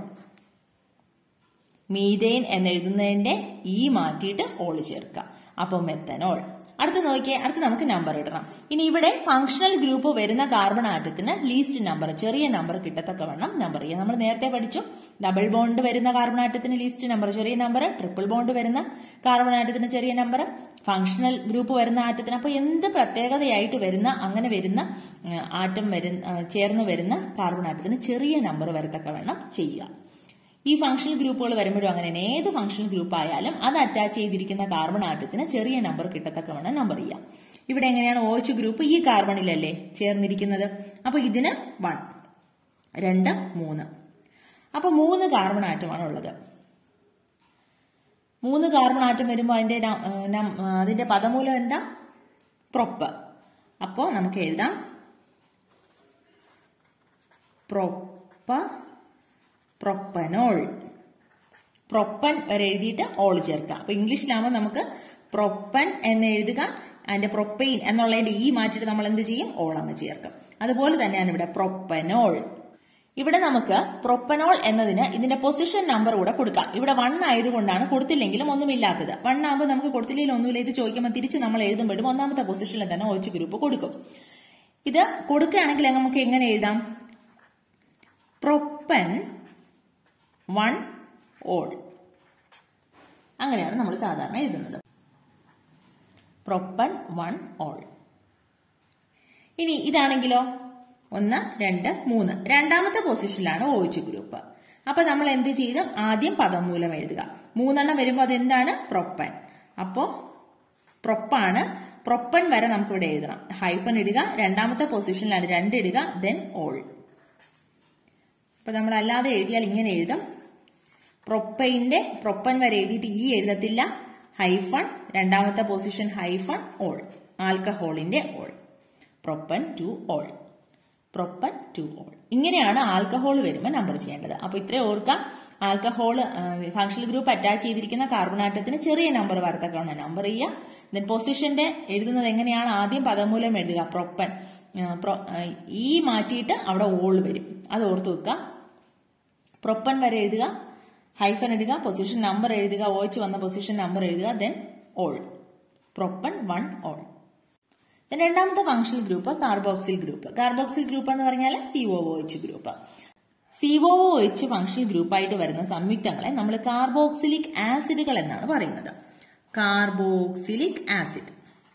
മീതെയിൻ എന്നെഴുതുന്നതിന്റെ ഈ മാറ്റിയിട്ട് ഓള് ചേർക്കുക അപ്പോൾ മെത്തനോൾ അടുത്ത് നോക്കിയേ അടുത്ത് നമുക്ക് നമ്പർ ഇടണം ഇനി ഇവിടെ ഫങ്ഷണൽ ഗ്രൂപ്പ് വരുന്ന കാർബൺ ആറ്റത്തിന് ലീസ്റ്റ് നമ്പർ ചെറിയ നമ്പർ കിട്ടത്തക്കവണ്ണം നമ്പർ ചെയ്യുക നമ്മൾ നേരത്തെ പഠിച്ചു ഡബിൾ ബോണ്ട് വരുന്ന കാർബൺ ആറ്റത്തിന് ലീസ്റ്റ് നമ്പർ ചെറിയ നമ്പർ ട്രിപ്പിൾ ബോണ്ട് വരുന്ന കാർബൺ ആറ്റത്തിന് ചെറിയ നമ്പർ ഫങ്ഷണൽ ഗ്രൂപ്പ് വരുന്ന ആറ്റത്തിന് അപ്പോൾ എന്ത് പ്രത്യേകതയായിട്ട് വരുന്ന അങ്ങനെ വരുന്ന ഉം, ആറ്റം വരുന്ന ആ, ചേർന്ന് വരുന്ന കാർബൺ ആറ്റത്തിന് ചെറിയ നമ്പർ വരത്തക്കവണ്ണം ചെയ്യുക ഈ ഫങ്ഷണൽ ഗ്രൂപ്പുകൾ വരുമ്പോഴും അങ്ങനെ തന്നെ ഏത് ഫങ്ഷണൽ ഗ്രൂപ്പ് ആയാലും അത് അറ്റാച്ച് ചെയ്തിരിക്കുന്ന കാർബൺ ആറ്റത്തിന് ചെറിയ നമ്പർ കിട്ടത്തക്കവണ്ണം നമ്പർ ചെയ്യാം ഇവിടെ എങ്ങനെയാണ് OH ഗ്രൂപ്പ് ഈ കാർബണിലല്ലേ ചേർന്നിരിക്കുന്നത് അപ്പൊ ഇതിന് വൺ രണ്ട് മൂന്ന് അപ്പൊ മൂന്ന് കാർബൺ ആറ്റമാണ് ഉള്ളത് മൂന്ന് കാർബൺ ആറ്റം വരുമ്പോൾ അതിന്റെ ന- ഏഹ് നം- അതിന്റെ പദമൂലം എന്താ പ്രൊപ്പ് അപ്പോ നമുക്ക് എഴുതാം പ്രൊപ്പ പ്രൊപ്പനോൾ പ്രൊപ്പൻ വരെ എഴുതിയിട്ട് ഓൾ ചേർക്കുക അപ്പൊ ഇംഗ്ലീഷിലാകുമ്പോൾ നമുക്ക് പ്രൊപ്പൻ എന്ന് എഴുതുക അതിന്റെ പ്രൊപ്പെയിൻ എന്നുള്ളതിന്റെ ഈ മാറ്റിയിട്ട് നമ്മൾ എന്ത് ചെയ്യും ഓളങ്ങ് ചേർക്കും അതുപോലെ തന്നെയാണ് ഇവിടെ പ്രൊപ്പനോൾ ഇവിടെ നമുക്ക് പ്രൊപ്പനോൾ എന്നതിന് ഇതിന്റെ പൊസിഷൻ നമ്പർ കൂടെ കൊടുക്കാം ഇവിടെ വൺ ആയതുകൊണ്ടാണ് കൊടുത്തില്ലെങ്കിലും ഒന്നുമില്ലാത്തത് വൺ ആകുമ്പോൾ നമുക്ക് കൊടുത്തില്ലെങ്കിൽ ഒന്നുമില്ല ഇത് ചോദിക്കുമ്പോൾ തിരിച്ച് നമ്മൾ എഴുതുമ്പോഴും ഒന്നാമത്തെ പൊസിഷനിൽ തന്നെ ഒഴിച്ച് ഗ്രൂപ്പ് കൊടുക്കും ഇത് കൊടുക്കുകയാണെങ്കിൽ നമുക്ക് എങ്ങനെ എഴുതാം പ്രൊപ്പൻ വൺ ഓൾ അങ്ങനെയാണ് നമ്മൾ സാധാരണ എഴുതുന്നത് പ്രൊപ്പൻ വൺ ഓൾ ഇനി ഇതാണെങ്കിലോ ഒന്ന് രണ്ട് മൂന്ന് രണ്ടാമത്തെ പൊസിഷനിലാണ് ഓയിച്ച് ഗ്രൂപ്പ് അപ്പൊ നമ്മൾ എന്ത് ചെയ്തു ആദ്യം പദമൂലം എഴുതുക മൂന്നെണ്ണം വരുമ്പോൾ അതെന്താണ് പ്രൊപ്പൻ അപ്പോ പ്രൊപ്പാണ് പ്രൊപ്പൻ വരെ നമുക്ക് ഇവിടെ എഴുതണം ഹൈഫൻ ഇടുക രണ്ടാമത്തെ പൊസിഷനിലാണ് രണ്ട് ഇടുക ദെൻ ഓൾ അപ്പൊ നമ്മൾ അല്ലാതെ എഴുതിയാൽ ഇങ്ങനെ എഴുതും പ്രൊപ്പൈന്റെ പ്രൊപ്പൻ വരെ എഴുതിയിട്ട് ഈ എഴുതത്തില്ല ഹൈഫൺ രണ്ടാമത്തെ പൊസിഷൻ ഹൈഫൺ ഓൾ ആൽക്കഹോളിന്റെ ol propan two ol propan two ol ഇങ്ങനെയാണ് ആൽക്കഹോൾ വരുമ്പോൾ നമ്പർ ചെയ്യേണ്ടത് അപ്പൊ ഇത്രയും ഓർക്കാം ആൽക്കഹോൾ ഫങ്ഷണൽ ഗ്രൂപ്പ് അറ്റാച്ച് ചെയ്തിരിക്കുന്ന കാർബൺ ആറ്റത്തിന് ചെറിയ നമ്പർ വരത്തക്കാണ് നമ്പർ ചെയ്യുക ദെൻ പൊസിഷന്റെ എഴുതുന്നത് എങ്ങനെയാണ് ആദ്യം പദമൂലം എഴുതുക പ്രൊപ്പൻ ഈ മാറ്റിയിട്ട് അവിടെ ഓൾ വരും അത് ഓർത്ത് വെക്കുക പ്രൊപ്പൻ വരെ എഴുതുക ഹൈഫൻ എഴുതുക പൊസിഷൻ നമ്പർ എഴുതുക ഓച്ച് വന്ന പൊസിഷൻ നമ്പർ എഴുതുക then ol propan one ol രണ്ടാമത്തെ functional group carboxyl group carboxyl group എന്ന് പറഞ്ഞാൽ C O H group C O H functional ഗ്രൂപ്പായിട്ട് വരുന്ന സംയുക്തങ്ങളെ നമ്മൾ കാർബോക്സിലിക് ആസിഡുകൾ എന്നാണ് പറയുന്നത് കാർബോക്സിലിക് ആസിഡ്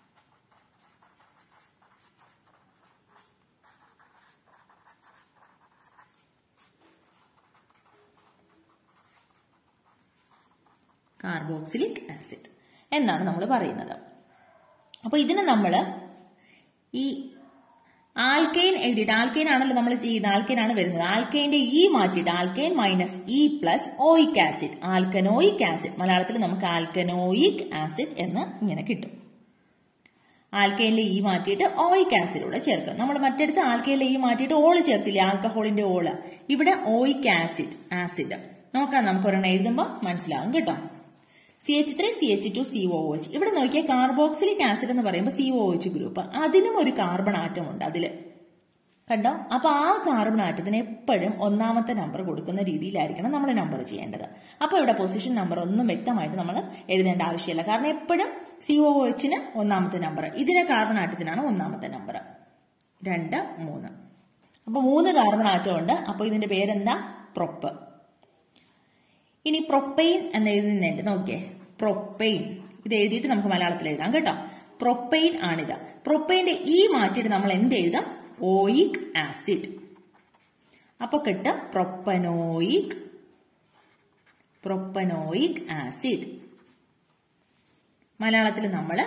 കാർബോക്സിലിക് ആസിഡ് എന്നാണ് നമ്മൾ പറയുന്നത് അപ്പോൾ ഇതിന് നമ്മൾ ഈ ആൽക്കൈൻ എഴുതിയിട്ട് ആൽക്കൈൻ ആണല്ലോ നമ്മൾ ചെയ്യുന്നത് ആൽക്കൈൻ ആണ് വരുന്നത് ആൽക്കൈന്റെ ഇ മാറ്റിയിട്ട് alkane minus E plus oic acid alkanoic acid മലയാളത്തിൽ നമുക്ക് ആൽക്കനോയിക് ആസിഡ് എന്ന് ഇങ്ങനെ കിട്ടും ആൽക്കൈനിലെ ഇ മാറ്റിയിട്ട് ഓയിക് ആസിഡൂടെ ചേർക്കുക നമ്മൾ മറ്റടുത്ത് ആൽക്കൈനിലെ ഇ മാറ്റിയിട്ട് ഓള് ചേർത്തില്ലേ ആൽക്കഹോളിന്റെ ഓള് ഇവിടെ ഓയിക് ആസിഡ് ആസിഡ് നോക്കാം നമുക്ക് ഒരെണ്ണം എഴുതുമ്പോൾ മനസ്സിലാവും കേട്ടോ C H three C H two C O H ഇവിടെ നോക്കിയാൽ കാർബോക്സിലിക് ആസിഡ് എന്ന് പറയുമ്പോൾ സി ഒ എച്ച് ഗ്രൂപ്പ് അതിനും ഒരു കാർബൺ ആറ്റം ഉണ്ട് അതിൽ കണ്ടോ അപ്പൊ ആ കാർബൺ ആറ്റത്തിന് എപ്പോഴും ഒന്നാമത്തെ നമ്പർ കൊടുക്കുന്ന രീതിയിലായിരിക്കണം നമ്മൾ നമ്പർ ചെയ്യേണ്ടത് അപ്പൊ ഇവിടെ പൊസിഷൻ നമ്പർ ഒന്നും വ്യക്തമായിട്ട് നമ്മൾ എഴുതേണ്ട ആവശ്യമില്ല കാരണം എപ്പോഴും സി ഒ എച്ചിന് ഒന്നാമത്തെ നമ്പർ ഇതിന് കാർബൺ ആറ്റത്തിനാണ് ഒന്നാമത്തെ നമ്പർ രണ്ട് മൂന്ന് അപ്പൊ മൂന്ന് കാർബൺ ആറ്റം ഉണ്ട് അപ്പൊ ഇതിന്റെ പേരെന്താ പ്രൊപ്പ് ഇനി പ്രൊപ്പെയിൻ എന്ന് എഴുതുന്നുണ്ട് നോക്കിയേ പ്രൊപ്പെയിൻ ഇത് എഴുതിയിട്ട് നമുക്ക് മലയാളത്തിൽ എഴുതാം കേട്ടോ പ്രൊപ്പെയിൻ ആണിത് പ്രൊപ്പെയിന്റെ ഈ മാറ്റിയിട്ട് നമ്മൾ എന്ത് എഴുതാം ഓയിക് ആസിഡ് അപ്പൊ കിട്ടും പ്രൊപ്പനോയിക് പ്രൊപ്പനോയിക് ആസിഡ് മലയാളത്തിൽ നമ്മൾ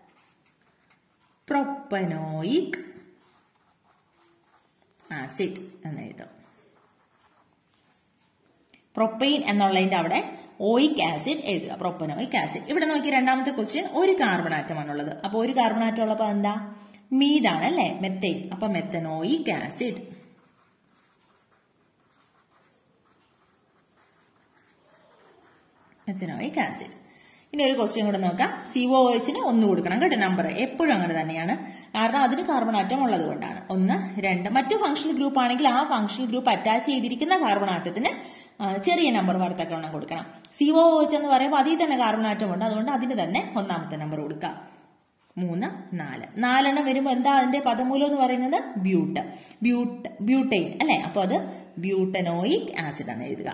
പ്രൊപ്പനോയിക് ആസിഡ് എന്ന് എഴുതും പ്രൊപ്പെയിൻ എന്നുള്ളതിന്റെ അവിടെ ഓയിക് ആസിഡ് എഴുതുക പ്രൊപ്പനോയിക് ആസിഡ് ഇവിടെ നോക്കി രണ്ടാമത്തെ ക്വസ്റ്റ്യൻ ഒരു കാർബൺ ആറ്റമാണുള്ളത് അപ്പൊ ഒരു കാർബൺ ആറ്റം ഉള്ളപ്പോ എന്താ മീതാണ് അല്ലെ മെത്തൈൻ അപ്പൊ മെത്തനോയിക് ആസിഡ് മെത്തനോയിക് ആസിഡ് ഇനി ഒരു ക്വസ്റ്റ്യൻ കൂടെ നോക്കാം സി ഒ എച്ചിന് ഒന്ന് കൊടുക്കണം കേട്ടോ നമ്പർ എപ്പോഴും അങ്ങനെ തന്നെയാണ് കാരണം അതിന് കാർബൺ ആറ്റം ഉള്ളത് കൊണ്ടാണ് ഒന്ന് രണ്ട് മറ്റു ഫംഗ്ഷണൽ ഗ്രൂപ്പ് ആണെങ്കിൽ ആ ഫംഗ്ഷണൽ ഗ്രൂപ്പ് അറ്റാച്ച് ചെയ്തിരിക്കുന്ന കാർബൺ ആറ്റത്തിന് ചെറിയ നമ്പർ വരത്തക്കവണ്ണം കൊടുക്കണം സി ഒ എച്ച് എന്ന് പറയുമ്പോൾ അതിൽ തന്നെ കാർബൺ ആറ്റം ഉണ്ട് അതുകൊണ്ട് അതിന് തന്നെ ഒന്നാമത്തെ നമ്പർ കൊടുക്കാം മൂന്ന് നാല് നാലെണ്ണം വരുമ്പോൾ എന്താ അതിന്റെ പദമൂലം എന്ന് പറയുന്നത് ബ്യൂട്ട് ബ്യൂട്ട് ബ്യൂട്ടൈൻ അല്ലെ അപ്പൊ അത് ബ്യൂട്ടനോയിക് ആസിഡ് എന്ന് എഴുതുക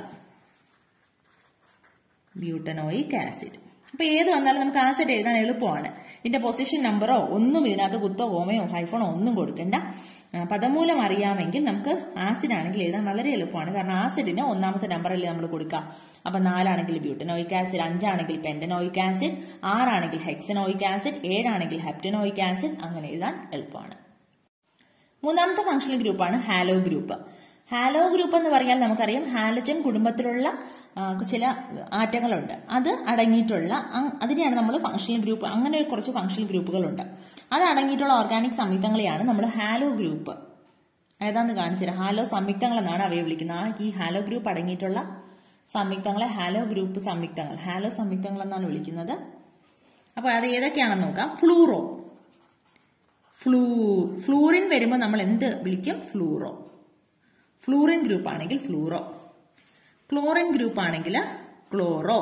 ബ്യൂട്ടനോയിക് ആസിഡ് അപ്പൊ ഏത് വന്നാലും നമുക്ക് ആസിഡ് എഴുതാൻ എളുപ്പമാണ് ഇതിന്റെ പൊസിഷൻ നമ്പറോ ഒന്നും ഇതിനകത്ത് കുത്തോ കോമയോ ഹൈഫോണോ ഒന്നും കൊടുക്കണ്ട പദമൂലം അറിയാമെങ്കിൽ നമുക്ക് ആസിഡ് ആണെങ്കിൽ എഴുതാൻ വളരെ എളുപ്പമാണ് കാരണം ആസിഡിന് ഒന്നാമത്തെ നമ്പറല്ലേ നമ്മൾ കൊടുക്കാം അപ്പൊ നാലാണെങ്കിൽ ബ്യൂട്ടനോയിക് ആസിഡ് അഞ്ചാണെങ്കിൽ പെന്റനോയിക് ആസിഡ് ആറാണെങ്കിൽ ഹെക്സനോയിക് ആസിഡ് ഏഴാണെങ്കിൽ ഹെപ്റ്റനോയിക് ആസിഡ് അങ്ങനെ എഴുതാൻ എളുപ്പമാണ് മൂന്നാമത്തെ ഫംഗ്ഷണൽ ഗ്രൂപ്പാണ് ഹാലോ ഗ്രൂപ്പ് ഹാലോ ഗ്രൂപ്പ് എന്ന് പറഞ്ഞാൽ നമുക്കറിയാം ഹാലജൻ കുടുംബത്തിലുള്ള ചില ആറ്റങ്ങളുണ്ട് അത് അടങ്ങിയിട്ടുള്ള അതിനെയാണ് നമ്മൾ ഫംഗ്ഷണൽ ഗ്രൂപ്പ് അങ്ങനെ കുറച്ച് ഫംഗ്ഷണൽ ഗ്രൂപ്പുകളുണ്ട് അത് അടങ്ങിയിട്ടുള്ള ഓർഗാനിക് സംയുക്തങ്ങളെയാണ് നമ്മൾ ഹാലോ ഗ്രൂപ്പ് ഏതാന്ന് കാണിച്ചത് ഹാലോ സംയുക്തങ്ങൾ എന്നാണ് അവയെ വിളിക്കുന്നത് ആ ഈ ഹാലോ ഗ്രൂപ്പ് അടങ്ങിയിട്ടുള്ള സംയുക്തങ്ങളെ ഹാലോ ഗ്രൂപ്പ് സംയുക്തങ്ങൾ ഹാലോ സംയുക്തങ്ങൾ എന്നാണ് വിളിക്കുന്നത് അപ്പൊ അത് ഏതൊക്കെയാണെന്ന് നോക്കാം ഫ്ലൂറോ ഫ്ലൂ ഫ്ലൂറിൻ വരുമ്പോൾ നമ്മൾ എന്ത് വിളിക്കും ഫ്ലൂറോ ഫ്ലൂറിൻ ഗ്രൂപ്പ് ആണെങ്കിൽ ഫ്ലൂറോ ക്ലോറിൻ ഗ്രൂപ്പ് ആണെങ്കിൽ ക്ലോറോ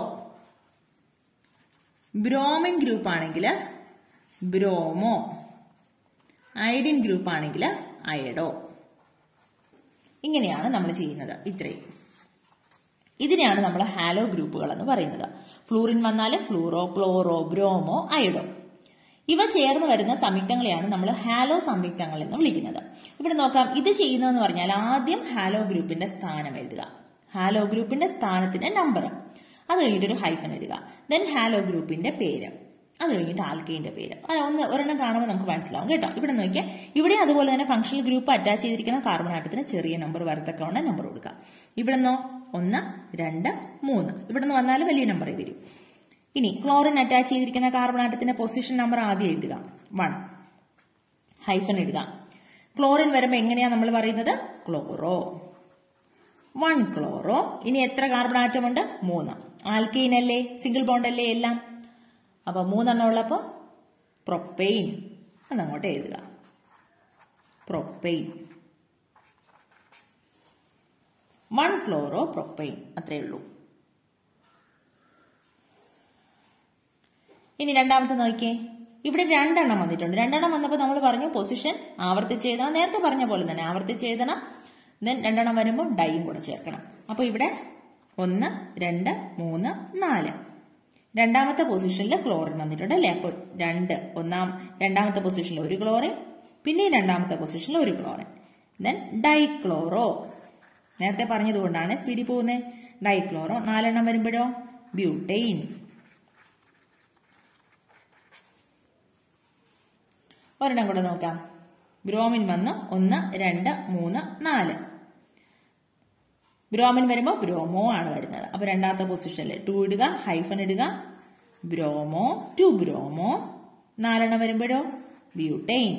ബ്രോമിൻ ഗ്രൂപ്പ് ആണെങ്കിൽ ബ്രോമോ ഐഡിൻ ഗ്രൂപ്പ് ആണെങ്കിൽ അയഡോ ഇങ്ങനെയാണ് നമ്മൾ ചെയ്യുന്നത് ഇത്രയും ഇതിനെയാണ് നമ്മൾ ഹാലോ ഗ്രൂപ്പുകൾ എന്ന് പറയുന്നത് ഫ്ലൂറിൻ വന്നാൽ ഫ്ലൂറോ ക്ലോറോ ബ്രോമോ അയഡോ ഇവ ചേർന്ന് വരുന്ന സംയുക്തങ്ങളെയാണ് നമ്മൾ ഹാലോ സംയുക്തങ്ങൾ എന്ന് വിളിക്കുന്നത് ഇവിടെ നോക്കാം ഇത് ചെയ്യുന്നതെന്ന് പറഞ്ഞാൽ ആദ്യം ഹാലോ ഗ്രൂപ്പിന്റെ സ്ഥാനം എഴുതുക ഹാലോ ഗ്രൂപ്പിന്റെ സ്ഥാനത്തിന്റെ നമ്പർ അത് കഴിഞ്ഞിട്ട് ഒരു ഹൈഫൻ എഴുതുക ദെൻ ഹാലോ ഗ്രൂപ്പിന്റെ പേര് അത് കഴിഞ്ഞിട്ട് ആൽക്കൈന്റെ പേര് അങ്ങനെ ഒന്ന് ഒരെണ്ണം കാണുമ്പോൾ നമുക്ക് മനസ്സിലാവും കേട്ടോ ഇവിടെ നോക്കിയാൽ ഇവിടെ അതുപോലെ തന്നെ ഫംഗ്ഷണൽ ഗ്രൂപ്പ് അറ്റാച്ച് ചെയ്തിരിക്കുന്ന കാർബൺ ആറ്റത്തിന് ചെറിയ നമ്പർ വരത്തക്കവണ്ണം നമ്പർ കൊടുക്കുക ഇവിടെ നിന്നോ ഒന്ന് രണ്ട് മൂന്ന് ഇവിടെ നിന്ന് വന്നാലും വലിയ നമ്പർ വരും ഇനി ക്ലോറിൻ അറ്റാച്ച് ചെയ്തിരിക്കുന്ന കാർബൺ ആറ്റത്തിന്റെ പൊസിഷൻ നമ്പർ ആദ്യം എഴുതുക വൺ ഹൈഫൻ എഴുതുക ക്ലോറിൻ വരുമ്പോൾ എങ്ങനെയാ നമ്മൾ പറയുന്നത് ക്ലോറോ വൺ ക്ലോറോ ഇനി എത്ര കാർബൺ ആറ്റം ഉണ്ട് മൂന്ന് ആൽക്കീൻ അല്ലേ സിംഗിൾ ബോണ്ട് അല്ലേ എല്ലാം അപ്പൊ മൂന്നെണ്ണം ഉള്ളപ്പോ പ്രൊപ്പെയിൻ അതങ്ങോട്ട് എഴുതുക പ്രൊപ്പെയിൻ വൺ ക്ലോറോ പ്രൊപ്പെയിൻ അത്രയേ ഉള്ളൂ ഇനി രണ്ടാമത്തെ നോക്കിയേ ഇവിടെ രണ്ടെണ്ണം വന്നിട്ടുണ്ട് രണ്ടെണ്ണം വന്നപ്പോൾ നമ്മൾ പറഞ്ഞു പൊസിഷൻ ആവർത്തിച്ച് എഴുതണം നേരത്തെ പറഞ്ഞ പോലെ തന്നെ ആവർത്തിച്ച് എഴുതണം ദെൻ രണ്ടെണ്ണം വരുമ്പോൾ ഡൈയും കൂടെ ചേർക്കണം അപ്പൊ ഇവിടെ ഒന്ന് രണ്ട് മൂന്ന് നാല് രണ്ടാമത്തെ പൊസിഷനിൽ ക്ലോറിൻ വന്നിട്ടുണ്ട് അല്ലേ അപ്പോൾ രണ്ട് ഒന്നാം രണ്ടാമത്തെ പൊസിഷനിൽ ഒരു ക്ലോറിൻ പിന്നെ രണ്ടാമത്തെ പൊസിഷനിൽ ഒരു ക്ലോറിൻ ദെൻ ഡൈക്ലോറോ നേരത്തെ പറഞ്ഞതുകൊണ്ടാണ് സ്പീഡിൽ പോകുന്നത് ഡൈക്ലോറോ നാലെണ്ണം വരുമ്പോഴോ ബ്യൂട്ടെയിൻ ഒരെണ്ണം കൂടെ നോക്കാം ബ്രോമിൻ വന്ന് ഒന്ന് രണ്ട് മൂന്ന് നാല് ബ്രോമിൻ വരുമ്പോൾ ബ്രോമോ ആണ് വരുന്നത് അപ്പൊ രണ്ടാമത്തെ പൊസിഷനിൽ ടു ഇടുക ഹൈഫൻ ഇടുക ബ്രോമോ ടു ബ്രോമോ നാലെണ്ണം വരുമ്പോഴോ ബ്യൂട്ടെയിൻ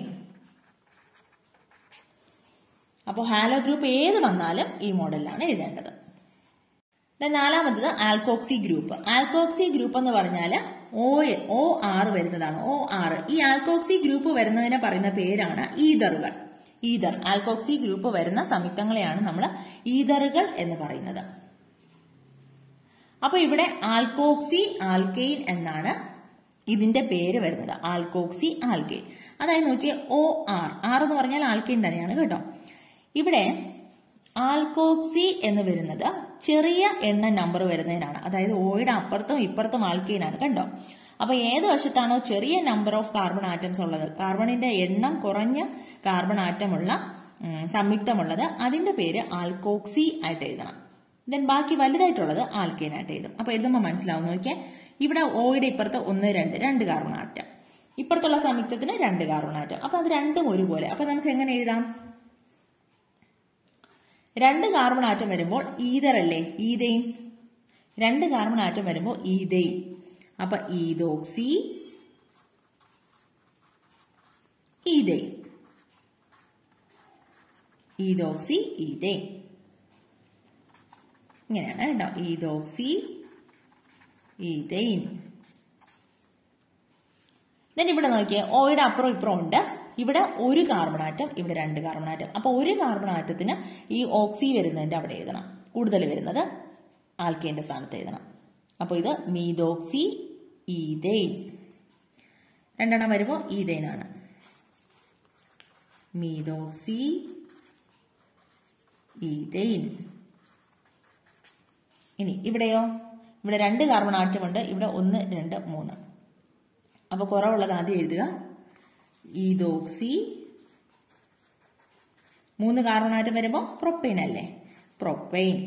അപ്പോൾ ഹാലോ ഗ്രൂപ്പ് ഏത് വന്നാലും ഈ മോഡലിലാണ് എഴുതേണ്ടത് നാലാമത്തത് ആൽക്കോക്സി ഗ്രൂപ്പ് ആൽക്കോക്സി ഗ്രൂപ്പ് എന്ന് പറഞ്ഞാൽ ഓ ഒ ആറ് വരുന്നതാണ് ഒ ആറ് ഈ ആൽക്കോക്സി ഗ്രൂപ്പ് വരുന്നതിനെ പറയുന്ന പേരാണ് ഈതറുകൾ ഈതർ ആൽക്കോക്സി ഗ്രൂപ്പ് വരുന്ന സംയുക്തങ്ങളെയാണ് നമ്മൾ ഈതറുകൾ എന്ന് പറയുന്നത് അപ്പൊ ഇവിടെ ആൽക്കോക്സി ആൽക്കെയിൻ എന്നാണ് ഇതിന്റെ പേര് വരുന്നത് ആൽക്കോക്സി ആൽക്കെയിൻ അതായത് നോക്കിയേ ഒ ആർ ആർ എന്ന് പറഞ്ഞാൽ ആൽക്കെയിൻ തന്നെയാണ് കേട്ടോ ഇവിടെ ആൽക്കോക്സി എന്ന് വരുന്നത് ചെറിയ എണ്ണ നമ്പർ വരുന്നതിനാണ് അതായത് ഓയുടെ അപ്പുറത്തും ഇപ്പുറത്തും ആൽക്കെയിനാണ് കണ്ടോ അപ്പൊ ഏത് വശത്താണോ ചെറിയ നമ്പർ ഓഫ് കാർബൺ ആറ്റംസ് ഉള്ളത് കാർബണിന്റെ എണ്ണം കുറഞ്ഞ കാർബൺ ആറ്റമുള്ള സംയുക്തമുള്ളത് അതിന്റെ പേര് ആൽക്കോക്സി ആയിട്ട് എഴുതണം ദെൻ ബാക്കി വലുതായിട്ടുള്ളത് ആൽക്കെയിൻ ആയിട്ട് എഴുതും അപ്പൊ എഴുതുമ്പോൾ മനസ്സിലാവും നോക്കിയാൽ ഇവിടെ ഓയുടെ ഇപ്പുറത്ത് ഒന്ന് രണ്ട് രണ്ട് കാർബൺ ആറ്റം ഇപ്പുറത്തുള്ള സംയുക്തത്തിന് രണ്ട് കാർബൺ ആറ്റം അപ്പൊ അത് രണ്ടും ഒരുപോലെ അപ്പൊ നമുക്ക് എങ്ങനെ എഴുതാം രണ്ട് കാർബൺ ആറ്റം വരുമ്പോൾ ഈതർ അല്ലേ ഈതൈൻ രണ്ട് കാർബൺ ആറ്റം വരുമ്പോൾ ഈതൈൻ അപ്പൊ ഈതോക്സി ഈതൈൻ ഈതോക്സി ഈതൈൻ ഇങ്ങനെയാണ് കേട്ടോ ഈതോക്സി ഈതൈൻ ദെൻ ഇവിടെ നോക്കിയേ ഓയുടെ അപ്പുറം ഇപ്പുറം ഉണ്ട് ഇവിടെ ഒരു കാർബൺ ആറ്റം ഇവിടെ രണ്ട് കാർബൺ ആറ്റം അപ്പൊ ഒരു കാർബൺ ആറ്റത്തിന് ഈ ഓക്സി വരുന്നതിന്റെ അവിടെ എഴുതണം കൂടുതൽ വരുന്നത് ആൽക്കേന്റെ സ്ഥാനത്ത് എഴുതണം അപ്പോൾ ഇത് മീതോക്സി ഈതൈൻ രണ്ടെണ്ണം വരുമ്പോൾ ഈതൈനാണ് മീതോക്സി ഈതൈൻ ഇനി ഇവിടെയോ ഇവിടെ രണ്ട് കാർബൺ ആറ്റമുണ്ട് ഇവിടെ ഒന്ന് രണ്ട് മൂന്ന് അപ്പോൾ കുറവുള്ളത് ആദ്യം എഴുതുക ഈതോക്സി മൂന്ന് കാർബൺ ആറ്റം വരുമ്പോൾ പ്രൊപ്പൈൻ അല്ലേ പ്രൊപ്പൈൻ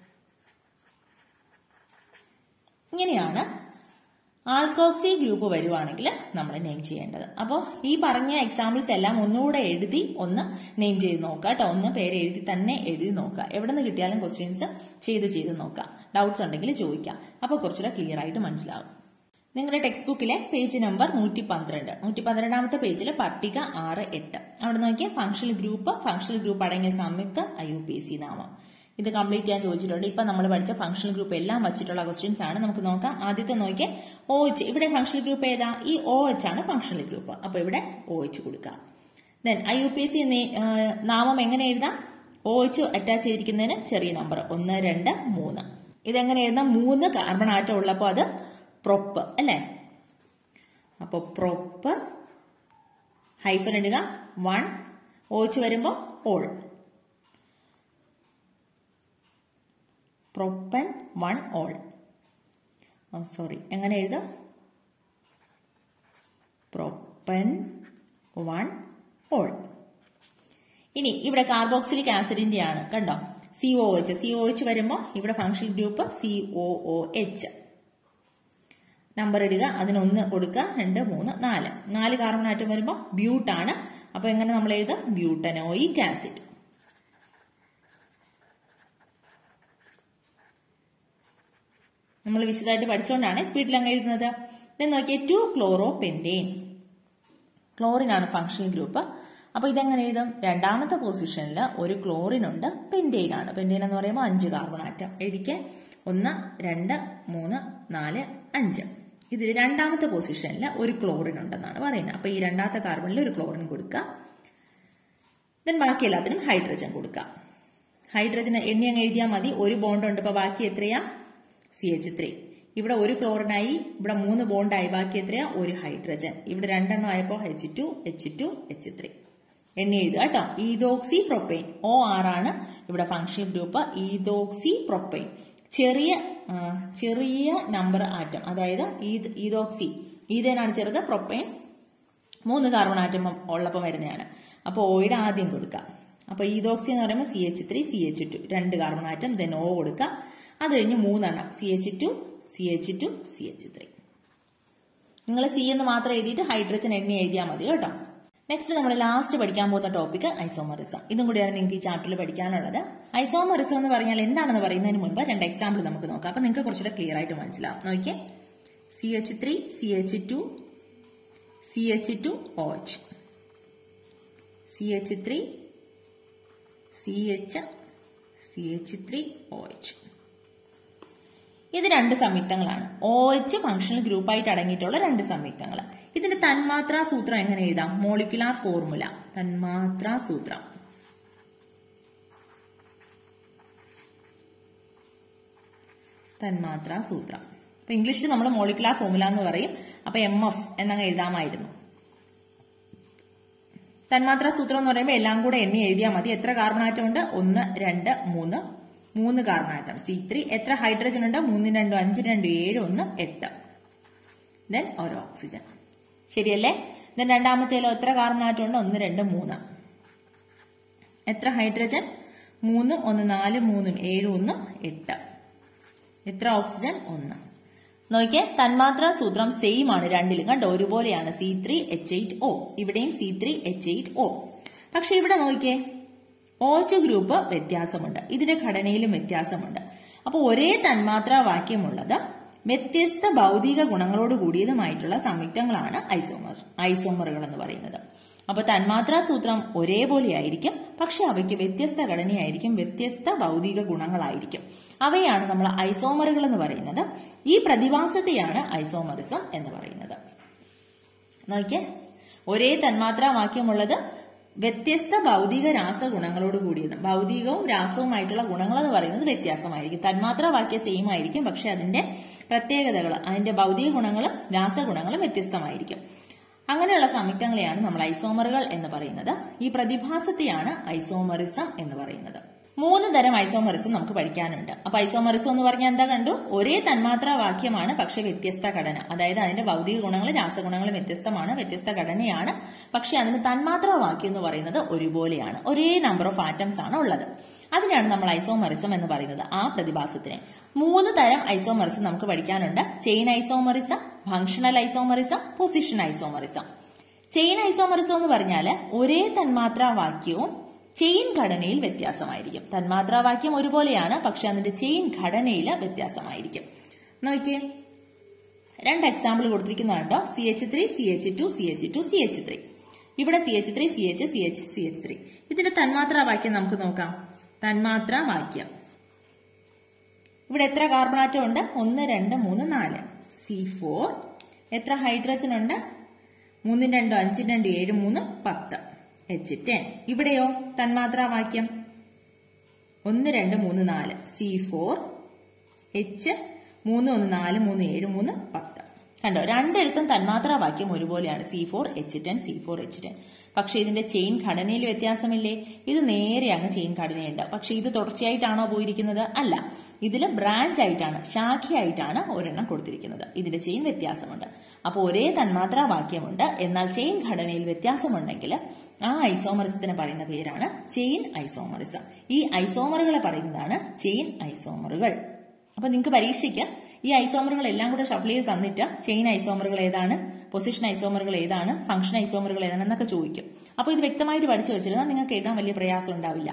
ഇങ്ങനെയാണ് ആൽക്കോക്സി ഗ്രൂപ്പ് വരുവാണെങ്കിൽ നമ്മൾ നെയിം ചെയ്യേണ്ടത് അപ്പോൾ ഈ പറഞ്ഞ എക്സാമ്പിൾസ് എല്ലാം ഒന്നുകൂടെ എഴുതി ഒന്ന് നെയിം ചെയ്ത് നോക്കുക കേട്ടോ ഒന്ന് പേര് എഴുതി തന്നെ എഴുതി നോക്കുക എവിടെ നിന്ന് കിട്ടിയാലും ക്വസ്റ്റ്യൻസ് ചെയ്ത് ചെയ്ത് നോക്കുക ഡൗട്ട്സ് ഉണ്ടെങ്കിൽ ചോദിക്കാം അപ്പോൾ കുറച്ചുകൂടെ ക്ലിയർ ആയിട്ട് മനസ്സിലാവും നിങ്ങളുടെ ടെക്സ്റ്റ് ബുക്കിലെ പേജ് നമ്പർ നൂറ്റി പന്ത്രണ്ട് നൂറ്റി പന്ത്രണ്ടാമത്തെ പേജിൽ പട്ടിക ആറ് എട്ട് അവിടെ നോക്കിയാൽ ഫംഗ്ഷണൽ ഗ്രൂപ്പ് ഫംഗ്ഷണൽ ഗ്രൂപ്പ് അടങ്ങിയ സംയുക്തം ഐ യു പി സി നാമം ഇത് കംപ്ലീറ്റ് ചെയ്യാൻ ചോദിച്ചിട്ടുണ്ട് ഇപ്പൊ നമ്മൾ പഠിച്ച ഫംഗ്ഷണൽ ഗ്രൂപ്പ് എല്ലാം വച്ചിട്ടുള്ള ക്വസ്റ്റ്യൻസ് ആണ് നമുക്ക് നോക്കാം ആദ്യത്തെ നോക്കിയാൽ ഒ എച്ച് ഇവിടെ ഫംഗ്ഷണൽ ഗ്രൂപ്പ് ഏതാ ഈ ഒ എച്ച് ആണ് ഫംഗ്ഷണൽ ഗ്രൂപ്പ് അപ്പൊ ഇവിടെ ഒ എച്ച് കൊടുക്കാം then I U P C നാമം എങ്ങനെ എഴുതാം ഒ എച്ച് അറ്റാച്ച് ചെയ്തിരിക്കുന്നതിന് ചെറിയ നമ്പർ ഒന്ന് രണ്ട് മൂന്ന് ഇതെങ്ങനെ എഴുതാം മൂന്ന് കാർബൺ ആറ്റം ഉള്ളപ്പോൾ അത് പ്രൊപ്പ് അല്ലേ അപ്പോൾ പ്രൊപ്പ് ഹൈഫൻ ഇടുക വൺ ഓച്ച് വരുമ്പോൾ ol propan one ol sorry എങ്ങനെ എഴുതാം പ്രൊപ്പൻ വൺ ഓൾ ഇനി ഇവിടെ കാർബോക്സിലിക് ആസിഡിന്റെ ആണ് കണ്ടോ C O H C O H വരുമ്പോൾ ഇവിടെ function group C O O H number ഇടുക അതിനൊന്ന് കൊടുക്കുക രണ്ട് മൂന്ന് നാല് നാല് കാർബൺ ആറ്റം വരുമ്പോൾ ബ്യൂട്ടാണ് അപ്പൊ എങ്ങനെ നമ്മൾ എഴുതാം ബ്യൂട്ടനോയിക് ആസിഡ് നമ്മൾ വിശദമായിട്ട് പഠിച്ചുകൊണ്ടാണ് സ്പീഡിൽ അങ്ങ് എഴുതുന്നത് നോക്കിയേ ടു ക്ലോറോ പെൻറ്റേൻ ക്ലോറിൻ ആണ് ഫംഗ്ഷണൽ ഗ്രൂപ്പ് അപ്പൊ ഇതെങ്ങനെ എഴുതും രണ്ടാമത്തെ പൊസിഷനിൽ ഒരു ക്ലോറിൻ ഉണ്ട് പെന്റെയിൻ ആണ് പെന്റെയിൻ എന്ന് പറയുമ്പോൾ അഞ്ച് കാർബൺ ആറ്റം എഴുതിക്കെ ഒന്ന് രണ്ട് മൂന്ന് നാല് അഞ്ച് ഇതിൽ രണ്ടാമത്തെ പൊസിഷനിൽ ഒരു ക്ലോറിൻ ഉണ്ടെന്നാണ് പറയുന്നത് അപ്പൊ ഈ രണ്ടാമത്തെ കാർബണിൽ ഒരു ക്ലോറിൻ കൊടുക്കുക ദെൻ ബാക്കി എല്ലാത്തിനും ഹൈഡ്രജൻ കൊടുക്കാം ഹൈഡ്രജൻ എണ്ണി അങ്ങ് എഴുതിയാൽ മതി ഒരു ബോണ്ട് ഉണ്ട് ഇപ്പൊ ബാക്കി എത്രയാ സി എച്ച് ത്രീ ഇവിടെ ഒരു ക്ലോറിനായി ഇവിടെ മൂന്ന് ബോണ്ടായി ബാക്കി എത്രയാ ഒരു ഹൈഡ്രജൻ ഇവിടെ രണ്ടെണ്ണം ആയപ്പോൾ H two H two H three എണ്ണി എഴുതുക കേട്ടോ ഈതോക്സി പ്രൊപ്പൈൻ ഒ ആർ ആണ് ഇവിടെ ഫംഗ്ഷണൽ ഗ്രൂപ്പ് ഈതോക്സി പ്രൊപ്പൈൻ ചെറിയ ആ, ചെറിയ നമ്പർ ആറ്റം അതായത് ഈത് ഈതോക്സി ഈതേനാണ് ചെറുത് പ്രൊപ്പൈൻ മൂന്ന് കാർബൺ ആറ്റം ഉള്ളപ്പോൾ വരുന്നതാണ് അപ്പോൾ ഓയുടെ ആദ്യം കൊടുക്കാം അപ്പോൾ ഈതോക്സി എന്ന് പറയുമ്പോൾ C H three C H two രണ്ട് കാർബൺ ആറ്റം ദെൻ ഓ കൊടുക്കുക അത് കഴിഞ്ഞ് മൂന്നെണ്ണം C H two C H two C H three നിങ്ങൾ സി എന്ന് മാത്രം എഴുതിയിട്ട് ഹൈഡ്രജൻ എണ്ണി എഴുതിയാൽ മതി കേട്ടോ നെക്സ്റ്റ് നമ്മൾ ലാസ്റ്റ് പഠിക്കാൻ പോകുന്ന ടോപ്പിക് ഐസോമറിസം ഇതും കൂടിയാണ് നിങ്ങൾക്ക് ഈ ചാപ്റ്ററിൽ പഠിക്കാനുള്ളത് ഐസോമറിസം എന്ന് പറഞ്ഞാൽ എന്താണെന്ന് പറയുന്നതിന് മുൻപ് രണ്ട് എക്സാമ്പിൾ നമുക്ക് നോക്കാം അപ്പൊ നിങ്ങൾക്ക് കുറച്ചുകൂടെ ക്ലിയർ ആയിട്ട് മനസ്സിലാവും നോക്കിയേ C H three C H two C H two O H C H three C H C H three O H ഇത് രണ്ട് സംയുക്തങ്ങളാണ് ഒ എച്ച് ഫംഗ്ഷണൽ ഗ്രൂപ്പായിട്ട് അടങ്ങിയിട്ടുള്ള രണ്ട് സംയുക്തങ്ങൾ ഇതിന്റെ തന്മാത്രാ സൂത്രം എങ്ങനെ എഴുതാം മോളിക്കുലാർ ഫോർമുല തന്മാത്രാ സൂത്രം തന്മാത്രാ സൂത്രം അപ്പൊ ഇംഗ്ലീഷിൽ നമ്മൾ മോളിക്കുലാർ ഫോർമുല എന്ന് പറയും അപ്പൊ എം എഫ് എന്നങ്ങ് എഴുതാമായിരുന്നു തന്മാത്രാ സൂത്രം എന്ന് പറയുമ്പോൾ എല്ലാം കൂടെ എണ്ണി എഴുതിയാൽ മതി എത്ര കാർബൺ ആറ്റം ഉണ്ട് ഒന്ന് രണ്ട് മൂന്ന് മൂന്ന് കാർബൺ ആറ്റം സി ത്രീ എത്ര ഹൈഡ്രജൻ ഉണ്ട് മൂന്ന് രണ്ടും അഞ്ച് രണ്ട് ഏഴ് ഒന്ന് എട്ട് ദെൻ ഒരു ഓക്സിജൻ ശരിയല്ലേ ദെൻ രണ്ടാമത്തേലോ എത്ര കാർബൺ ആറ്റം ഉണ്ട് ഒന്ന് രണ്ട് മൂന്ന് എത്ര ഹൈഡ്രജൻ മൂന്നും ഒന്ന് നാല് മൂന്നും ഏഴ് ഒന്നും എട്ട് എത്ര ഓക്സിജൻ ഒന്ന് നോക്കിയേ തന്മാത്രാ സൂത്രം സെയിം ആണ് രണ്ടിലും കണ്ടോ ഒരുപോലെയാണ് C three H eight O ഇവിടെയും C three H eight O പക്ഷെ ഇവിടെ നോക്കിയേ ഓച്ച് ഗ്രൂപ്പ് വ്യത്യാസമുണ്ട് ഇതിന്റെ ഘടനയിലും വ്യത്യാസമുണ്ട് അപ്പോൾ ഒരേ തന്മാത്രാ വാക്യമുള്ളത് വ്യത്യസ്ത ഭൗതിക ഗുണങ്ങളോട് കൂടിയതുമായിട്ടുള്ള സംയുക്തങ്ങളാണ് ഐസോമർ ഐസോമറുകൾ എന്ന് പറയുന്നത് അപ്പൊ തന്മാത്രാ സൂത്രം ഒരേപോലെ ആയിരിക്കും പക്ഷെ അവയ്ക്ക് വ്യത്യസ്ത ഘടനയായിരിക്കും വ്യത്യസ്ത ഭൗതിക ഗുണങ്ങളായിരിക്കും അവയാണ് നമ്മൾ ഐസോമറുകൾ എന്ന് പറയുന്നത് ഈ പ്രതിഭാസത്തെയാണ് ഐസോമറിസം എന്ന് പറയുന്നത് നോക്കിയേ ഒരേ തന്മാത്രാ വാക്യമുള്ളത് വ്യത്യസ്ത ഭൗതിക രാസഗുണങ്ങളോട് കൂടിയത് ഭൗതികവും രാസവുമായിട്ടുള്ള ഗുണങ്ങൾ എന്ന് പറയുന്നത് വ്യത്യാസമായിരിക്കും തന്മാത്രാ വാക്യ സെയിം ആയിരിക്കും പക്ഷെ അതിന്റെ പ്രത്യേകതകൾ അതിന്റെ ഭൗതിക ഗുണങ്ങളും രാസഗുണങ്ങളും വ്യത്യസ്തമായിരിക്കും അങ്ങനെയുള്ള സംയുക്തങ്ങളെയാണ് നമ്മൾ ഐസോമറുകൾ എന്ന് പറയുന്നത് ഈ പ്രതിഭാസത്തെയാണ് ഐസോമറിസം എന്ന് പറയുന്നത് മൂന്ന് തരം ഐസോമറിസം നമുക്ക് പഠിക്കാനുണ്ട് അപ്പൊ ഐസോമറിസം എന്ന് പറഞ്ഞാൽ എന്താ കണ്ടു ഒരേ തന്മാത്രാ വാക്യമാണ് പക്ഷെ വ്യത്യസ്ത ഘടന അതായത് അതിന്റെ ഭൗതിക ഗുണങ്ങളും രാസഗുണങ്ങളും വ്യത്യസ്തമാണ് വ്യത്യസ്ത ഘടനയാണ് പക്ഷെ അതിന് തന്മാത്രാ വാക്യം എന്ന് പറയുന്നത് ഒരുപോലെയാണ് ഒരേ നമ്പർ ഓഫ് ആറ്റംസ് ആണ് ഉള്ളത് അതിനാണ് നമ്മൾ ഐസോമറിസം എന്ന് പറയുന്നത് ആ പ്രതിഭാസത്തിനെ മൂന്ന് തരം ഐസോമറിസം നമുക്ക് പഠിക്കാനുണ്ട് chain isomerism functional isomerism position isomerism chain isomerism എന്ന് പറഞ്ഞാൽ ഒരേ തന്മാത്രാ വാക്യവും ചെയിൻ ഘടനയിൽ വ്യത്യാസമായിരിക്കും തന്മാത്രാ വാക്യം ഒരുപോലെയാണ് പക്ഷെ അതിന്റെ ചെയിൻ ഘടനയിൽ വ്യത്യാസമായിരിക്കും നോക്കിയേ രണ്ട് എക്സാമ്പിൾ കൊടുത്തിരിക്കുന്നുണ്ടോ C H three C H two C H two C H three ഇവിടെ C H three C H C H C H three ഇതിന്റെ തന്മാത്രാ വാക്യം നമുക്ക് നോക്കാം തന്മാത്രാ വാക്യം ഇവിടെ എത്ര കാർബൺ ആറ്റം ഉണ്ട് ഒന്ന് രണ്ട് മൂന്ന് നാല് സി ഫോർ എത്ര ഹൈഡ്രജൻ ഉണ്ട് മൂന്നും രണ്ടും അഞ്ചും രണ്ട് ഏഴ് മൂന്ന് പത്ത് എച്ച് ടെൻ ഇവിടെയോ തന്മാത്രാ വാക്യം ഒന്ന് രണ്ട് മൂന്ന് നാല് സി ഫോർ എച്ച് മൂന്ന് ഒന്ന് നാല് മൂന്ന് ഏഴ് മൂന്ന് പത്ത് കണ്ടോ രണ്ടിടത്തും തന്മാത്രാ വാക്യം ഒരുപോലെയാണ് C four H ten C four H ten പക്ഷെ ഇതിന്റെ ചെയിൻ ഘടനയിൽ വ്യത്യാസമില്ലേ ഇത് നേരെ അങ്ങ് ചെയിൻ ഘടനയുണ്ട് പക്ഷെ ഇത് തുടർച്ചയായിട്ടാണോ പോയിരിക്കുന്നത് അല്ല ഇതിൽ ബ്രാഞ്ച് ആയിട്ടാണ് ശാഖയായിട്ടാണ് ഒരെണ്ണം കൊടുത്തിരിക്കുന്നത് ഇതിന്റെ ചെയിൻ വ്യത്യാസമുണ്ട് അപ്പോൾ ഒരേ തന്മാത്രാ വാക്യമുണ്ട് എന്നാൽ ചെയിൻ ഘടനയിൽ വ്യത്യാസമുണ്ടെങ്കിൽ ആ ഐസോമറിസത്തിന് പറയുന്ന പേരാണ് ചെയിൻ ഐസോമറിസം ഈ ഐസോമറുകളെ പറയുന്നതാണ് ചെയിൻ ഐസോമറുകൾ അപ്പൊ നിങ്ങൾക്ക് പരീക്ഷയ്ക്ക് ഈ ഐസോമറുകൾ എല്ലാം കൂടെ ഷഫിൾ ചെയ്ത് തന്നിട്ട് ചെയിൻ ഐസോമറുകൾ ഏതാണ് പൊസിഷൻ ഐസോമറുകൾ ഏതാണ് ഫംഗ്ഷൻ ഐസോമറുകൾ ഏതാണ് എന്നൊക്കെ ചോദിക്കും അപ്പോൾ ഇത് വ്യക്തമായിട്ട് പഠിച്ചു വെച്ചിരുന്നാൽ നിങ്ങൾക്ക് എഴുതാൻ വലിയ പ്രയാസം ഉണ്ടാവില്ല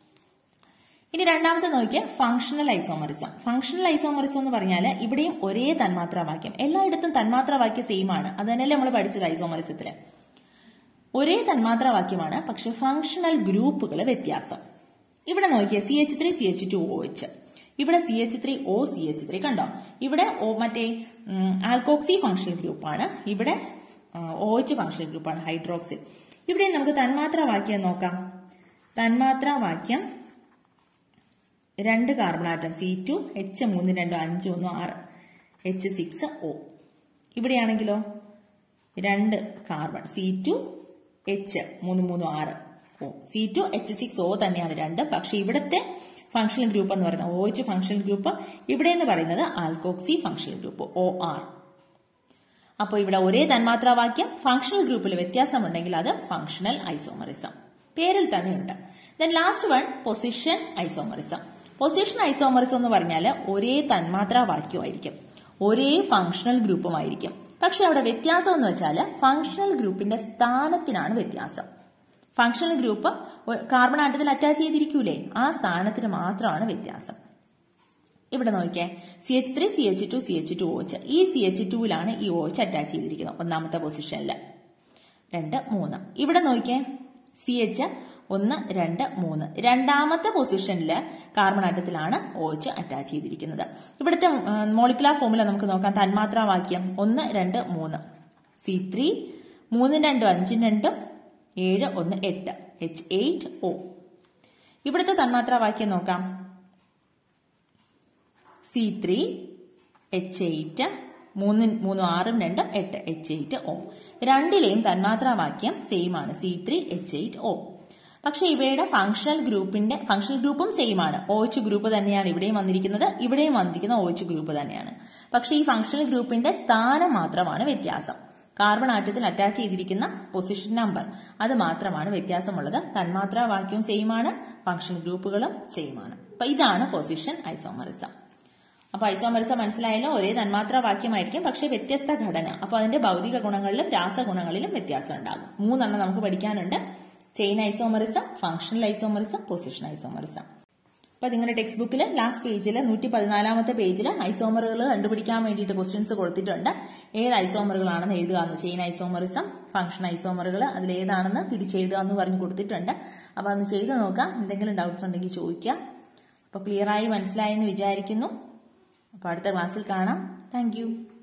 ഇനി രണ്ടാമത്തെ നോക്കിയ ഫംഗ്ഷണൽ ഐസോമറിസം ഫംഗ്ഷണൽ ഐസോമറിസം എന്ന് പറഞ്ഞാൽ ഇവിടെയും ഒരേ തന്മാത്രാ വാക്യം എല്ലായിടത്തും തന്മാത്രാ വാക്യം സെയിം ആണ് അത് തന്നെയല്ലേ നമ്മൾ പഠിച്ചത് ഐസോമറിസത്തില് ഒരേ തന്മാത്രാ വാക്യമാണ് പക്ഷെ ഫങ്ഷണൽ ഗ്രൂപ്പുകൾ വ്യത്യാസം ഇവിടെ നോക്കിയേ C H three C H two O H ഇവിടെ C H three O C H three കണ്ടോ ഇവിടെ ഓ മറ്റേ ആൽക്കോക്സി ഫങ്ഷണൽ ഗ്രൂപ്പാണ് ഇവിടെ ഒ എച്ച് ഫങ്ഷണൽ ഗ്രൂപ്പാണ് ഹൈഡ്രോക്സിൽ ഇവിടെ നമുക്ക് തന്മാത്രാ വാക്യം നോക്കാം തന്മാത്രാ വാക്യം രണ്ട് carbon atom C two H മൂന്ന് രണ്ട് അഞ്ച് ഒന്ന് ആറ് എച്ച് സിക്സ് ഒ ഇവിടെയാണെങ്കിലോ രണ്ട് കാർബൺ സി ടു എച്ച് മൂന്ന് മൂന്ന് ആറ് O C two H six O തന്നെയാണ് രണ്ട് പക്ഷെ ഇവിടുത്തെ ഫങ്ഷണൽ ഗ്രൂപ്പ് എന്ന് പറയുന്നത് ഒ എച്ച് ഫങ്ഷണൽ ഗ്രൂപ്പ് ഇവിടെ എന്ന് പറയുന്നത് alkoxy functional group O R അപ്പോൾ ഇവിടെ ഒരേ തന്മാത്രാവാക്യം ഫങ്ഷണൽ ഗ്രൂപ്പിൽ വ്യത്യാസമുണ്ടെങ്കിൽ അത് ഫങ്ഷണൽ ഐസോമറിസം പേരിൽ തന്നെയുണ്ട് then last one position isomerism position isomerism എന്ന് പറഞ്ഞാൽ ഒരേ തന്മാത്രാവാക്യമായിരിക്കും ഒരേ ഫങ്ഷണൽ ഗ്രൂപ്പുമായിരിക്കും പക്ഷെ അവിടെ വ്യത്യാസം എന്ന് വെച്ചാൽ ഫങ്ഷണൽ ഗ്രൂപ്പിന്റെ സ്ഥാനത്തിനാണ് വ്യത്യാസം ഫങ്ഷണൽ ഗ്രൂപ്പ് കാർബൺ ആറ്റത്തിൽ അറ്റാച്ച് ചെയ്തിരിക്കൂലേ ആ സ്ഥാനത്തിന് മാത്രമാണ് വ്യത്യാസം ഇവിടെ നോക്കിയേ C H three C H two C H two O H ഈ സി എച്ച് ടുവിലാണ് ഈ ഓച്ച് അറ്റാച്ച് ചെയ്തിരിക്കുന്നത് ഒന്നാമത്തെ പൊസിഷനിൽ രണ്ട് മൂന്ന് ഇവിടെ നോക്കിയേ സി എച്ച് ഒന്ന് രണ്ട് മൂന്ന് രണ്ടാമത്തെ പൊസിഷനിൽ കാർബൺ ആറ്റത്തിലാണ് ഓച്ച് അറ്റാച്ച് ചെയ്തിരിക്കുന്നത് ഇവിടുത്തെ മോളിക്കുലാർ ഫോമുല നമുക്ക് നോക്കാം തന്മാത്രാവാക്യം ഒന്ന് രണ്ട് മൂന്ന് സി ത്രീ മൂന്നും രണ്ടും അഞ്ചും രണ്ടും ഏഴ് ഒന്ന് എട്ട് എച്ച് എയ്റ്റ് ഒ ഇവിടുത്തെ തന്മാത്രാവാക്യം നോക്കാം സി ത്രീ എച്ച് എയ്റ്റ് മൂന്ന് മൂന്നും ആറും രണ്ടും എട്ട് എച്ച് എയ്റ്റ് ഒ രണ്ടിലെയും തന്മാത്രാവാക്യം സെയിം ആണ് C three H eight O പക്ഷെ ഇവയുടെ ഫങ്ഷണൽ ഗ്രൂപ്പിന്റെ ഫങ്ഷണൽ ഗ്രൂപ്പും സെയിം ആണ് ഒ എച്ച് ഗ്രൂപ്പ് തന്നെയാണ് ഇവിടെയും വന്നിരിക്കുന്നത് ഇവിടെയും വന്നിരിക്കുന്ന ഒ എച്ച് ഗ്രൂപ്പ് തന്നെയാണ് പക്ഷെ ഈ ഫങ്ഷണൽ ഗ്രൂപ്പിന്റെ സ്ഥാനം മാത്രമാണ് വ്യത്യാസം കാർബൺ ആറ്റത്തിൽ അറ്റാച്ച് ചെയ്തിരിക്കുന്ന പൊസിഷൻ നമ്പർ അത് മാത്രമാണ് വ്യത്യാസമുള്ളത് തന്മാത്രാ വാക്യവും സെയിം ആണ് ഫങ്ഷണൽ ഗ്രൂപ്പുകളും സെയിം ആണ് അപ്പൊ ഇതാണ് പൊസിഷൻ ഐസോമറിസം അപ്പൊ ഐസോമറിസം മനസ്സിലായല്ലോ ഒരേ തന്മാത്രാ വാക്യമായിരിക്കും പക്ഷെ വ്യത്യസ്ത ഘടന അപ്പൊ അതിന്റെ ഭൗതിക ഗുണങ്ങളിലും രാസഗുണങ്ങളിലും വ്യത്യാസം ഉണ്ടാകും മൂന്നെണ്ണം നമുക്ക് പഠിക്കാനുണ്ട് chain isomerism functional isomerism position isomerism അപ്പൊ നിങ്ങളുടെ ടെക്സ്റ്റ് ബുക്കിൽ ലാസ്റ്റ് പേജിൽ നൂറ്റി പതിനാലാമത്തെ പേജിൽ ഐസോമറുകൾ കണ്ടുപിടിക്കാൻ വേണ്ടിയിട്ട് ക്വസ്റ്റ്യൻസ് കൊടുത്തിട്ടുണ്ട് ഏത് ഐസോമറുകളാണെന്ന് എഴുതുക എന്ന് ചെയിൻ ഐസോമറിസം ഫംഗ്ഷൻ ഐസോമറുകൾ അതിൽ ഏതാണെന്ന് തിരിച്ചെഴുതുക എന്ന് പറഞ്ഞ് കൊടുത്തിട്ടുണ്ട് അപ്പൊ അന്ന് ചെയ്ത് നോക്കാം എന്തെങ്കിലും ഡൗട്ട്സ് ഉണ്ടെങ്കിൽ ചോദിക്കാം അപ്പൊ ക്ലിയർ ആയി മനസ്സിലായെന്ന് വിചാരിക്കുന്നു അപ്പൊ അടുത്ത ക്ലാസ്സിൽ കാണാം താങ്ക്